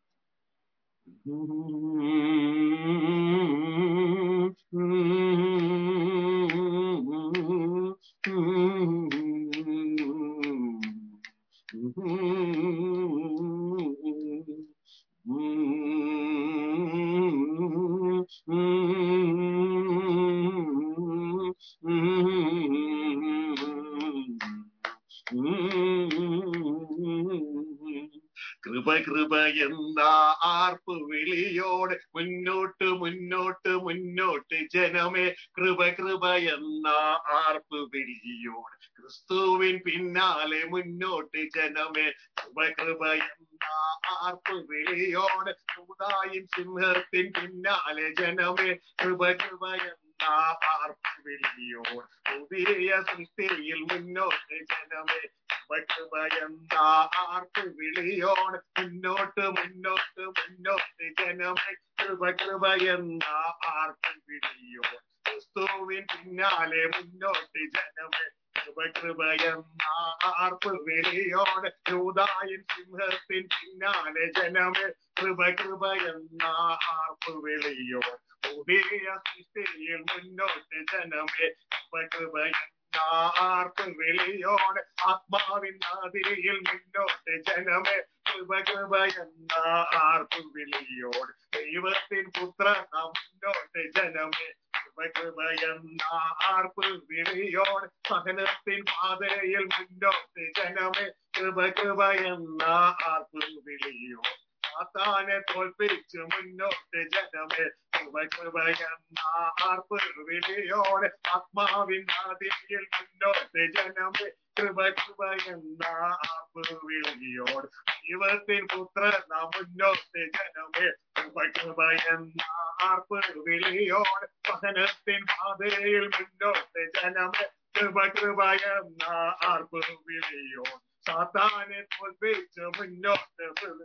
Speaker 1: കൃപ കൃപ എന്താ ആർപ്പ് വിളിയോട് മുന്നോട്ട് മുന്നോട്ട് മുന്നോട്ട് ജനമേ കൃപ കൃപ എന്ന ആർപ്പ് വിളിയോട് ക്രിസ്തുവിൻ പിന്നാലെ മുന്നോട്ട് ജനമേ കൃപ കൃപ എന്ന ആർപ്പ് വിളിയോട് സമുദായം സിംഹത്തിൻ പിന്നാലെ ജനമേ കൃപ കൃപ എന്ന ആർപ്പ് വിളിയോട് പുതിയ സൃഷ്ടിയിൽ മുന്നോട്ട് ജനമേ കൃപ എന്ന ആർപ്പ് വിളിയോട് മുന്നോട്ട് മുന്നോട്ട് മുന്നോട്ട് ജനമേ കൃപ കൃപ എന്ന ആർപ്പ് വിളിയോട് ക്രിസ്തുവിൻ പിന്നാലെ മുന്നോട്ട് ജനമേ കൃപ കൃപ എന്ന ആർപ്പ് വിളിയോട് യൂതായൻ സിംഹത്തിൻ പിന്നാലെ ജനമേ കൃപ കൃപ എന്ന ആർപ്പ് വിളിയോട് പുതിയ സൃഷ്ടിയിൽ മുന്നോട്ട് ജനമേ കൃപ കൃപ എന്ന ആർപ്പ് വിളിയോട് ആത്മാവിൻ നാദിയിൽ മുന്നോട്ട് ജനമേ കൃപ കൃപ എന്ന ആർപ്പ് വിളിയോട് ദൈവത്തിൻ പുത്ര മുന്നോട്ട് ജനമേ കൃപ കൃപ എന്ന ആർപ്പ് വിളിയോട് സഹനത്തിൻ പാതയിൽ മുന്നോട്ട് ജനമേ കൃപ കൃപ എന്ന ആർപ്പ് വിളിയോട് സാത്താനെ തോൽപ്പിച്ച് മുന്നോട്ട് ജനമേ കൃപ കൃപ എന്ന ആർപ്പ് വിളിയോട് ആത്മാവിൻ ആദിയിൽ മുന്നോട്ട് ജനമേ കൃപ കൃപ എന്ന ആർപ്പ് വിളിയോട് ദൈവത്തിൻ പുത്രന മുന്നോട്ട് ജനമേ കൃപ കൃപ എന്ന ആർപ്പ് വിളിയോട് സഹനത്തിൻ പാതയിൽ മുന്നോട്ട് ജനമേ കൃപ കൃപ എന്ന ആർപ്പ് വിളിയോട് സാത്താനെ തോൽപ്പിച്ച് മുന്നോട്ട്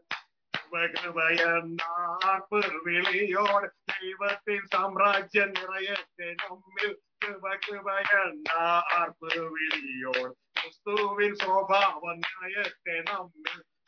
Speaker 1: വിളിയോട് ദൈവത്തിൻ സാമ്രാജ്യം നിറയത്തെ നമ്മിൽ കൃപ കൃപയെന്ന ആർപ്പ് വിളിയോട് ക്രിസ്തുവിൻ സ്വഭാവം നിറയത്തെ നമ്മിൽ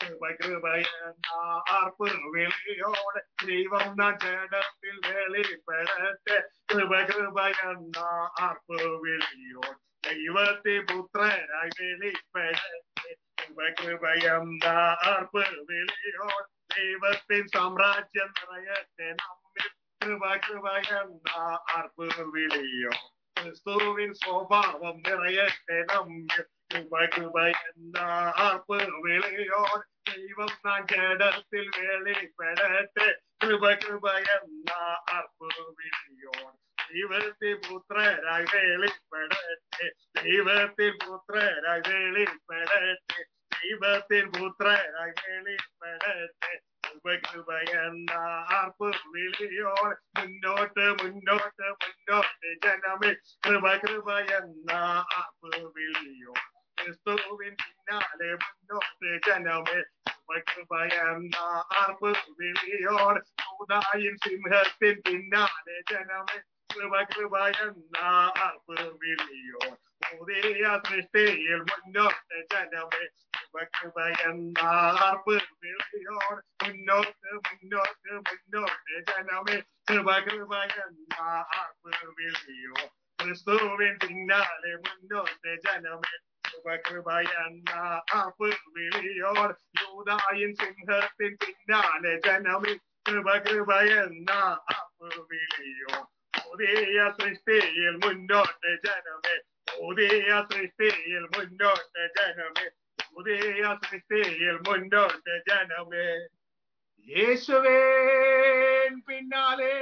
Speaker 1: കൃപ കൃപയെന്ന ആർപ്പ് വിളിയോടെ ദൈവം ജഡത്തിൽ വെളിപ്പെടട്ടെ കൃപ കൃപയെന്ന ആർപ്പ് വിളിയോടെ ദൈവത്തെ പുത്രനായി വെളിപ്പെടട്ടെ കൃപ കൃപയെന്ന ആർപ്പ് വിളിയോടെ ദൈവത്തിൻ സാമ്രാജ്യം നിറയട്ടെ നമ്മിൽ കൃപ കൃപയെന്ന ആർപ്പ് വിളിയോ ക്രിസ്തുവിൻ സ്വഭാവം നിറയട്ടെ നമ്മിൽ കൃപ കൃപയെന്ന ആർപ്പ് വിളിയോ ദൈവം നാം ജഡത്തിൽ വെളിപ്പെടട്ടെ കൃപ കൃപയെന്ന ആർപ്പ് വിളിയോ ദൈവത്തിൽ പുത്രരായി വെളിപ്പെടട്ടെ ദൈവത്തിൽ പുത്രരായി വെളിപ്പെടട്ടെ ദൈവത്തിൽ പുത്രരായി വെളിപ്പെടട്ടെ കൃപ കൃപയെന്ന ആർപ്പ് വിളിയോൾ മുന്നോട്ട് മുന്നോട്ട് മുന്നോട്ട് ജനമേ കൃപ കൃപയെന്ന ആർപ്പ് വിളിയോൾ ക്രിസ്തുവിൻ പിന്നാലെ മുന്നോട്ട് ജനമേ കൃപ കൃപയെന്ന ആർപ്പ് വിളിയോൾ യൂദായിൻ സിംഹത്തിൻ പിന്നാലെ ജനമേ കൃപ കൃപയെന്ന ആർപ്പ് വിളിയോൾ പുതിയ സൃഷ്ടിയിൽ മുന്നോട്ട് ജനമേ കൃപ കൃപയെന്ന ആർപ്പ് വിളിയോൾ മുന്നോട്ട് മുന്നോട്ട് മുന്നോട്ട് ജനമേ കൃപ കൃപയെന്ന ആർപ്പ് വിളിയോ ക്രിസ്തുവിൻ പിന്നാലെ മുന്നോട്ട് ജനമേ കൃപ കൃപയെന്ന ആർപ്പ് വിളിയോൾ യൂതായിൻ സിംഹത്തിൻ പിന്നാലെ ജനമേ കൃപ കൃപയെന്ന ആർപ്പ് വിളിയോ പുതിയ സൃഷ്ടിയിൽ മുന്നോട്ട് ജനമേ പുതിയ സൃഷ്ടിയിൽ മുന്നോട്ട് ജനമേ പുതിയ സൃഷ്ടിയിൽ മുന്നോട്ട് ജനമേ യേശുവേ പിന്നാലെ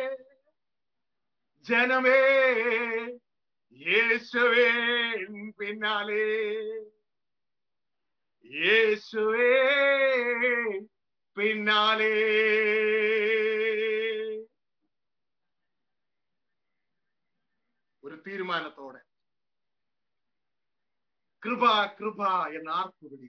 Speaker 1: ജനമേ യേശുവേ പിന്നാലെ യേശുവേ പിന്നാലെ ഒരു തീരുമാനത്തോടെ കൃപ കൃപ എന്ന ആർപ്പുവിളി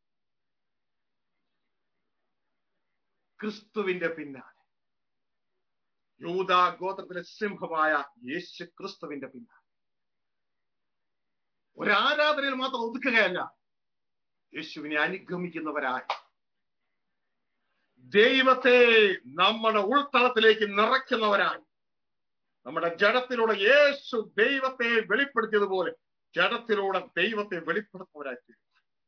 Speaker 1: ക്രിസ്തുവിന്റെ പിന്നാലെ യൂത ഗോത്രത്തിലെ സിംഹമായ യേശു ക്രിസ്തുവിന്റെ പിന്നാലെ ഒരാരാധനയിൽ മാത്രം ഒതുക്കുകയല്ല യേശുവിനെ അനുഗമിക്കുന്നവരായി ദൈവത്തെ നമ്മുടെ ഉൾത്തളത്തിലേക്ക് നിറയ്ക്കുന്നവരായി നമ്മുടെ ജഡത്തിലൂടെ യേശു ദൈവത്തെ വെളിപ്പെടുത്തിയതുപോലെ ജഡത്തിലൂടെ ദൈവത്തെ വെളിപ്പെടുത്തുന്നവരായി തീരും.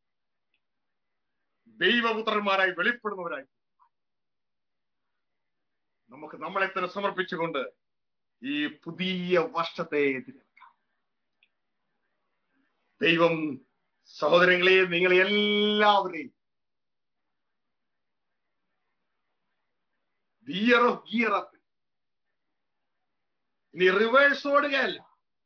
Speaker 1: ദൈവപുത്രന്മാരായി വെളിപ്പെടുന്നവരായി തീരും. നമുക്ക് നമ്മളെ തന്നെ സമർപ്പിച്ചുകൊണ്ട് ഈ പുതിയ വർഷത്തെ എതിരേൽക്കാം ദൈവം സഹോദരങ്ങളെ നിങ്ങളെ എല്ലാവരെയും ഗിയർ ഓഫ് ഗിയർ അപ്പ് ഇനി റിവേഴ്സ് ഓടുകയല്ല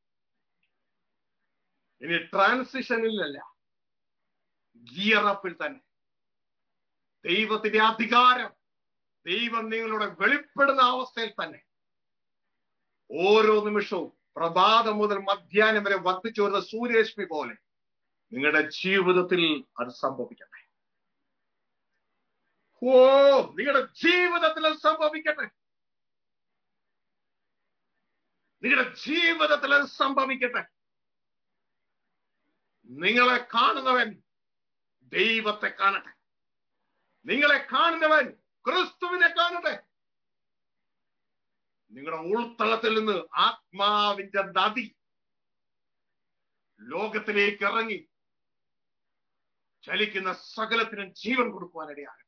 Speaker 1: ഇനി ട്രാൻസിഷനിലല്ല ഗിയർ അപ്പിൽ തന്നെ ദൈവത്തിന്റെ അധികാരം ദൈവം നിങ്ങളുടെ വെളിപ്പെടുന്ന അവസ്ഥയിൽ തന്നെ ഓരോ നിമിഷവും പ്രഭാതം മുതൽ മധ്യാഹ്നം വരെ വർദ്ധിച്ചു വരുന്ന സൂര്യരശ്മി പോലെ നിങ്ങളുടെ ജീവിതത്തിൽ അത് സംഭവിക്കട്ടെ ഓ നിങ്ങളുടെ ജീവിതത്തിൽ അത് സംഭവിക്കട്ടെ നിങ്ങളുടെ ജീവിതത്തിൽ അത് സംഭവിക്കട്ടെ നിങ്ങളെ കാണുന്നവൻ ദൈവത്തെ കാണട്ടെ നിങ്ങളെ കാണുന്നവൻ ക്രിസ്തുവിനെ കാണട്ടെ നിങ്ങളുടെ ഉൾത്തളത്തിൽ നിന്ന് ആത്മാവിന്റെ നദി ലോകത്തിലേക്ക് ഇറങ്ങി ചലിക്കുന്ന സകലത്തിനും ജീവൻ കൊടുക്കുവാനിടയാകട്ടെ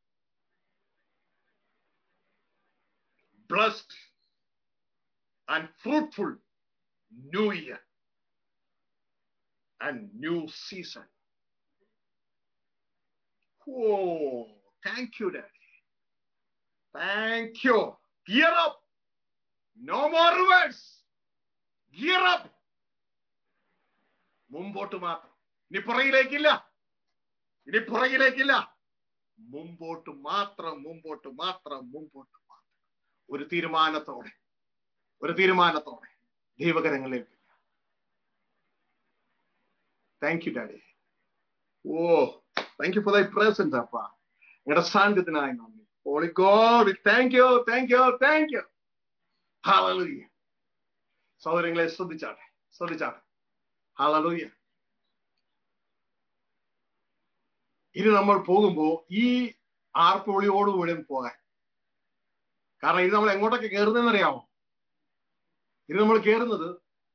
Speaker 1: blessed and fruitful new year and new season oh thank you daddy thank you gear up no more reverse gear up മുമ്പോട്ട് മാത്രം ഇനി പുറകിലേക്കില്ല ഇനി പുറകിലേക്കില്ല മുമ്പോട്ട് മാത്രം മുമ്പോട്ട് മാത്രം മുമ്പോട്ട് മാത്രം ഒരു തീരുമാനത്തോടെ ഒരു തീരുമാനത്തോടെ ദൈവകരങ്ങളിൽ thank you daddy oh thank you for thy presence അപ്പ നിങ്ങളുടെ സാന്നിധ്യത്തിനായി നന്ദി Holy God, thank you, thank you, thank you. Hallelujah. സഹോദരങ്ങളെ ശ്രദ്ധിച്ചാട്ടെ ശ്രദ്ധിച്ചാട്ടെ Hallelujah. ഇനി നമ്മൾ പോകുമ്പോ ഈ ആർപ്പുവിളിയോടുകൂടെ പോകാൻ കാരണം ഇത് നമ്മൾ എങ്ങോട്ടൊക്കെ കയറുന്നതെന്ന് അറിയാമോ ഇത് നമ്മൾ കയറുന്നത്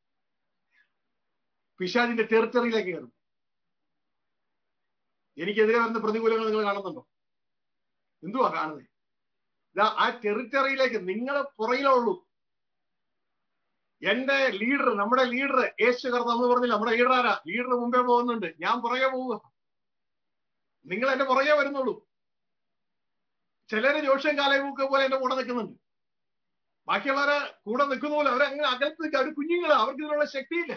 Speaker 1: പിശാജിന്റെ ടെറിട്ടറിയിലേക്ക് കയറും എനിക്കെതിരെ വരുന്ന പ്രതികൂലങ്ങൾ നിങ്ങൾ കാണുന്നുണ്ടോ എന്തുവാ കാണുന്നത് ഇതാ ആ ടെറിട്ടറിയിലേക്ക് നിങ്ങളെ പുറകിലേ ഉള്ളൂ എന്റെ ലീഡർ നമ്മുടെ ലീഡർ യേശു കർത്താവ് എന്ന് പറഞ്ഞില്ല നമ്മുടെ ലീഡർ ആരാ ലീഡർ മുമ്പേ പോകുന്നുണ്ട് ഞാൻ പുറകെ പോവുക നിങ്ങൾ എന്റെ പുറകെ വരുന്നുള്ളൂ ചിലര് ജോഷ്യം കാലമൂക്ക് പോലെ എന്റെ കൂടെ നിൽക്കുന്നുണ്ട് ബാക്കിയുള്ളവരെ കൂടെ നിൽക്കുന്ന പോലെ അവരങ്ങനെ അകലത്ത് നിൽക്കുക അവർ കുഞ്ഞുങ്ങളാ അവർക്ക് ഇതിനുള്ള ശക്തിയില്ല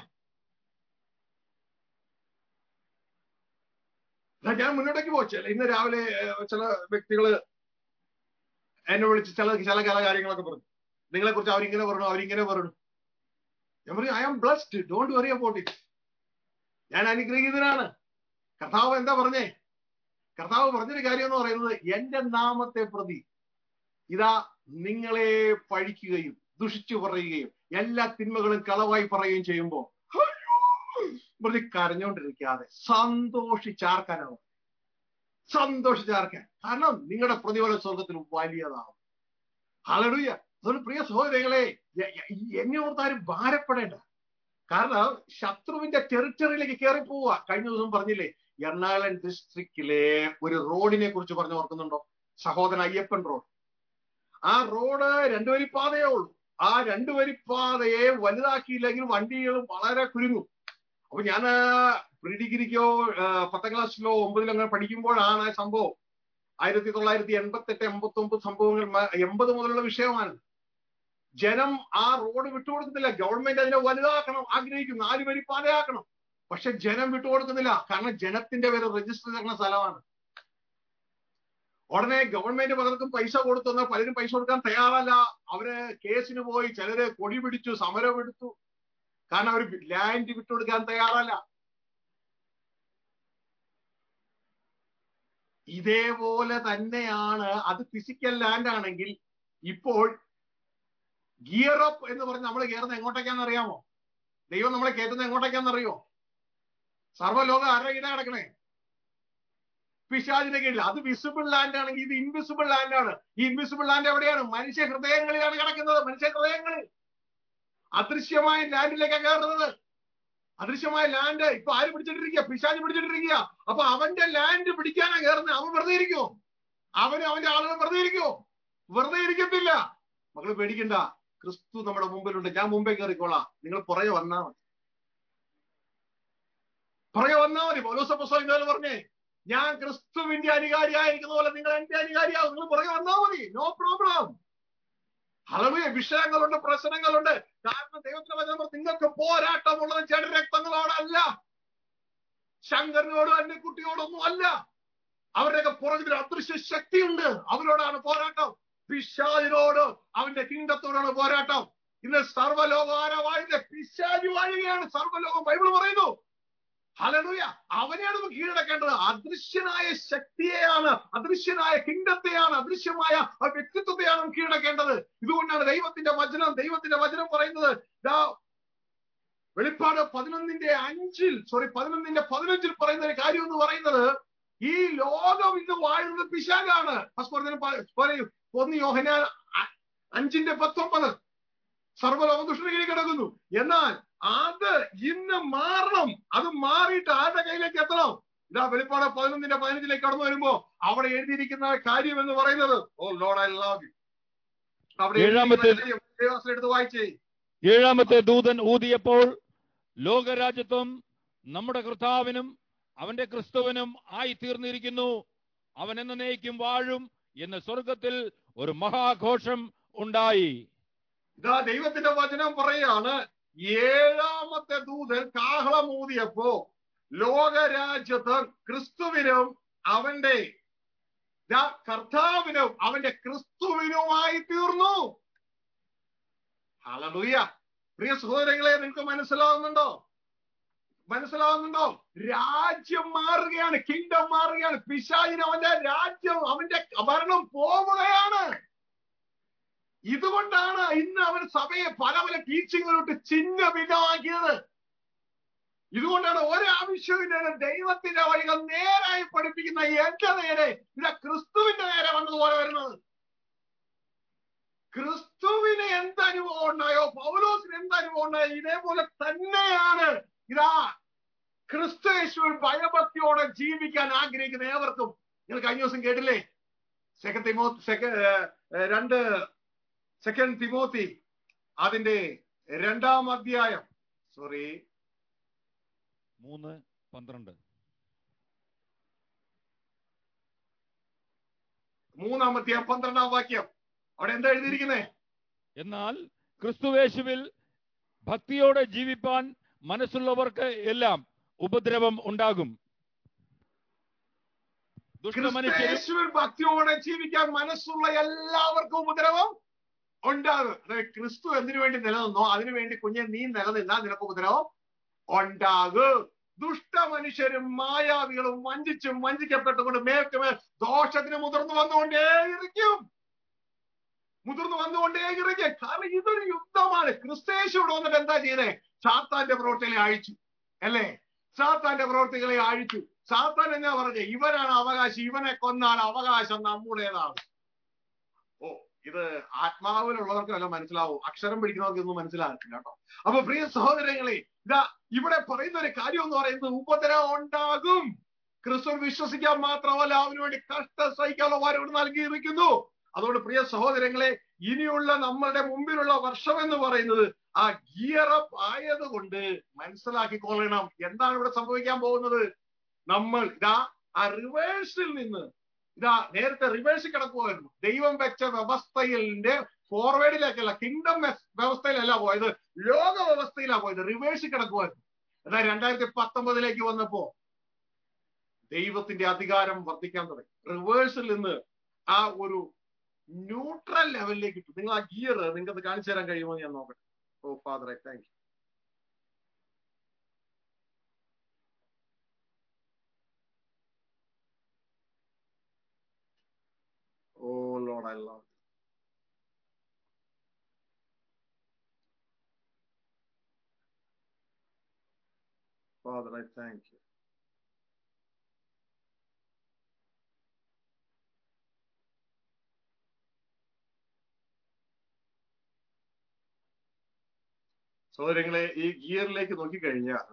Speaker 1: എന്നാ ഞാൻ മുന്നോട്ടേക്ക് പോച്ചില്ല ഇന്ന് രാവിലെ ഏഹ്, ചില വ്യക്തികള് എന്നെ വിളിച്ച് ചില ചില ചില കാര്യങ്ങളൊക്കെ പറഞ്ഞു നിങ്ങളെ കുറിച്ച് അവരിങ്ങനെ പറഞ്ഞു അവരിങ്ങനെ പറഞ്ഞു ഞാൻ പറഞ്ഞു I am blessed don't worry about it ഞാൻ അനുഗ്രഹീതനാണ് കർത്താവ് എന്താ പറഞ്ഞേ കർത്താവ് പറഞ്ഞൊരു കാര്യം എന്ന് പറയുന്നത് എന്റെ നാമത്തെ പ്രതി ഇതാ നിങ്ങളെ പഴിക്കുകയും ദുഷിച്ചു പറയുകയും എല്ലാ തിന്മകളും കളവായി പറയുകയും ചെയ്യുമ്പോ അയ്യോ, പ്രതി കരഞ്ഞോണ്ടിരിക്കാതെ സന്തോഷിച്ചാർക്കാനാവും സന്തോഷിച്ചാർക്കാൻ കാരണം നിങ്ങളുടെ പ്രതിഫല സ്വർഗത്തിൽ വലിയതാവും ഹലടുയ അതുകൊണ്ട് പ്രിയ സഹോദരങ്ങളെ എ- എ- എന്നെ ഓർത്താരും ഭാരപ്പെടേണ്ട കാരണം ശത്രുവിന്റെ ടെറിറ്ററിയിലേക്ക് കയറി പോവുക കഴിഞ്ഞ ദിവസം പറഞ്ഞില്ലേ എറണാകുളം ഡിസ്ട്രിക്റ്റിലെ ഒരു റോഡിനെ കുറിച്ച് പറഞ്ഞു ഓർക്കുന്നുണ്ടോ സഹോദരൻ അയ്യപ്പൻ റോഡ് ആ റോഡ് രണ്ടുവരി പാതയേ ഉള്ളൂ ആ രണ്ടുവരി പാതയെ വലുതാക്കിയില്ലെങ്കിൽ വണ്ടികൾ വളരെ കുരുങ്ങും അപ്പൊ ഞാൻ പ്രീ ഡിഗ്രിക്കോ പത്താം ക്ലാസ്സിലോ ഒമ്പതിലോ അങ്ങനെ പഠിക്കുമ്പോഴാണ് ആ സംഭവം ആയിരത്തി തൊള്ളായിരത്തി എൺപത്തി എട്ട് എൺപത്തി ഒമ്പത് സംഭവങ്ങൾ മ- എൺപത് മുതലുള്ള വിഷയമാണ് ജനം ആ റോഡ് വിട്ടുകൊടുക്കുന്നില്ല ഗവൺമെന്റ് അതിനെ വലുതാക്കണം ആഗ്രഹിക്കും നാല് വരി പാതയാക്കണം പക്ഷെ ജനം വിട്ടുകൊടുക്കുന്നില്ല കാരണം ജനത്തിന്റെ പേര് രജിസ്റ്റർ ചെയ്യുന്ന സ്ഥലമാണ് ഉടനെ ഗവൺമെന്റ് പലർക്കും പൈസ കൊടുത്തെന്ന് പലരും പൈസ കൊടുക്കാൻ തയ്യാറല്ല അവര് കേസിന് പോയി ചിലര് കൊടി പിടിച്ചു സമരം എടുത്തു കാരണം അവർ ലാൻഡ് വിട്ടുകൊടുക്കാൻ തയ്യാറല്ല ഇതേപോലെ തന്നെയാണ് അത് ഫിസിക്കൽ ലാൻഡ് ആണെങ്കിൽ ഇപ്പോൾ ഗിയർ അപ്പ് എന്ന് പറഞ്ഞ് നമ്മൾ കയറുന്നത് എങ്ങോട്ടേക്കാന്ന് അറിയാമോ ദൈവം നമ്മളെ കയറ്റുന്നത് എങ്ങോട്ടേക്കാന്ന് അറിയോ സർവ്വലോകം ആരുടെ കീഴാ കിടക്കണേ പിശാചിന്റെ കീഴിൽ അത് വിസിബിൾ ലാൻഡ് ആണെങ്കിൽ ഇത് ഇൻവിസിബിൾ ലാൻഡ് ആണ് ഈ ഇൻവിസിബിൾ ലാൻഡ് എവിടെയാണ് മനുഷ്യ ഹൃദയങ്ങളിലാണ് കിടക്കുന്നത് മനുഷ്യ ഹൃദയങ്ങളിൽ അദൃശ്യമായ ലാൻഡിലേക്കാണ് കയറുന്നത് അദൃശ്യമായ ലാൻഡ് ഇപ്പൊ ആര് പിടിച്ചിട്ടിരിക്കുക പിശാജ് പിടിച്ചിട്ടിരിക്കുക അപ്പൊ അവന്റെ ലാൻഡ് പിടിക്കാനാ കയറുന്നത് അവൻ വെറുതെ ഇരിക്കുമോ അവനും അവന്റെ ആളുകൾ വെറുതെ ഇരിക്കുമോ വെറുതെ ഇരിക്കത്തില്ല മക്കള് പേടിക്കണ്ട ക്രിസ്തു നമ്മുടെ മുമ്പിലുണ്ട് ഞാൻ മുമ്പേ കയറിക്കോളാം നിങ്ങൾ പുറകെ വന്നാ മതി പുറകെ വന്നാ മതി പൗലോസ പുസ്തകം ഇന്നലെ പറഞ്ഞേ ഞാൻ ക്രിസ്തുവിന്റെ അനുകാരിയായിരിക്കുന്ന പോലെ നിങ്ങൾ എന്റെ അനുകാരിയാവും നിങ്ങൾ പുറകെ വന്നാ മതി നോ പ്രോബ്ലം ഹളവിയ വിഷയങ്ങളുണ്ട് പ്രശ്നങ്ങളുണ്ട് കാരണം ദൈവത്തിന്റെ വചനം പറഞ്ഞു, നിങ്ങൾക്ക് പോരാട്ടമുള്ളത് ജഡരക്തങ്ങളോടല്ല ശങ്കരനോടും എന്റെ കുട്ടിയോടൊന്നും അല്ല അവരുടെയൊക്കെ പുറകിൽ അദൃശ്യ ശക്തിയുണ്ട് അവരോടാണ് പോരാട്ടം പിശാചിനോട് അവന്റെ കിങ്ഡത്തോടാണ് പോരാട്ടം ഇന്ന് സർവ്വലോകാരവായുടെ പിശാചി വാഴുകയാണ് സർവ്വലോകം ബൈബിൾ പറയുന്നു ഹലലൂയ അവനെയാണ് നമുക്ക് കീഴടക്കേണ്ടത് അദൃശ്യനായ ശക്തിയെയാണ് അദൃശ്യനായ കിങ്ഡത്തെയാണ് അദൃശ്യമായ ആ വ്യക്തിത്വത്തെയാണ് നമുക്ക് കീഴടക്കേണ്ടത് ഇതുകൊണ്ടാണ് ദൈവത്തിന്റെ വചനം ദൈവത്തിന്റെ വചനം പറയുന്നത് ദാ വെളിപ്പാട് പതിനൊന്നിന്റെ അഞ്ചിൽ സോറി പതിനൊന്നിന്റെ പതിനഞ്ചിൽ പറയുന്ന ഒരു കാര്യം എന്ന് പറയുന്നത് ഈ ലോകം ഇന്ന് വാഴുന്നത് പിശാകാണ് ഫസ്റ്റ് പറഞ്ഞ പറയും ഒന്ന് യോഹന അഞ്ചിന്റെ പത്തൊമ്പത് സർവ്വലോകം ദുഷ്ടന് കിടക്കുന്നു എന്നാൽ അത് ഇന്ന് മാറണം അത് മാറിയിട്ട് ആരുടെ കയ്യിലേക്ക് എത്തണം ഇതാ വെളിപ്പാട് പതിനൊന്നിന്റെ പതിനഞ്ചിലേക്ക് കടന്നു വരുമ്പോ അവിടെ എഴുതിയിരിക്കുന്ന കാര്യം എന്ന് പറയുന്നത് oh lord I love you അവിടെ
Speaker 2: ഏഴാമത്തെ-
Speaker 1: എഴുതിയിരിക്കുന്ന കാര്യം ദേവദാസൻ എടുത്ത് വായിച്ചേ
Speaker 2: ഏഴാമത്തെ ദൂതൻ ഊതിയപ്പോൾ ലോകരാജ്യത്വം നമ്മുടെ കർത്താവിനും അവന്റെ ക്രിസ്തുവിനും ആയി തീർന്നിരിക്കുന്നു അവൻ എന്നേക്കും വാഴും എന്ന് സ്വർഗത്തിൽ ഒരു മഹാഘോഷം ഉണ്ടായി
Speaker 1: ഇതാ ദൈവത്തിന്റെ വചനം പറയാണ് ഏഴാമത്തെ ദൂതൻ കാഹളമൂതിയപ്പോ ലോകരാജ്യത്ത് ക്രിസ്തുവിനും അവന്റെ ദാ കർത്താവിനും അവന്റെ ക്രിസ്തുവിനുമായി തീർന്നു ഹല്ലേലൂയ പ്രിയ സഹോദരങ്ങളെ നിങ്ങൾക്ക് മനസ്സിലാവുന്നുണ്ടോ മനസ്സിലാവുന്നുണ്ടോ രാജ്യം മാറുകയാണ് കിങ്ഡം മാറുകയാണ് പിശാചിന് അവന്റെ രാജ്യം അവന്റെ ഭരണം പോവുകയാണ് ഇതുകൊണ്ടാണ് ഇന്ന് അവൻ സഭയെ പല പല ടീച്ചിങ്ങുകളിട്ട് ചിഹ്ന ഭിന്നമാക്കിയത് ഇതുകൊണ്ടാണ് ഒരാവശ്യമില്ല ദൈവത്തിന്റെ വഴികൾ നേരായി പഠിപ്പിക്കുന്ന എന്റെ നേരെ ഇതാ ക്രിസ്തുവിന്റെ നേരെ വന്നതുപോലെ വരുന്നത് ക്രിസ്തുവിന് എന്ത് അനുഭവം ഉണ്ടായോ പൗലോസിന് എന്ത് അനുഭവം ഉണ്ടായോ ഇതേപോലെ തന്നെയാണ് ഇതാ ക്രിസ്തു യേശുവിൽ ഭയഭക്തിയോടെ ജീവിക്കാൻ ആഗ്രഹിക്കുന്ന ഏവർക്കും നിങ്ങൾ കഴിഞ്ഞ ദിവസം കേട്ടില്ലേ സെക്കൻഡ് തിമോ സെക്കൻഡ് രണ്ട് സെക്കൻഡ് തിമോത്തി അതിന്റെ രണ്ടാം അധ്യായം സോറി
Speaker 2: മൂന്ന് പന്ത്രണ്ട്
Speaker 1: മൂന്നാം അധ്യായം പന്ത്രണ്ടാം വാക്യം അവിടെ എന്താ എഴുതിയിരിക്കുന്നേ
Speaker 2: എന്നാൽ ക്രിസ്തുവേശുവിൽ ഭക്തിയോടെ ജീവിപ്പാൻ മനസ്സുള്ളവർക്ക് എല്ലാം ഉപദ്രവം ഉണ്ടാകും ദുഷ്ടമനുഷ്യരും
Speaker 1: ക്രിസ്തുയേശുവിൽ ഭക്തിയോടെ ജീവിക്കാൻ മനസ്സുള്ള എല്ലാവർക്കും ഉപദ്രവം ഉണ്ടാകും അതായത് ക്രിസ്തു എന്തിനു വേണ്ടി നിലനിന്നോ അതിനു വേണ്ടി കുഞ്ഞെ നീ നിലനിന്നാൽ നിനക്ക് ഉപദ്രവം ഉണ്ടാകും ദുഷ്ട മനുഷ്യരും മായാവികളും വഞ്ചിച്ചും വഞ്ചിക്കപ്പെട്ടുകൊണ്ട് മേൽക്കുമേൽ ദോഷത്തിന് മുതിർന്നു വന്നുകൊണ്ടേയിരിക്കും മുതിർന്നു വന്നുകൊണ്ടേയിരിക്കും കാരണം ഇതൊരു യുദ്ധമാണ് ക്രിസ്തേശു ഇവിടെ വന്നിട്ട് എന്താ ചെയ്തേ സാത്താന്റെ പ്രവൃത്തികളെ അഴിച്ചു അല്ലേ സാത്താന്റെ പ്രവൃത്തികളെ അഴിച്ചു സാത്താൻ എന്നാ പറഞ്ഞേ ഇവനാണ് അവകാശം ഇവനെ കൊന്നാൽ അവകാശം നമ്മുടേതാണ് ഓ ഇത് ആത്മാവിലുള്ളവർക്ക് വല്ല മനസ്സിലാവും അക്ഷരം പിടിക്കുന്നവർക്ക് ഒന്നും മനസ്സിലാകില്ല കേട്ടോ അപ്പൊ പ്രിയ സഹോദരങ്ങളെ ഇതാ ഇവിടെ പറയുന്ന ഒരു കാര്യം എന്ന് പറയുന്നത് ഉപദ്രവം ഉണ്ടാകും ക്രിസ്തു വിശ്വസിക്കാൻ മാത്രമല്ല അവന് വേണ്ടി കഷ്ട സഹിക്കാനുള്ള വരവ് നൽകിയിരിക്കുന്നു അതുകൊണ്ട് പ്രിയ സഹോദരങ്ങളെ ഇനിയുള്ള നമ്മളുടെ മുമ്പിലുള്ള വർഷം എന്ന് പറയുന്നത് ആ ഗിയർ അപ്പ് ആയതുകൊണ്ട് മനസ്സിലാക്കിക്കൊള്ളണം എന്താണ് ഇവിടെ സംഭവിക്കാൻ പോകുന്നത് നമ്മൾ ഇതാ ആ റിവേഴ്സിൽ നിന്ന് ഇതാ നേരത്തെ റിവേഴ്സിൽ കിടക്കുമായിരുന്നു ദൈവം വെച്ച വ്യവസ്ഥയിലെ ഫോർവേഡിലേക്കല്ല കിങ്ഡം വ്യവസ്ഥയിലല്ല പോയത് ലോക വ്യവസ്ഥയിലാ പോയത് റിവേഴ്സിൽ കിടക്കുമായിരുന്നു എന്നാൽ രണ്ടായിരത്തി പത്തൊമ്പതിലേക്ക് വന്നപ്പോ ദൈവത്തിന്റെ അധികാരം വർദ്ധിക്കാൻ തുടങ്ങി റിവേഴ്സിൽ നിന്ന് ആ ഒരു ന്യൂട്രൽ ലെവലിലേക്ക് ഇട്ടു നിങ്ങൾ ആ ഗിയർ നിങ്ങൾക്ക് അത് കാണിച്ചു തരാൻ കഴിയുമോ എന്ന് ഞാൻ നോക്കട്ടെ ഓ ഫാദറെ thank you Oh Lord, I love you. Father, I thank you. സഹോദരങ്ങളെ ഈ ഗിയറിലേക്ക് നോക്കിക്കഴിഞ്ഞാൽ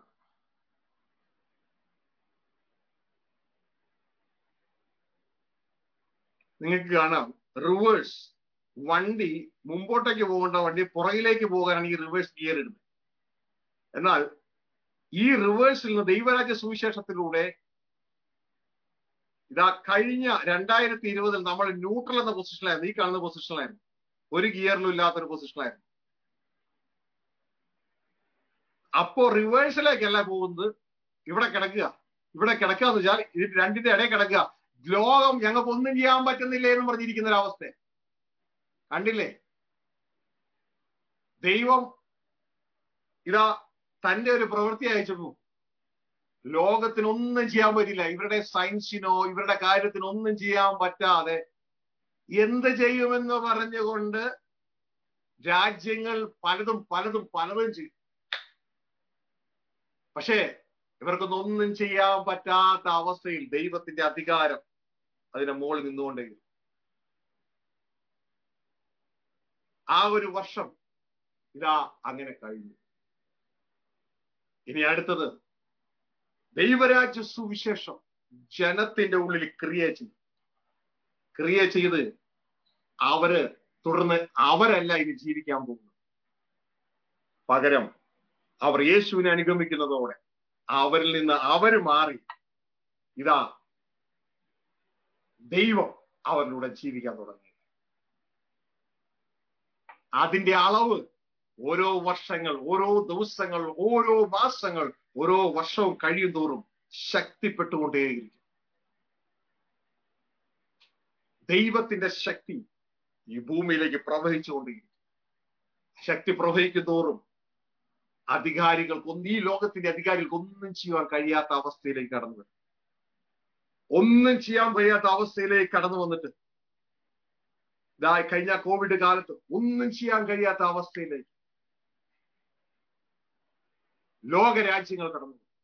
Speaker 1: നിങ്ങൾക്ക് കാണാം റിവേഴ്സ് വണ്ടി മുമ്പോട്ടേക്ക് പോകേണ്ട വണ്ടി പുറകിലേക്ക് പോകാനാണ് ഈ റിവേഴ്സ് ഗിയർ ഇടുന്നത് എന്നാൽ ഈ റിവേഴ്സിൽ നിന്ന് ദൈവരാജ്യ സുവിശേഷത്തിലൂടെ ഇതാ കഴിഞ്ഞ രണ്ടായിരത്തി ഇരുപതിൽ നമ്മൾ ന്യൂട്രൽ എന്ന പൊസിഷനിലായിരുന്നു ഈ കാണുന്ന പൊസിഷനിലായിരുന്നു ഒരു ഗിയറിലും ഇല്ലാത്തൊരു പൊസിഷനിലായിരുന്നു അപ്പോ റിവേഴ്സിലേക്കല്ല പോകുന്നത് ഇവിടെ കിടക്കുക ഇവിടെ കിടക്കുക എന്ന് വെച്ചാൽ ഇത് രണ്ടിന്റെ ഇടയിൽ കിടക്കുക ലോകം ഞങ്ങൾക്ക് ഒന്നും ചെയ്യാൻ പറ്റുന്നില്ല എന്ന് പറഞ്ഞിരിക്കുന്ന ഒരു അവസ്ഥ കണ്ടില്ലേ ദൈവം ഇതാ തന്റെ ഒരു പ്രവൃത്തി അയച്ചു ലോകത്തിനൊന്നും ചെയ്യാൻ പറ്റില്ല ഇവരുടെ സയൻസിനോ ഇവരുടെ കാര്യത്തിനൊന്നും ചെയ്യാൻ പറ്റാതെ എന്ത് ചെയ്യുമെന്ന് പറഞ്ഞുകൊണ്ട് രാജ്യങ്ങൾ പലതും പലതും പലതും ചെയ്യും പക്ഷേ ഇവർക്കൊന്നും ഒന്നും ചെയ്യാൻ പറ്റാത്ത അവസ്ഥയിൽ ദൈവത്തിന്റെ അധികാരം അതിന്റെ മുകളിൽ നിന്നുകൊണ്ടേ ആ ഒരു വർഷം ഇതാ അങ്ങനെ കഴിഞ്ഞു ഇനി അടുത്തത് ദൈവരാജ്യ സുവിശേഷം ജനത്തിന്റെ ഉള്ളിൽ ക്രിയ ചെയ്യും ക്രിയ ചെയ്ത് അവര് തുടർന്ന് അവരല്ല ഇനി ജീവിക്കാൻ പോകുന്നത് പകരം അവർ യേശുവിനെ അനുഗമിക്കുന്നതോടെ അവരിൽ നിന്ന് അവര് മാറി ഇതാ ദൈവം അവരിലൂടെ ജീവിക്കാൻ തുടങ്ങി അതിന്റെ അളവ് ഓരോ വർഷങ്ങൾ ഓരോ ദിവസങ്ങൾ ഓരോ മാസങ്ങൾ ഓരോ വർഷവും കഴിയും തോറും ശക്തിപ്പെട്ടുകൊണ്ടേയിരിക്കും ദൈവത്തിന്റെ ശക്തി ഈ ഭൂമിയിലേക്ക് പ്രവഹിച്ചുകൊണ്ടിരിക്കും ശക്തി പ്രവഹിക്കും തോറും അധികാരികൾക്ക് ഈ ലോകത്തിന്റെ അധികാരികൾക്ക് ഒന്നും ചെയ്യാൻ കഴിയാത്ത അവസ്ഥയിലേക്ക് കടന്നു വരും ഒന്നും ചെയ്യാൻ കഴിയാത്ത അവസ്ഥയിലേക്ക് കടന്നു വന്നിട്ട് ഇതാ കഴിഞ്ഞ കോവിഡ് കാലത്ത് ഒന്നും ചെയ്യാൻ കഴിയാത്ത അവസ്ഥയിലേക്ക് ലോകരാജ്യങ്ങൾ കടന്നു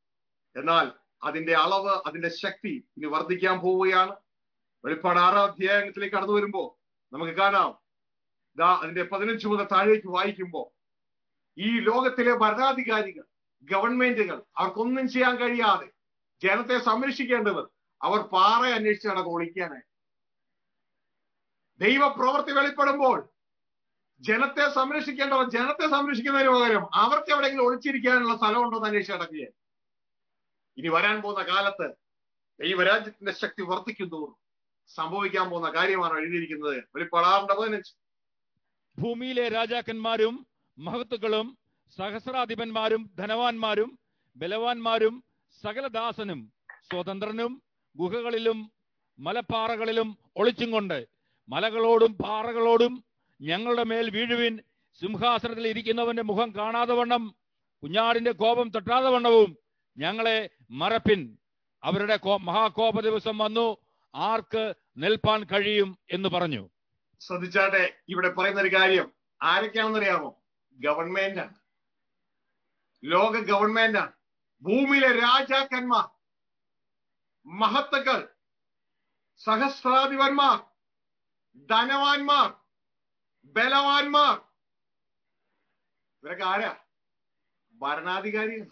Speaker 1: എന്നാൽ അതിന്റെ അളവ് അതിന്റെ ശക്തി ഇനി വർദ്ധിക്കാൻ പോവുകയാണ് വെളിപ്പാട് ആറാം അധ്യായത്തിലേക്ക് കടന്നു വരുമ്പോ നമുക്ക് കാണാം ദാ അതിന്റെ പതിനഞ്ച് മുതൽ താഴേക്ക് വായിക്കുമ്പോ ഈ ലോകത്തിലെ ഭരണാധികാരികൾ ഗവൺമെന്റുകൾ അവർക്കൊന്നും ചെയ്യാൻ കഴിയാതെ ജനത്തെ സംരക്ഷിക്കേണ്ടവർ അവർ പാറ അന്വേഷിച്ച് നടക്കും ഒളിക്കാനായി ദൈവപ്രവൃത്തി വെളിപ്പെടുമ്പോൾ ജനത്തെ സംരക്ഷിക്കേണ്ടവർ ജനത്തെ സംരക്ഷിക്കുന്നതിന് പകരം അവർക്ക് എവിടെയെങ്കിലും ഒളിച്ചിരിക്കാനുള്ള സ്ഥലമുണ്ടോ എന്ന് അന്വേഷിച്ച് നടക്കുകയാണ് ഇനി വരാൻ പോകുന്ന കാലത്ത് ദൈവരാജ്യത്തിന്റെ ശക്തി വർദ്ധിക്കുന്നു സംഭവിക്കാൻ പോകുന്ന കാര്യമാണ് എഴുതിയിരിക്കുന്നത് വെളിപ്പാടാറിന്റെ പതിനഞ്ച്
Speaker 2: ഭൂമിയിലെ രാജാക്കന്മാരും മഹത്തുക്കളും സഹസ്രാധിപന്മാരും ധനവാന്മാരും ബലവാന്മാരും സകലദാസനും സ്വതന്ത്രനും ഗുഹകളിലും മലപ്പാറകളിലും ഒളിച്ചും കൊണ്ട് മലകളോടും പാറകളോടും ഞങ്ങളുടെ മേൽ വീഴുവിൻ സിംഹാസനത്തിൽ ഇരിക്കുന്നവന്റെ മുഖം കാണാതെ വണ്ണം കുഞ്ഞാടിന്റെ കോപം തട്ടാതെ വണ്ണവും ഞങ്ങളെ മറപ്പിൻ അവരുടെ കോ- മഹാകോപ ദിവസം വന്നു ആർക്ക് നിൽപ്പാൻ കഴിയും എന്ന് പറഞ്ഞു
Speaker 1: ശ്രദ്ധിച്ചാട്ടെ ഇവിടെ പറയുന്ന ഒരു കാര്യം ആരൊക്കെയാണെന്ന് അറിയാമോ ഗവൺമെന്റ് ആണ് ലോക ഗവൺമെന്റ് ആണ് ഭൂമിയിലെ രാജാക്കന്മാർ മഹത്തുക്കൾ സഹസ്രാധിപന്മാർ ധനവാന്മാർ ബലവാന്മാർ ഇവരൊക്കെ ആരാ ഭരണാധികാരികൾ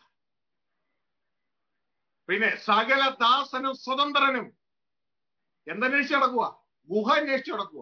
Speaker 1: പിന്നെ സകല ദാസനും സ്വതന്ത്രനും എന്തന്വേഷിച്ച് നടക്കുക ഗുഹ അന്വേഷിച്ച് നടക്കുക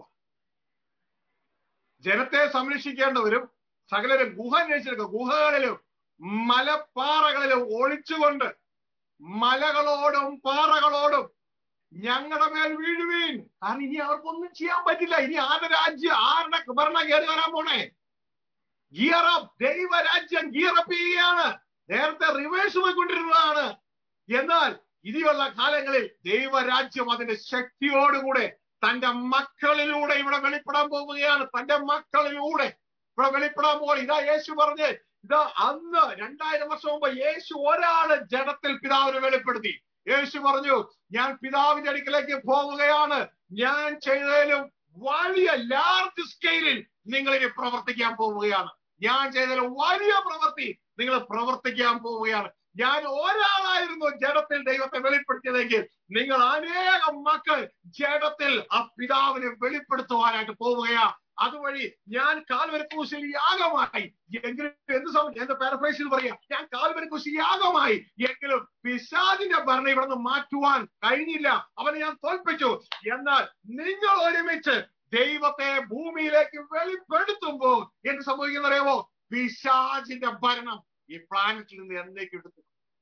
Speaker 1: ജനത്തെ സംരക്ഷിക്കേണ്ടവരും സകലരും ഗുഹ അന്വേഷിച്ചെടുക്കുക ഗുഹകളിലും മലപ്പാറകളിലും ഒളിച്ചുകൊണ്ട് മലകളോടും പാറകളോടും ഞങ്ങളുടെ മേൽ വീഴുവീൻ കാരണം ഇനി അവർക്കൊന്നും ചെയ്യാൻ പറ്റില്ല ഇനി ആരുടെ രാജ്യം ആരുടെ ഭരണം കയറി വരാൻ പോണേ ഗിയർ അപ്പ് ദൈവരാജ്യം ഗിയർ അപ്പ് ചെയ്യുകയാണ് നേരത്തെ റിവേഴ്സ് പോയിക്കൊണ്ടിരുന്നതാണ് എന്നാൽ ഇനിയുള്ള കാലങ്ങളിൽ ദൈവരാജ്യം അതിന്റെ ശക്തിയോടുകൂടെ തന്റെ മക്കളിലൂടെ ഇവിടെ വെളിപ്പെടാൻ പോവുകയാണ് തന്റെ മക്കളിലൂടെ ഇവിടെ വെളിപ്പെടാൻ പോവുക ഇതാ യേശു പറഞ്ഞ് ഇതാ അന്ന് രണ്ടായിരം വർഷം മുമ്പ് യേശു ഒരാള് ജഡത്തിൽ പിതാവിനെ വെളിപ്പെടുത്തി യേശു പറഞ്ഞു ഞാൻ പിതാവിന്റെ അടുക്കലേക്ക് പോവുകയാണ് ഞാൻ ചെയ്തതിലും വലിയ ലാർജ് സ്കെയിലിൽ നിങ്ങൾ ഇനി പ്രവർത്തിക്കാൻ പോവുകയാണ് ഞാൻ ചെയ്തതിലും വലിയ പ്രവൃത്തി നിങ്ങൾ പ്രവർത്തിക്കാൻ പോവുകയാണ് ഞാൻ ഒരാളായിരുന്നു ജഡത്തിൽ ദൈവത്തെ വെളിപ്പെടുത്തിയതെങ്കിൽ നിങ്ങൾ അനേകം മക്കൾ ജഡത്തിൽ ആ പിതാവിനെ വെളിപ്പെടുത്തുവാനായിട്ട് പോവുകയാ അതുവഴി ഞാൻ കാൽവരി ക്രൂശിൽ യാഗമായി എങ്കിലും എന്ത് സമയം എന്റെ പാരഫ്രൈസിൽ പറയാം ഞാൻ കാൽവരി ക്രൂശിൽ യാഗമായി എങ്കിലും പിശാദിന്റെ ഭരണം ഇവിടെ നിന്ന് മാറ്റുവാൻ കഴിഞ്ഞില്ല അവനെ ഞാൻ തോൽപ്പിച്ചു എന്നാൽ നിങ്ങൾ ഒരുമിച്ച് ദൈവത്തെ ഭൂമിയിലേക്ക് വെളിപ്പെടുത്തുമ്പോൾ എന്ത് സംഭവിക്കുന്ന അറിയാമോ പിശാചിന്റെ ഭരണം ഈ പ്ലാനറ്റിൽ നിന്ന് എന്നേക്ക് എടുത്തു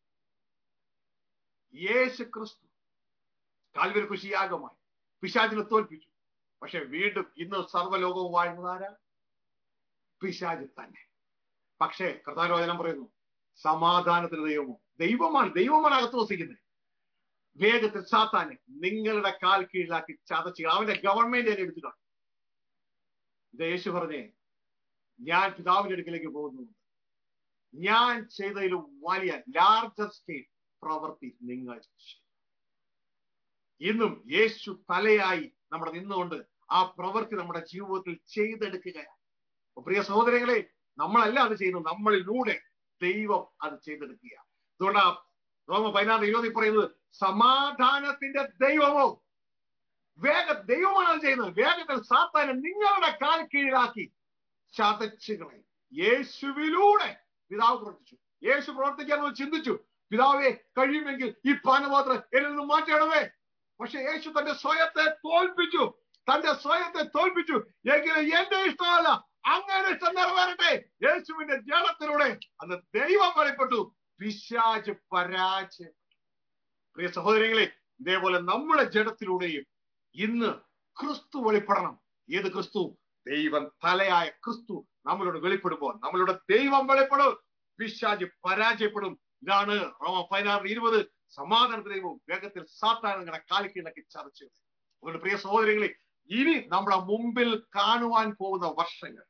Speaker 1: യേശു ക്രിസ്തു കാൽവരി കൃഷി യാഗമായി പിശാചിനെ തോൽപ്പിച്ചു പക്ഷെ വീണ്ടും ഇന്ന് സർവ്വലോകവും വാഴുന്നതാരാ പിശാചി തന്നെ പക്ഷേ കർത്താരോചനം പറയുന്നു സമാധാനത്തിന് ദൈവമോ ദൈവമാണ് ദൈവമാണ് അകത്ത് വസിക്കുന്നത് വേഗത്തിൽ സാത്താനെ നിങ്ങളുടെ കാൽ കീഴിലാക്കി ചതച്ച് അവന്റെ ഗവൺമെന്റ് എന്നെ എടുത്തിട്ടുണ്ട് ഇത് യേശു പറഞ്ഞേ ഞാൻ പിതാവിന്റെ അടുക്കലേക്ക് പോകുന്നു ഞാൻ ചെയ്തതിലും വലിയ ലാർജർ സ്കെയിൽ പ്രവൃത്തി നിങ്ങൾ ചെയ്യും. ഇന്നും യേശു തലയായി നമ്മുടെ നിന്നുകൊണ്ട് ആ പ്രവൃത്തി നമ്മുടെ ജീവിതത്തിൽ ചെയ്തെടുക്കുകയാണ് അപ്പൊ പ്രിയ സഹോദരങ്ങളെ നമ്മളല്ല അത് ചെയ്യുന്നത് നമ്മളിലൂടെ ദൈവം അത് ചെയ്തെടുക്കുക അതുകൊണ്ടാ റോമ പതിനാറ് ഇരുപതിൽ പറയുന്നത് സമാധാനത്തിന്റെ ദൈവമോ വേഗ ദൈവമാണ് അത് ചെയ്യുന്നത് വേഗത്തിൽ സാത്താനെ നിങ്ങളുടെ കാൽ കീഴിലാക്കി ചതച്ചുകളെ യേശുവിലൂടെ പിതാവ് പ്രവർത്തിച്ചു യേശു പ്രവർത്തിക്കാൻ ചിന്തിച്ചു പിതാവെ കഴിയുമെങ്കിൽ ഈ പാനപാത്രം എന്നിൽ നിന്ന് മാറ്റണമേ പക്ഷെ യേശു തന്റെ സ്വയത്തെ തോൽപ്പിച്ചു തന്റെ സ്വയത്തെ തോൽപ്പിച്ചു എങ്കിലും എന്റെ ഇഷ്ടമല്ല അങ്ങനെ ഇഷ്ടം നിറവേറട്ടെ യേശുവിന്റെ ജനത്തിലൂടെ അന്ന് ദൈവം വെളിപ്പെട്ടു പിശാച് പരാജയം പ്രിയ സഹോദരങ്ങളെ ഇതേപോലെ നമ്മുടെ ജഡത്തിലൂടെയും ഇന്ന് ക്രിസ്തു വെളിപ്പെടണം ഏത് ക്രിസ്തു ദൈവം തലയായ ക്രിസ്തു നമ്മളോട് വെളിപ്പെടുമ്പോൾ നമ്മളുടെ ദൈവം വെളിപ്പെടും പിശാജ് പരാജയപ്പെടും ഇതാണ് റോമ പതിനാറ് ഇരുപത് സമാധാനത്തിന് ദൈവവും വേഗത്തിൽ സാത്താൻ നിങ്ങളുടെ കാലിക്കീഴൊക്കെ ചതച്ചു അതുകൊണ്ട് പ്രിയ സഹോദരങ്ങളെ ഇനി നമ്മുടെ മുമ്പിൽ കാണുവാൻ പോകുന്ന വർഷങ്ങൾ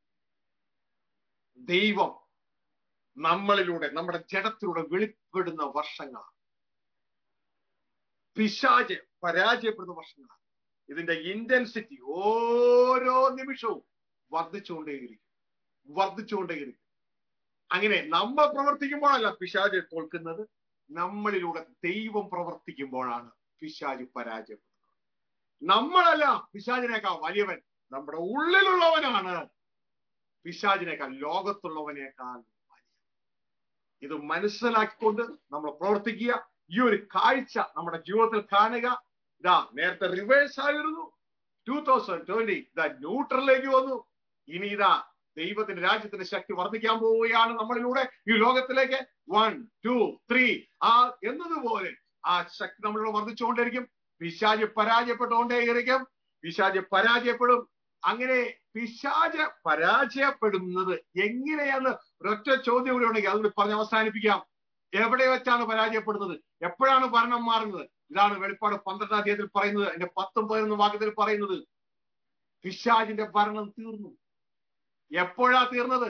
Speaker 1: ദൈവം നമ്മളിലൂടെ നമ്മുടെ ജഡത്തിലൂടെ വെളിപ്പെടുന്ന വർഷങ്ങളാണ് പിശാജ് പരാജയപ്പെടുന്ന വർഷങ്ങളാണ് ഇതിന്റെ ഇന്റൻസിറ്റി ഓരോ നിമിഷവും വർദ്ധിച്ചുകൊണ്ടേയിരിക്കും വർദ്ധിച്ചുകൊണ്ടേയിരിക്കും അങ്ങനെ നമ്മൾ പ്രവർത്തിക്കുമ്പോഴല്ല പിശാജ് തോൽക്കുന്നത് നമ്മളിലൂടെ ദൈവം പ്രവർത്തിക്കുമ്പോഴാണ് പിശാജ് പരാജയപ്പെടുന്നത് നമ്മളല്ല പിശാജിനേക്കാൾ വലിയവൻ നമ്മുടെ ഉള്ളിലുള്ളവനാണ് പിശാജിനേക്കാൾ ലോകത്തുള്ളവനേക്കാൾ വലിയ ഇത് മനസ്സിലാക്കിക്കൊണ്ട് നമ്മൾ പ്രവർത്തിക്കുക ഈ ഒരു കാഴ്ച നമ്മുടെ ജീവിതത്തിൽ കാണുക ഇതാ നേരത്തെ റിവേഴ്സ് ആയിരുന്നു ടൂ തൗസൻഡ് ട്വന്റി ഇതാ ന്യൂട്രലിലേക്ക് വന്നു ഇനി ഇതാ ദൈവത്തിന്റെ രാജ്യത്തിന്റെ ശക്തി വർദ്ധിക്കാൻ പോവുകയാണ് നമ്മളിലൂടെ ഈ ലോകത്തിലേക്ക് വൺ ടു ത്രീ ആ എന്നതുപോലെ ആ ശക്തി നമ്മളിലൂടെ വർദ്ധിച്ചുകൊണ്ടിരിക്കും പിശാജ് പരാജയപ്പെട്ടുകൊണ്ടേയിരിക്കും പിശാജ് പരാജയപ്പെടും അങ്ങനെ പിശാജ് പരാജയപ്പെടുന്നത് എങ്ങനെയാന്ന് ഒരൊറ്റ ചോദ്യം കൂടി ഉണ്ടെങ്കിൽ അതുകൂടി പറഞ്ഞ് അവസാനിപ്പിക്കാം എവിടെ വെച്ചാണ് പരാജയപ്പെടുന്നത് എപ്പോഴാണ് ഭരണം മാറുന്നത് ഇതാണ് വെളിപ്പാട് പന്ത്രണ്ടാം തീയതിയിൽ പറയുന്നത് എന്റെ പത്തും പതിനൊന്നും വാക്യത്തിൽ പറയുന്നത് പിശാജിന്റെ ഭരണം തീർന്നു എപ്പോഴാ തീർന്നത്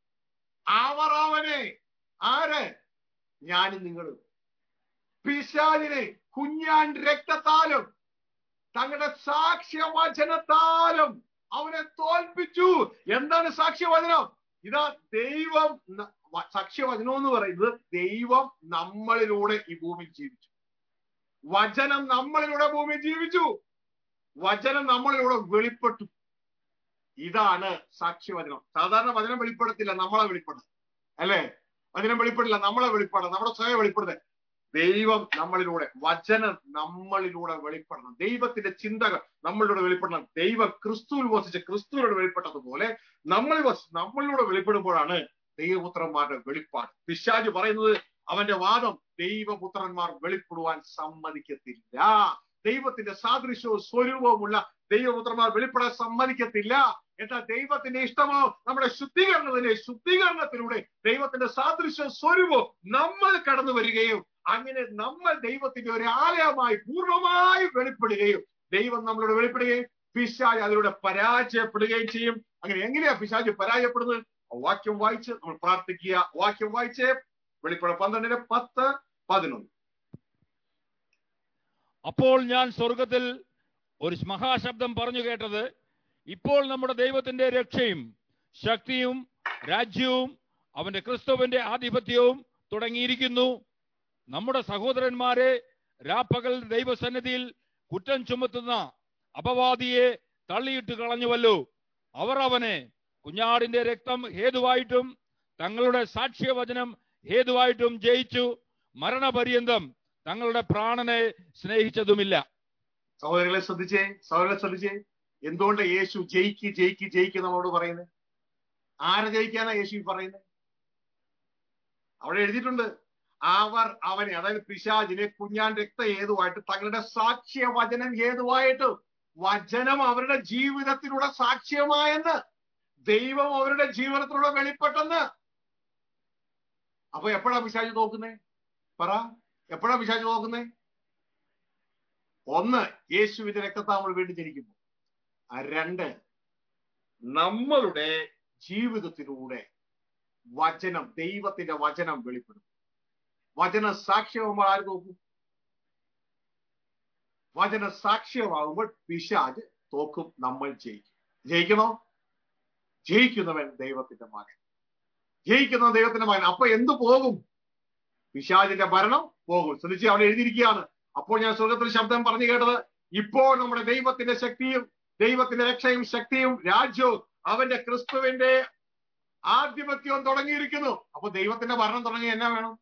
Speaker 1: അവർ അവനെ ആര് ഞാനും നിങ്ങളും പിശാജിനെ കുഞ്ഞാൻ രക്തത്താലും തങ്ങളുടെ സാക്ഷ്യവചനത്താലും അവനെ തോൽപ്പിച്ചു എന്താണ് സാക്ഷ്യവചനം ഇതാ ദൈവം ന- വ- സാക്ഷ്യവചനം എന്ന് പറയുന്നത് ദൈവം നമ്മളിലൂടെ ഈ ഭൂമിയിൽ ജീവിച്ചു വചനം നമ്മളിലൂടെ ഭൂമിയിൽ ജീവിച്ചു വചനം നമ്മളിലൂടെ വെളിപ്പെട്ടു ഇതാണ് സാക്ഷ്യവചനം സാധാരണ വചനം വെളിപ്പെടുത്തില്ല നമ്മളെ വെളിപ്പെടുന്നത് അല്ലേ വചനം വെളിപ്പെടില്ല നമ്മളെ വെളിപ്പെടണം നമ്മുടെ സ്വയം വെളിപ്പെടുന്നത് ദൈവം നമ്മളിലൂടെ വചനം നമ്മളിലൂടെ വെളിപ്പെടണം ദൈവത്തിന്റെ ചിന്തകൾ നമ്മളിലൂടെ വെളിപ്പെടണം ദൈവം ക്രിസ്തുവിൽ വസിച്ച് ക്രിസ്തുവിനോട് വെളിപ്പെട്ടതുപോലെ നമ്മൾ വസ് നമ്മളിലൂടെ വെളിപ്പെടുമ്പോഴാണ് ദൈവപുത്രന്മാരുടെ വെളിപ്പാട് പിശാജ് പറയുന്നത് അവന്റെ വാദം ദൈവപുത്രന്മാർ വെളിപ്പെടുവാൻ സമ്മതിക്കത്തില്ല ദൈവത്തിന്റെ സാദൃശ്യവും സ്വരൂപവുമുള്ള ദൈവപുത്രന്മാർ വെളിപ്പെടാൻ സമ്മതിക്കത്തില്ല എന്നാൽ ദൈവത്തിന്റെ ഇഷ്ടമോ നമ്മുടെ ശുദ്ധീകരണത്തിന്റെ ശുദ്ധീകരണത്തിലൂടെ ദൈവത്തിന്റെ സാദൃശ്യ സ്വരൂപവും നമ്മൾ കടന്നു വരികയും അങ്ങനെ നമ്മൾ ദൈവത്തിന്റെ ഒരു ആലയമായി പൂർണ്ണമായി വെളിപ്പെടുകയും ദൈവം നമ്മളോട് വെളിപ്പെടുകയും പിശാജ് അതിലൂടെ പരാജയപ്പെടുകയും ചെയ്യും അങ്ങനെ എങ്ങനെയാ പിശാജ് പരാജയപ്പെടുന്നത് ആ വാക്യം വായിച്ച് നമ്മൾ പ്രാർത്ഥിക്കുക വാക്യം വായിച്ച് വെളിപ്പെട പന്ത്രണ്ടിന് പത്ത് പതിനൊന്ന്
Speaker 2: അപ്പോൾ ഞാൻ സ്വർഗത്തിൽ ഒരു മഹാശബ്ദം പറഞ്ഞു കേട്ടത് ഇപ്പോൾ നമ്മുടെ ദൈവത്തിന്റെ രക്ഷയും ശക്തിയും രാജ്യവും അവന്റെ ക്രിസ്തുവിന്റെ ആധിപത്യവും തുടങ്ങിയിരിക്കുന്നു നമ്മുടെ സഹോദരന്മാരെ രാപ്പകൽ ദൈവസന്നിധിയിൽ കുറ്റം ചുമത്തുന്ന അപവാദിയെ തള്ളിയിട്ട് കളഞ്ഞുവല്ലോ അവർ അവനെ കുഞ്ഞാടിന്റെ രക്തം ഹേതുവായിട്ടും തങ്ങളുടെ സാക്ഷ്യവചനം ഹേതുവായിട്ടും ജയിച്ചു മരണപര്യന്തം തങ്ങളുടെ പ്രാണനെ സ്നേഹിച്ചതുമില്ല
Speaker 1: സഹോദരങ്ങളെ ശ്രദ്ധിച്ചേ സഹോദരങ്ങളെ ശ്രദ്ധിച്ചേ എന്തുകൊണ്ട് യേശു ജയിക്ക് ജയിക്ക് ജയിക്ക് നമ്മളോട് പറയുന്നത് ആരെ ജയിക്കാനാ യേശു ഈ പറയുന്നത് അവിടെ എഴുതിയിട്ടുണ്ട് അവർ അവനെ അതായത് പിശാചിനെ കുഞ്ഞാൻ രക്ത ഹേതുവായിട്ട് തങ്ങളുടെ സാക്ഷ്യ വചനം ഹേതുവായിട്ട് വചനം അവരുടെ ജീവിതത്തിലൂടെ സാക്ഷ്യമായെന്ന് ദൈവം അവരുടെ ജീവിതത്തിലൂടെ വെളിപ്പെട്ടെന്ന് അപ്പൊ എപ്പോഴാ പിശാജ് നോക്കുന്നേ പറ എപ്പോഴാ പിശാജ് നോക്കുന്നേ ഒന്ന് യേശുവിന്റെ രക്തത്താൽ നമ്മൾ വീണ്ടും ജനിക്കുമ്പോൾ ആ രണ്ട് നമ്മളുടെ ജീവിതത്തിലൂടെ വചനം ദൈവത്തിന്റെ വചനം വെളിപ്പെടും വചന സാക്ഷ്യമാകുമ്പോൾ ആര് നോക്കും വചന സാക്ഷ്യമാകുമ്പോൾ പിശാജ് തോക്കും നമ്മൾ ജയിക്കും ജയിക്കണോ ജയിക്കുന്നവൻ ദൈവത്തിന്റെ മകൻ ജയിക്കുന്ന ദൈവത്തിന്റെ മകൻ അപ്പൊ എന്തു പോകും പിശാജിന്റെ ഭരണം പോകും ശ്രദ്ധിച്ച് അവിടെ എഴുതിയിരിക്കുകയാണ് അപ്പോൾ ഞാൻ സ്വർഗത്തിൽ ശബ്ദം പറഞ്ഞു കേട്ടത് ഇപ്പോൾ നമ്മുടെ ദൈവത്തിന്റെ ശക്തിയും ദൈവത്തിന്റെ രക്ഷയും ശക്തിയും രാജ്യവും അവന്റെ ക്രിസ്തുവിന്റെ ആധിപത്യവും തുടങ്ങിയിരിക്കുന്നു അപ്പൊ ദൈവത്തിന്റെ ഭരണം തുടങ്ങി എന്നാ വേണം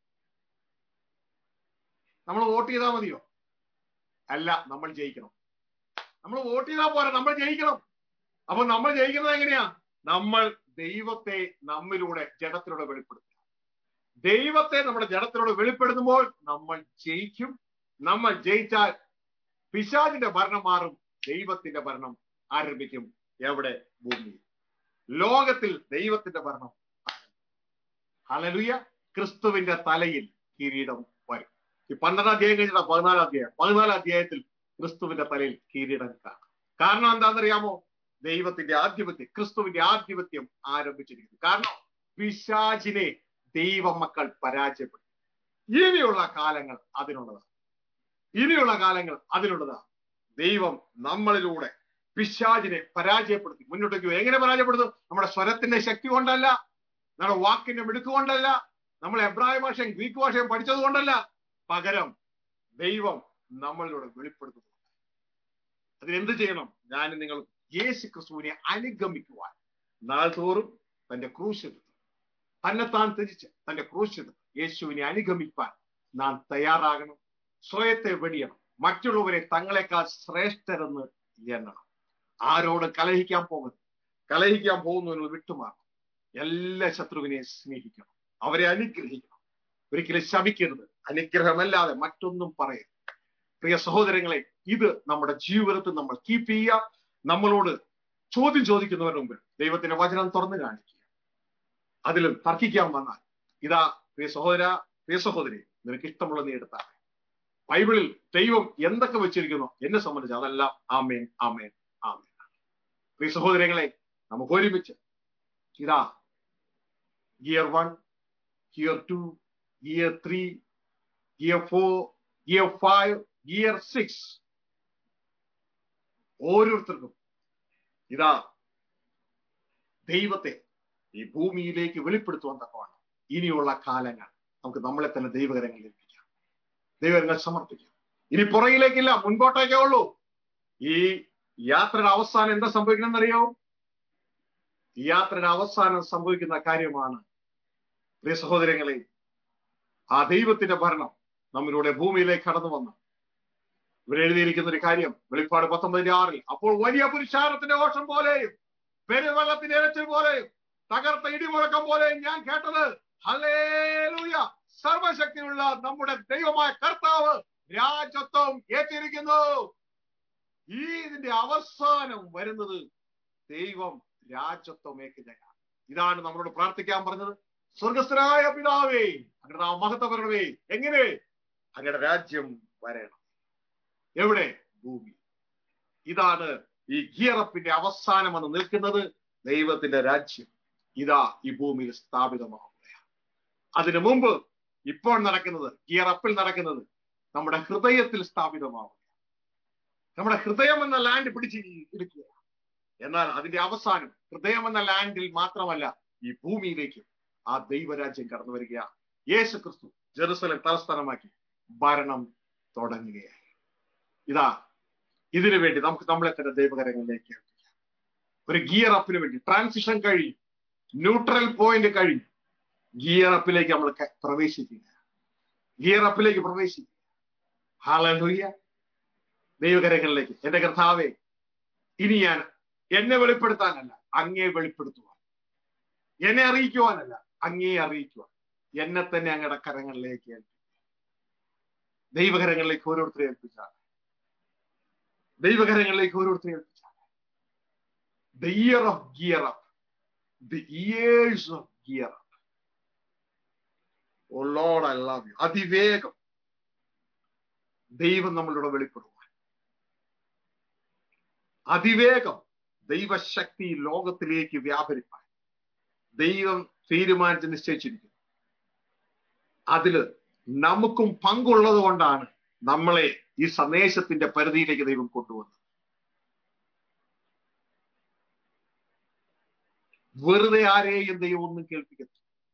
Speaker 1: നമ്മൾ വോട്ട് ചെയ്താൽ മതിയോ അല്ല നമ്മൾ ജയിക്കണം നമ്മൾ വോട്ട് ചെയ്താൽ പോരാ നമ്മൾ ജയിക്കണം അപ്പൊ നമ്മൾ ജയിക്കുന്നത് എങ്ങനെയാ നമ്മൾ ദൈവത്തെ നമ്മിലൂടെ ജഡത്തിലൂടെ വെളിപ്പെടുത്തുക ദൈവത്തെ നമ്മുടെ ജഡത്തിലൂടെ വെളിപ്പെടുത്തുമ്പോൾ നമ്മൾ ജയിക്കും നമ്മൾ ജയിച്ചാൽ പിശാചിന്റെ ഭരണം മാറും ദൈവത്തിന്റെ ഭരണം ആരംഭിക്കും എവിടെ ഭൂമിയിൽ ലോകത്തിൽ ദൈവത്തിന്റെ ഭരണം ഹലലുയ ക്രിസ്തുവിന്റെ തലയിൽ കിരീടം വരും ഈ പന്ത്രണ്ടാം അധ്യായം കഴിഞ്ഞിട്ട് പതിനാലാം അധ്യായം പതിനാലാം അധ്യായത്തിൽ ക്രിസ്തുവിന്റെ തലയിൽ കിരീടം കാണാം കാരണം എന്താണെന്നറിയാമോ ദൈവത്തിന്റെ ആധിപത്യം ക്രിസ്തുവിന്റെ ആധിപത്യം ആരംഭിച്ചിരിക്കുന്നു കാരണം പിശാചിനെ ദൈവമക്കൾ പരാജയപ്പെടും ഇനിയുള്ള കാലങ്ങൾ അതിനുള്ളതാണ് ഇനിയുള്ള കാലങ്ങൾ അതിനുള്ളതാണ് ദൈവം നമ്മളിലൂടെ പിശാചിനെ പരാജയപ്പെടുത്തി മുന്നോട്ടേക്ക് വരും. എങ്ങനെ പരാജയപ്പെടുത്തും നമ്മുടെ സ്വരത്തിന്റെ ശക്തി കൊണ്ടല്ല നമ്മുടെ വാക്കിന്റെ മിടുക്ക് കൊണ്ടല്ല നമ്മൾ എബ്രായ ഭാഷയും ഗ്രീക്ക് ഭാഷയും പഠിച്ചത് കൊണ്ടല്ല പകരം ദൈവം നമ്മളിലൂടെ വെളിപ്പെടുത്തുന്നു അതിനെന്ത് ചെയ്യണം ഞാൻ നിങ്ങൾ യേശു ക്രിസ്തുവിനെ അനുഗമിക്കുവാൻ നാൾ തോറും തന്റെ ക്രൂശെടുത്ത് തന്നെത്താൻ ത്യജിച്ച് തന്റെ ക്രൂശെടുത്ത് യേശുവിനെ അനുഗമിക്കാൻ നാം തയ്യാറാകണം സ്വയത്തെ വെടിയണം മറ്റുള്ളവരെ തങ്ങളെക്കാൾ ശ്രേഷ്ഠരെന്ന് എണ്ണണം ആരോട് കലഹിക്കാൻ പോകരുത് കലഹിക്കാൻ പോകുന്നതിന് വിട്ടുമാറണം എല്ലാ ശത്രുവിനെ സ്നേഹിക്കണം അവരെ അനുഗ്രഹിക്കണം ഒരിക്കലും ശപിക്കരുത് അനുഗ്രഹമല്ലാതെ മറ്റൊന്നും പറയരുത് പ്രിയ സഹോദരങ്ങളെ ഇത് നമ്മുടെ ജീവിതത്തിൽ നമ്മൾ കീപ്പ് ചെയ്യുക നമ്മളോട് ചോദ്യം ചോദിക്കുന്നവരുടെ മുമ്പിൽ ദൈവത്തിന്റെ വചനം തുറന്നു കാണിക്കുക അതിലും തർക്കിക്കാൻ വന്നാൽ ഇതാ പ്രിയ സഹോദര പ്രിയ സഹോദരി നിനക്ക് ഇഷ്ടമുള്ള നീ എടുത്താൽ ബൈബിളിൽ ദൈവം എന്തൊക്കെ വെച്ചിരിക്കുന്നു എന്നെ സംബന്ധിച്ച് അതെല്ലാം ആമേൻ ആമേൻ ആമേൻ പ്രിയ സഹോദരങ്ങളെ നമുക്ക് ഒരുമിച്ച് ഇതാ gear one gear two gear three gear four gear five gear six ഓരോരുത്തർക്കും ഇതാ ദൈവത്തെ ഈ ഭൂമിയിലേക്ക് വെളിപ്പെടുത്തുവാൻ തക്കമാണ് ഇനിയുള്ള കാലങ്ങൾ നമുക്ക് നമ്മളെ തന്നെ ദൈവകരങ്ങളിൽ ഏൽപ്പിക്കാം ദൈവകരങ്ങൾ സമർപ്പിക്കാം ഇനി പുറകിലേക്കില്ല മുൻപോട്ടേക്കേ ഉള്ളൂ ഈ യാത്രയുടെ അവസാനം എന്താ സംഭവിക്കണമെന്നറിയോ ഈ യാത്രയുടെ അവസാനം സംഭവിക്കുന്ന കാര്യമാണ് പ്രിയ സഹോദരങ്ങളെ ആ ദൈവത്തിന്റെ ഭരണം നമ്മിലൂടെ ഭൂമിയിലേക്ക് കടന്നു വന്നു ഇവിടെ എഴുതിയിരിക്കുന്ന ഒരു കാര്യം വെളിപ്പാട് പത്തൊമ്പതിന്റെ ആറിൽ അപ്പോൾ വലിയ പുരുഷാരത്തിന്റെ ഓഷം പോലെയും പെരുവെള്ളത്തിന്റെ ഇരച്ചിൽ പോലെയും തകർത്ത ഇടിമുഴക്കം പോലെയും ഞാൻ കേട്ടത് ഹലേലൂയ സർവശക്തിയുള്ള നമ്മുടെ ദൈവമായ കർത്താവ് രാജത്വം ഏറ്റിരിക്കുന്നു ഈ ഇതിന്റെ അവസാനം വരുന്നത് ദൈവം രാജത്വം ഏൽക്കുകയാണ് ഇതാണ് നമ്മളോട് പ്രാർത്ഥിക്കാൻ പറഞ്ഞത് സ്വർഗസ്ഥനായ പിതാവേ അങ്ങയുടെ നാം മഹത്വപരണമേ എങ്ങനെ അങ്ങയുടെ രാജ്യം വരണം എവിടെ ഭൂമി ഇതാണ് ഈ ഗിയറപ്പിന്റെ അവസാനം വന്ന് നിൽക്കുന്നത് ദൈവത്തിന്റെ രാജ്യം ഇതാ ഈ ഭൂമിയിൽ സ്ഥാപിതമാവുകയാണ് അതിനു മുമ്പ് ഇപ്പോൾ നടക്കുന്നത് ഗിയറപ്പിൽ നടക്കുന്നത് നമ്മുടെ ഹൃദയത്തിൽ സ്ഥാപിതമാവുക നമ്മുടെ ഹൃദയം എന്ന ലാൻഡ് പിടിച്ച് എടുക്കുക എന്നാൽ അതിന്റെ അവസാനം ഹൃദയം എന്ന ലാൻഡിൽ മാത്രമല്ല ഈ ഭൂമിയിലേക്ക് ആ ദൈവരാജ്യം കടന്നു വരിക യേശു ക്രിസ്തു ജെറുസലം തലസ്ഥാനമാക്കി ഭരണം തുടങ്ങുകയായി ഇതാ ഇതിനു വേണ്ടി നമുക്ക് നമ്മളെ തന്നെ ദൈവകരങ്ങളിലേക്ക് ഏൽപ്പിക്കാം ഒരു ഗിയർ അപ്പിന് വേണ്ടി ട്രാൻസിഷൻ കഴിഞ്ഞു ന്യൂട്രൽ പോയിന്റ് കഴിഞ്ഞു ഗിയർ അപ്പിലേക്ക് നമ്മൾ പ്രവേശിക്കുക ഗിയർ അപ്പിലേക്ക് പ്രവേശിക്കുക ഹാലൂയ്യ ദൈവകരങ്ങളിലേക്ക് എന്റെ കർത്താവെ ഇനി ഞാൻ എന്നെ വെളിപ്പെടുത്താനല്ല അങ്ങേ വെളിപ്പെടുത്തുവാൻ എന്നെ അറിയിക്കുവാനല്ല അങ്ങേ അറിയിക്കുവാൻ എന്നെ തന്നെ അങ്ങയുടെ കരങ്ങളിലേക്ക് ഏൽപ്പിക്കും ദൈവകരങ്ങളിലേക്ക് ഓരോരുത്തരെ ഏൽപ്പിച്ചാണ് ദൈവകരങ്ങളിലേക്ക് ഓരോരുത്തരെ ഏൽപ്പിച്ചാണ് the year of gear up the years of gear up oh lord I love you അതിവേഗം ദൈവം നമ്മളിലൂടെ വെളിപ്പെടുവാൻ അതിവേഗം ദൈവശക്തി ലോകത്തിലേക്ക് വ്യാപരിപ്പാൻ ദൈവം തീരുമാനിച്ച് നിശ്ചയിച്ചിരിക്കുന്നു അതില് നമുക്കും പങ്കുള്ളത് കൊണ്ടാണ് നമ്മളെ ഈ സന്ദേശത്തിന്റെ പരിധിയിലേക്ക് ദൈവം കൊണ്ടുവന്നത് വെറുതെ ആരെയും ദൈവം ഒന്നും കേൾപ്പിക്കത്തില്ല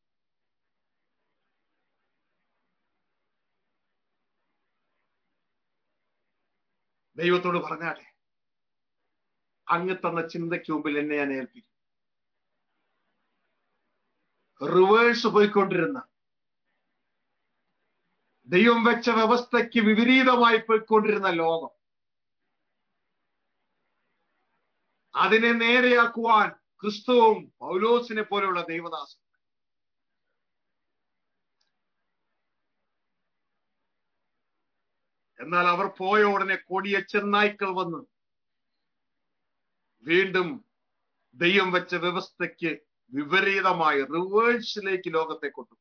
Speaker 1: ദൈവത്തോട് പറഞ്ഞാട്ടെ അങ്ങ് തന്ന ചിന്തയ്ക്ക് മുമ്പിൽ എന്നെ ഞാൻ ഏൽപ്പിക്കും റിവേഴ്സ് പോയിക്കൊണ്ടിരുന്ന ദൈവം വെച്ച വ്യവസ്ഥയ്ക്ക് വിപരീതമായി പോയിക്കൊണ്ടിരുന്ന ലോകം അതിനെ നേരെയാക്കുവാൻ ക്രിസ്തുവും പൗലോസിനെ പോലെയുള്ള ദൈവദാസൻ എന്നാൽ അവർ പോയ ഉടനെ കൊടിയ ചെന്നായ്ക്കൾ വന്ന് വീണ്ടും ദൈവം വെച്ച വ്യവസ്ഥയ്ക്ക് വിപരീതമായ റിവേഴ്സിലേക്ക് ലോകത്തെ കൊണ്ടുപോയി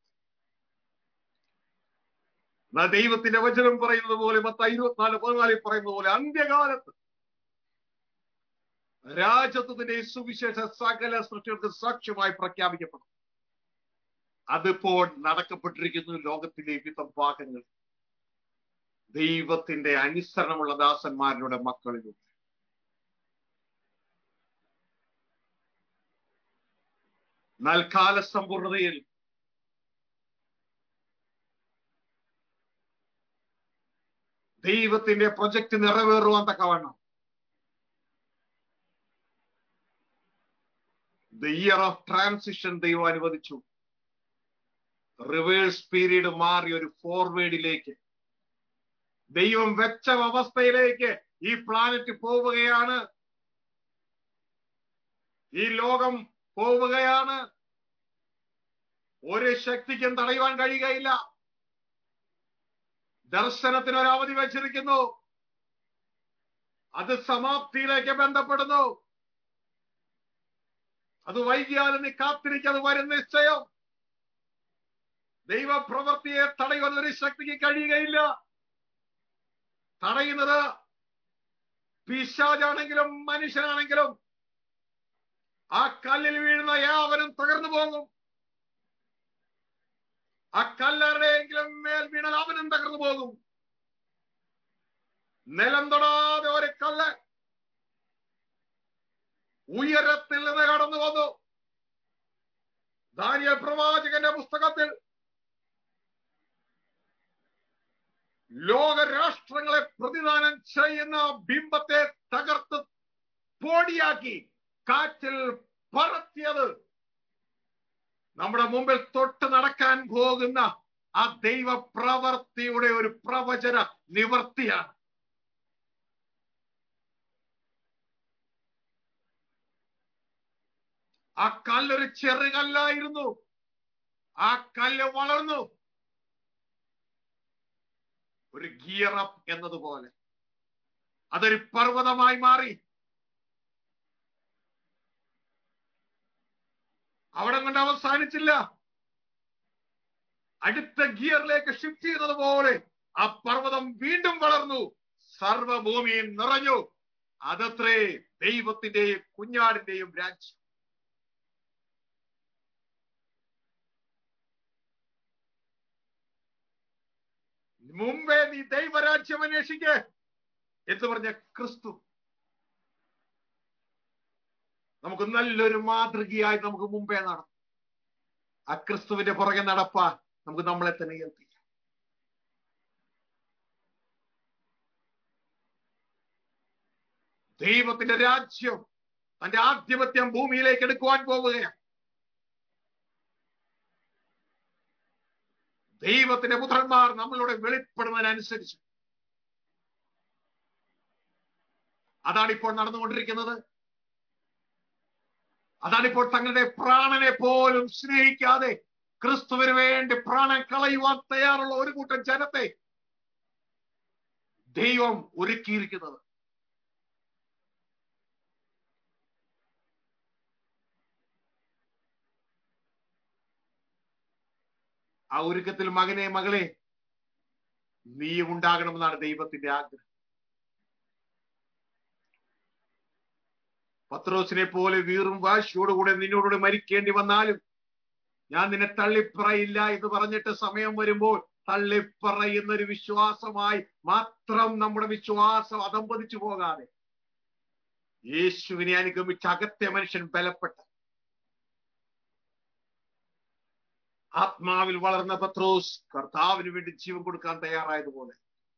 Speaker 1: എന്നാൽ ദൈവത്തിന്റെ വചനം പറയുന്നത് പോലെ പത്ത് ഇരുപത്തിനാല് പതിനാലിൽ പറയുന്നത് പോലെ അന്ത്യകാലത്ത് രാജത്വത്തിന്റെ സുവിശേഷ സകല സൃഷ്ടികൾക്ക് സാക്ഷ്യമായി പ്രഖ്യാപിക്കപ്പെടും അതിപ്പോൾ നടക്കപ്പെട്ടിരിക്കുന്നു ലോകത്തിലെ വിവിധ ഭാഗങ്ങൾ ദൈവത്തിന്റെ അനുസരണമുള്ള ദാസന്മാരുടെ മക്കളിലൂടെ എന്നാൽ കാലസമ്പൂർണതയിൽ ദൈവത്തിന്റെ പ്രൊജക്ട് നിറവേറുവാൻ തക്കവണ്ണം ദ ഇയർ ഓഫ് ട്രാൻസിഷൻ ദൈവം അനുവദിച്ചു റിവേഴ്സ് പീരീഡ് മാറി ഒരു ഫോർവേഡിലേക്ക് ദൈവം വെച്ച അവസ്ഥയിലേക്ക് ഈ പ്ലാനറ്റ് പോവുകയാണ് ഈ ലോകം പോവുകയാണ് ഒരു ശക്തിക്കും തടയുവാൻ കഴിയുകയില്ല ദർശനത്തിന് ഒരു അവധി വെച്ചിരിക്കുന്നു അത് സമാപ്തിയിലേക്ക് ബന്ധപ്പെടുന്നു അത് വൈകിയാലും നീ കാത്തിരിക്കത് വരും നിശ്ചയം ദൈവപ്രവൃത്തിയെ തടയുവാൻ ഒരു ശക്തിക്ക് കഴിയുകയില്ല തടയുന്നത് പിശാജാണെങ്കിലും മനുഷ്യനാണെങ്കിലും ആ കല്ലിൽ വീഴുന്ന യാവനും തകർന്നു പോകും ആ കല്ലാരുടെയെങ്കിലും മേൽ വീണാൽ അവനും തകർന്നു പോകും നിലം തൊടാതെ ഒരു കല്ല് ഉയരത്തിൽ നിന്ന് കടന്നു വന്നു ദാനിയൽ പ്രവാചകന്റെ പുസ്തകത്തിൽ ലോകരാഷ്ട്രങ്ങളെ പ്രതിദാനം ചെയ്യുന്ന ബിംബത്തെ തകർത്ത് പൊടിയാക്കി കാറ്റിൽ പറത്തിയത് നമ്മുടെ മുമ്പിൽ തൊട്ട് നടക്കാൻ പോകുന്ന ആ ദൈവ പ്രവർത്തിയുടെ ഒരു പ്രവചന നിവർത്തിയാണ് ആ കല്ലൊരു ചെറുകല്ലായിരുന്നു ആ കല്ല് വളർന്നു ഒരു ഗിയർ അപ്പ് എന്നതുപോലെ അതൊരു പർവ്വതമായി മാറി അവിടെ കൊണ്ട് അവസാനിച്ചില്ല അടുത്ത ഗിയറിലേക്ക് ഷിഫ്റ്റ് ചെയ്യുന്നത് പോലെ ആ പർവ്വതം വീണ്ടും വളർന്നു സർവഭൂമിയും നിറഞ്ഞു അതത്രേ ദൈവത്തിന്റെയും കുഞ്ഞാടിന്റെയും രാജ്യം മുമ്പേ നീ ദൈവരാജ്യം അന്വേഷിക്ക് എന്ന് പറഞ്ഞ ക്രിസ്തു നമുക്ക് നല്ലൊരു മാതൃകയായി നമുക്ക് മുമ്പേ നടന്നു ആ ക്രിസ്തുവിന്റെ പുറകെ നടപ്പാൻ നമുക്ക് നമ്മളെ തന്നെ ഏൽപ്പിക്കാം ദൈവത്തിന്റെ രാജ്യം തന്റെ ആധിപത്യം ഭൂമിയിലേക്ക് എടുക്കുവാൻ പോവുകയാണ് ദൈവത്തിന്റെ പുത്രന്മാർ നമ്മളിലൂടെ വെളിപ്പെടുന്നതിനനുസരിച്ച് അതാണ് ഇപ്പോൾ നടന്നുകൊണ്ടിരിക്കുന്നത് അതാണിപ്പോൾ തങ്ങളുടെ പ്രാണനെ പോലും സ്നേഹിക്കാതെ ക്രിസ്തുവിന് വേണ്ടി പ്രാണൻ കളയുവാൻ തയ്യാറുള്ള ഒരു കൂട്ടം ജനത്തെ ദൈവം ഒരുക്കിയിരിക്കുന്നത് ആ ഒരുക്കത്തിൽ മകനെ മകളെ നീ ഉണ്ടാകണമെന്നാണ് ദൈവത്തിന്റെ ആഗ്രഹം പത്രോസിനെ പോലെ വീറും വാശിയോടുകൂടെ നിന്നോടുകൂടെ മരിക്കേണ്ടി വന്നാലും ഞാൻ നിന്നെ തള്ളിപ്പറയില്ല എന്ന് പറഞ്ഞിട്ട് സമയം വരുമ്പോൾ തള്ളിപ്പറയുന്ന ഒരു വിശ്വാസമായി മാത്രം നമ്മുടെ വിശ്വാസം അതമ്പതിച്ചു പോകാതെ യേശുവിനെ അനുഗമിച്ച് അകത്തെ മനുഷ്യൻ ബലപ്പെട്ട ആത്മാവിൽ വളർന്ന പത്രോസ് കർത്താവിന് വേണ്ടി ജീവൻ കൊടുക്കാൻ തയ്യാറായതുപോലെ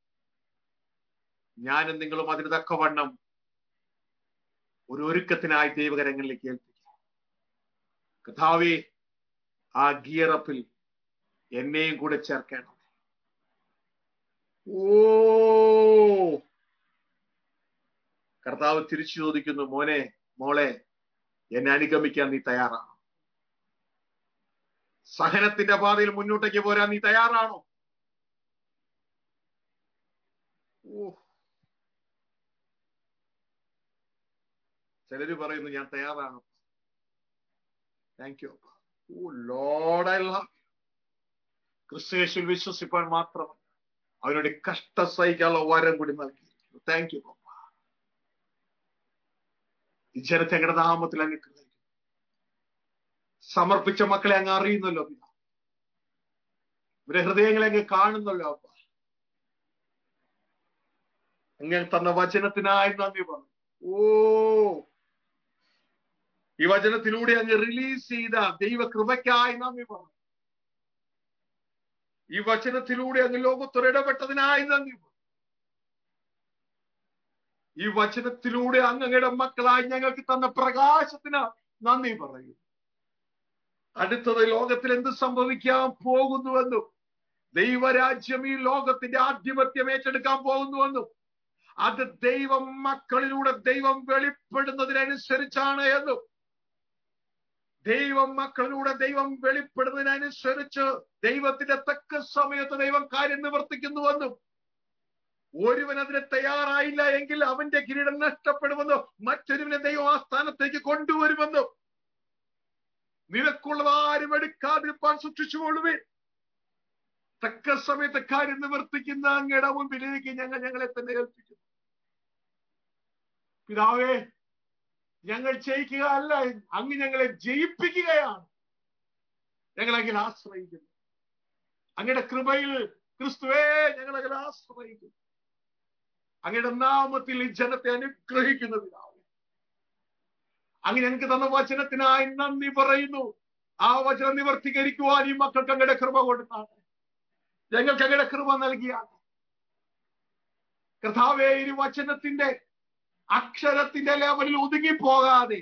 Speaker 1: ഞാനും നിങ്ങളും അതിന് തക്കവണ്ണം ഒരു ഒരുക്കത്തിനായി ദൈവകരങ്ങളിലേക്ക് ഏൽപ്പിക്കുക കഥാവി ആ ഗിയറപ്പിൽ എന്നെയും കൂടെ ചേർക്കണം ഓ കർത്താവ് തിരിച്ചു ചോദിക്കുന്നു മോനെ മോളെ എന്നെ അനുഗമിക്കാൻ നീ തയ്യാറാണോ സഹനത്തിന്റെ പാതയിൽ മുന്നോട്ടേക്ക് പോരാൻ നീ തയ്യാറാണോ ഓ ചിലര് പറയുന്നു ഞാൻ തയ്യാറാണ് thank you oh lord I love ക്രിസ്തുയേശുവിൽ വിശ്വസിപ്പാൻ മാത്രം അവരുടെ കഷ്ട സഹിക്കാനുള്ള വരം കൂടി നൽകിയിരിക്കുന്നു താങ്ക് യു പപ്പ ഈ ജനത്തെ ഞങ്ങളുടെ നാമത്തിൽ അനുഗ്രഹിക്കും സമർപ്പിച്ച മക്കളെ അങ്ങ് അറിയുന്നല്ലോ പിതാ ഇവരെ ഹൃദയങ്ങളെ അങ്ങ് കാണുന്നല്ലോ അപ്പ അങ്ങനെ തന്ന വചനത്തിനായി നന്ദി പറഞ്ഞു ഓ ഈ വചനത്തിലൂടെ അങ്ങ് റിലീസ് ചെയ്ത ദൈവകൃപയ്ക്കായി നന്ദി പറഞ്ഞു ഈ വചനത്തിലൂടെ അങ്ങ് ലോകത്തൊരു ഇടപെട്ടതിനായി നന്ദി പറഞ്ഞു ഈ വചനത്തിലൂടെ അങ്ങയുടെ മക്കളായി ഞങ്ങൾക്ക് തന്ന പ്രകാശത്തിന് നന്ദി പറയും അടുത്തത് ലോകത്തിൽ എന്ത് സംഭവിക്കാൻ പോകുന്നുവെന്നും ദൈവരാജ്യം ഈ ലോകത്തിന്റെ ആധിപത്യം ഏറ്റെടുക്കാൻ പോകുന്നുവെന്നും അത് ദൈവം മക്കളിലൂടെ ദൈവം വെളിപ്പെടുന്നതിനനുസരിച്ചാണ് എന്നും ദൈവം മക്കളിലൂടെ ദൈവം വെളിപ്പെടുന്നതിനനുസരിച്ച് ദൈവത്തിന്റെ തക്ക സമയത്ത് ദൈവം കാര്യം നിവർത്തിക്കുന്നുവെന്നും ഒരുവൻ അതിന് തയ്യാറായില്ല എങ്കിൽ അവന്റെ കിരീടം നഷ്ടപ്പെടുമെന്നോ മറ്റൊരുവനെ ദൈവം ആ സ്ഥാനത്തേക്ക് കൊണ്ടുവരുമെന്നോ നിനക്കുള്ളത് ആരും എടുക്കാതിരിപ്പാൻ സൂക്ഷിച്ചുകൊള്ളുവേ തക്ക സമയത്ത് കാര്യം നിവർത്തിക്കുന്ന അങ്ങയുടെ മുമ്പിലേക്ക് ഞങ്ങൾ ഞങ്ങളെ തന്നെ ഏൽപ്പിക്കുന്നു പിതാവേ ഞങ്ങൾ ജയിക്കുക അല്ല അങ്ങ് ഞങ്ങളെ ജയിപ്പിക്കുകയാണ് ഞങ്ങളെങ്കിൽ ആശ്രയിക്കുന്നു അങ്ങയുടെ കൃപയിൽ ക്രിസ്തുവേ ഞങ്ങളെങ്കിൽ ആശ്രയിക്കുന്നു അങ്ങയുടെ നാമത്തിൽ ഈ ജനത്തെ അനുഗ്രഹിക്കുന്ന പിതാവേ അങ്ങ് ഞങ്ങൾക്ക് തന്ന വചനത്തിനായി നന്ദി പറയുന്നു ആ വചനം നിവർത്തീകരിക്കുവാൻ ഈ മക്കൾക്ക് അങ്ങയുടെ കൃപ കൊടുത്താണ് ഞങ്ങൾക്ക് അങ്ങയുടെ കൃപ നൽകിയാണ് കർത്താവേ ഈ വചനത്തിന്റെ അക്ഷരത്തിന്റെ ലെവലിൽ ഒതുങ്ങിപ്പോകാതെ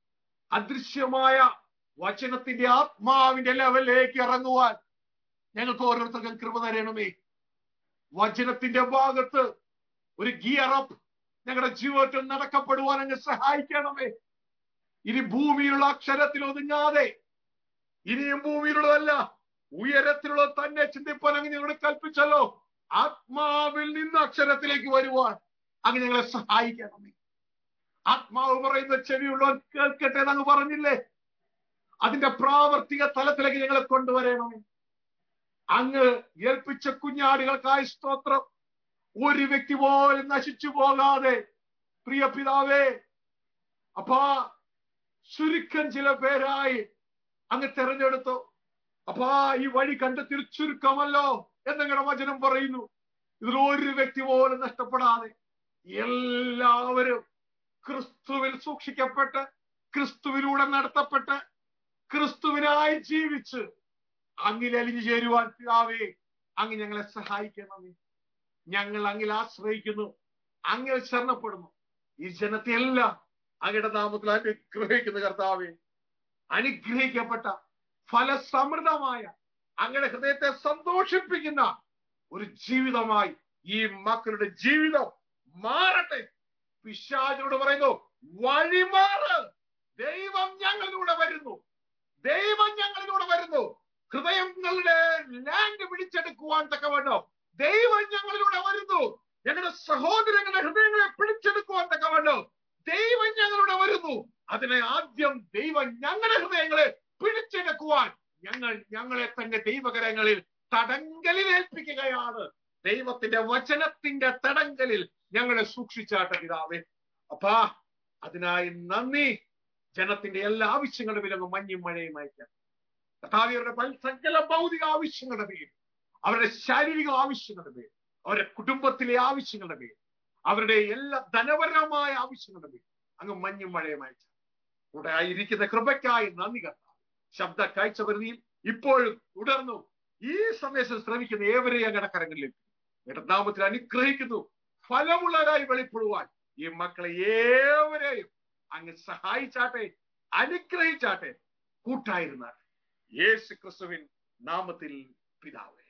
Speaker 1: അദൃശ്യമായ വചനത്തിന്റെ ആത്മാവിന്റെ ലെവലിലേക്ക് ഇറങ്ങുവാൻ ഞങ്ങൾക്ക് ഓരോരുത്തർക്കും കൃപ തരണമേ വചനത്തിന്റെ ഭാഗത്ത് ഒരു ഗിയർ അപ്പ് ഞങ്ങളുടെ ജീവിതത്തിൽ നടക്കപ്പെടുവാൻ അങ്ങ് സഹായിക്കണമേ ഇനി ഭൂമിയിലുള്ള അക്ഷരത്തിൽ ഒതുങ്ങാതെ ഇനിയും ഭൂമിയിലുള്ളതല്ല ഉയരത്തിലുള്ളത് തന്നെ ചിന്തിപ്പാൻ അങ്ങ് ഞങ്ങളോട് കൽപ്പിച്ചല്ലോ ആത്മാവിൽ നിന്ന് അക്ഷരത്തിലേക്ക് വരുവാൻ അങ്ങ് ഞങ്ങളെ സഹായിക്കണമേ ആത്മാവ് പറയുന്ന ചെവിയുള്ളവൻ കേൾക്കട്ടെ എന്നങ്ങ് പറഞ്ഞില്ലേ അതിന്റെ പ്രാവർത്തിക തലത്തിലേക്ക് ഞങ്ങളെ കൊണ്ടുവരണമേ അങ്ങ് ഏൽപ്പിച്ച കുഞ്ഞാടുകൾക്കായി സ്തോത്രം ഒരു വ്യക്തി പോലും നശിച്ചു പോകാതെ പ്രിയ പിതാവേ അപ്പാ ചുരുക്കം ചില പേരായി അങ്ങ് തെരഞ്ഞെടുത്തു അപ്പാ ഈ വഴി കണ്ടെത്തി ചുരുക്കമല്ലോ എന്നങ്ങളുടെ വചനം പറയുന്നു ഇതിൽ ഒരു വ്യക്തി പോലും നഷ്ടപ്പെടാതെ എല്ലാവരും ക്രിസ്തുവിൽ സൂക്ഷിക്കപ്പെട്ട് ക്രിസ്തുവിലൂടെ നടത്തപ്പെട്ട് ക്രിസ്തുവിനായി ജീവിച്ച് അങ്ങിൽ അലിഞ്ഞു ചേരുവാൻ പിതാവേ അങ്ങ് ഞങ്ങളെ സഹായിക്കണമേ ഞങ്ങൾ അങ്ങിൽ ആശ്രയിക്കുന്നു അങ്ങിൽ ശരണപ്പെടുന്നു ഈ ജനത്തെ എല്ലാം അങ്ങയുടെ നാമത്തിൽ അനുഗ്രഹിക്കുന്ന കർത്താവേ അനുഗ്രഹിക്കപ്പെട്ട ഫലസമൃദ്ധമായ അങ്ങയുടെ ഹൃദയത്തെ സന്തോഷിപ്പിക്കുന്ന ഒരു ജീവിതമായി ഈ മക്കളുടെ ജീവിതം മാറട്ടെ പിശാചോട് പറയുന്നു വഴിമാറ് ദൈവം ഞങ്ങളിലൂടെ വരുന്നു ദൈവം ഞങ്ങളിലൂടെ വരുന്നു ഹൃദയങ്ങളുടെ ലാൻഡ് പിടിച്ചെടുക്കുവാൻ തക്കവണ്ണം ദൈവം ഞങ്ങളിലൂടെ വരുന്നു ഞങ്ങളുടെ സഹോദരങ്ങളുടെ ഹൃദയങ്ങളെ പിടിച്ചെടുക്കുവാൻ തക്കവണ്ണം ദൈവം ഞങ്ങളുടെ വരുന്നു അതിനെ ആദ്യം ദൈവം ഞങ്ങളുടെ ഹൃദയങ്ങളെ പിടിച്ചെടുക്കുവാൻ ഞങ്ങൾ ഞങ്ങളെ തന്നെ ദൈവകരങ്ങളിൽ തടങ്കലിൽ ഏൽപ്പിക്കുകയാണ് ദൈവത്തിന്റെ വചനത്തിന്റെ തടങ്കലിൽ ഞങ്ങളെ സൂക്ഷിച്ചാട്ട പിതാവേ അപ്പാ അതിനായി നന്ദി ജനത്തിന്റെ എല്ലാ ആവശ്യങ്ങളുടെ വിലങ്ങ് മഞ്ഞും മഴയും അയക്കാം കർത്താവിയരുടെ സകല ഭൗതിക ആവശ്യങ്ങളുടെ പേര് അവരുടെ ശാരീരിക ആവശ്യങ്ങളുടെ പേര് അവരുടെ കുടുംബത്തിലെ ആവശ്യങ്ങളുടെ പേര് അവരുടെ എല്ലാ ധനപരമായ ആവശ്യങ്ങളുടെ പേര് അങ്ങ് മഞ്ഞും മഴയും അയച്ച കൂടെ ആയിരിക്കുന്ന കൃപയ്ക്കായി നന്ദി കർത്താവ് ശബ്ദ കാഴ്ചപരിധിയിൽ ഇപ്പോഴും തുടർന്നു ഈ സന്ദേശം ശ്രമിക്കുന്ന ഏവരെയും അങ്ങയുടെ കരങ്ങളിലേക്ക് നാമത്തിൽ അനുഗ്രഹിക്കുന്നു ഫലമുള്ളവരായി വെളിപ്പെടുവാൻ ഈ മക്കളെ ഏവരെയും അങ്ങ് സഹായിച്ചാട്ടെ അനുഗ്രഹിച്ചാട്ടെ കൂട്ടായിരുന്നാട്ടെ യേശു ക്രിസ്തുവിൻ നാമത്തിൽ പിതാവേ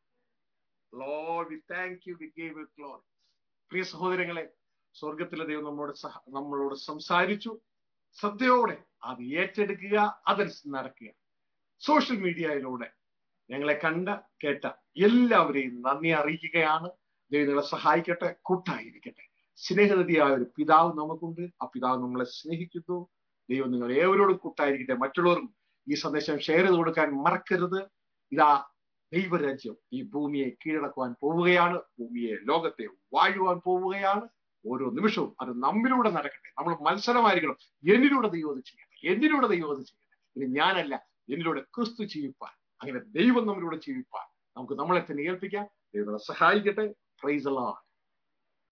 Speaker 1: lord we thank you we gave you glory പ്രിയ സഹോദരങ്ങളെ സ്വർഗത്തിലെ ദൈവം നമ്മളോട് സഹ നമ്മളോട് സംസാരിച്ചു ശ്രദ്ധയോടെ അത് ഏറ്റെടുക്കുക അതനുസരിച്ച് നടക്കുക സോഷ്യൽ മീഡിയയിലൂടെ ഞങ്ങളെ കണ്ട കേട്ട എല്ലാവരെയും നന്ദി അറിയിക്കുകയാണ് ദൈവം നിങ്ങളെ സഹായിക്കട്ടെ കൂട്ടായിരിക്കട്ടെ സ്നേഹനദിയായ ഒരു പിതാവ് നമുക്കുണ്ട് ആ പിതാവ് നമ്മളെ സ്നേഹിക്കുന്നു ദൈവം നിങ്ങൾ ഏവരോടും കൂട്ടായിരിക്കട്ടെ മറ്റുള്ളവർക്കും ഈ സന്ദേശം ഷെയർ ചെയ്ത് കൊടുക്കാൻ മറക്കരുത് ഇതാ ദൈവരാജ്യം ഈ ഭൂമിയെ കീഴടക്കുവാൻ പോവുകയാണ് ഭൂമിയെ ലോകത്തെ വാഴുവാൻ പോവുകയാണ് ഓരോ നിമിഷവും അത് നമ്മിലൂടെ നടക്കട്ടെ നമ്മൾ മത്സരമായിരിക്കണം എന്നിലൂടെ ദൈവം അത് ചെയ്യട്ടെ എന്നിലൂടെ ദൈവം അത് ചെയ്യട്ടെ ഇനി ഞാനല്ല എന്നിലൂടെ ക്രിസ്തു ജീവിപ്പാൻ അങ്ങനെ ദൈവം നമ്മിലൂടെ ജീവിപ്പാൻ നമുക്ക് നമ്മളെ തന്നെ ഏൽപ്പിക്കാം ദൈവം സഹായിക്കട്ടെ പ്രൈസ് അല്ലാ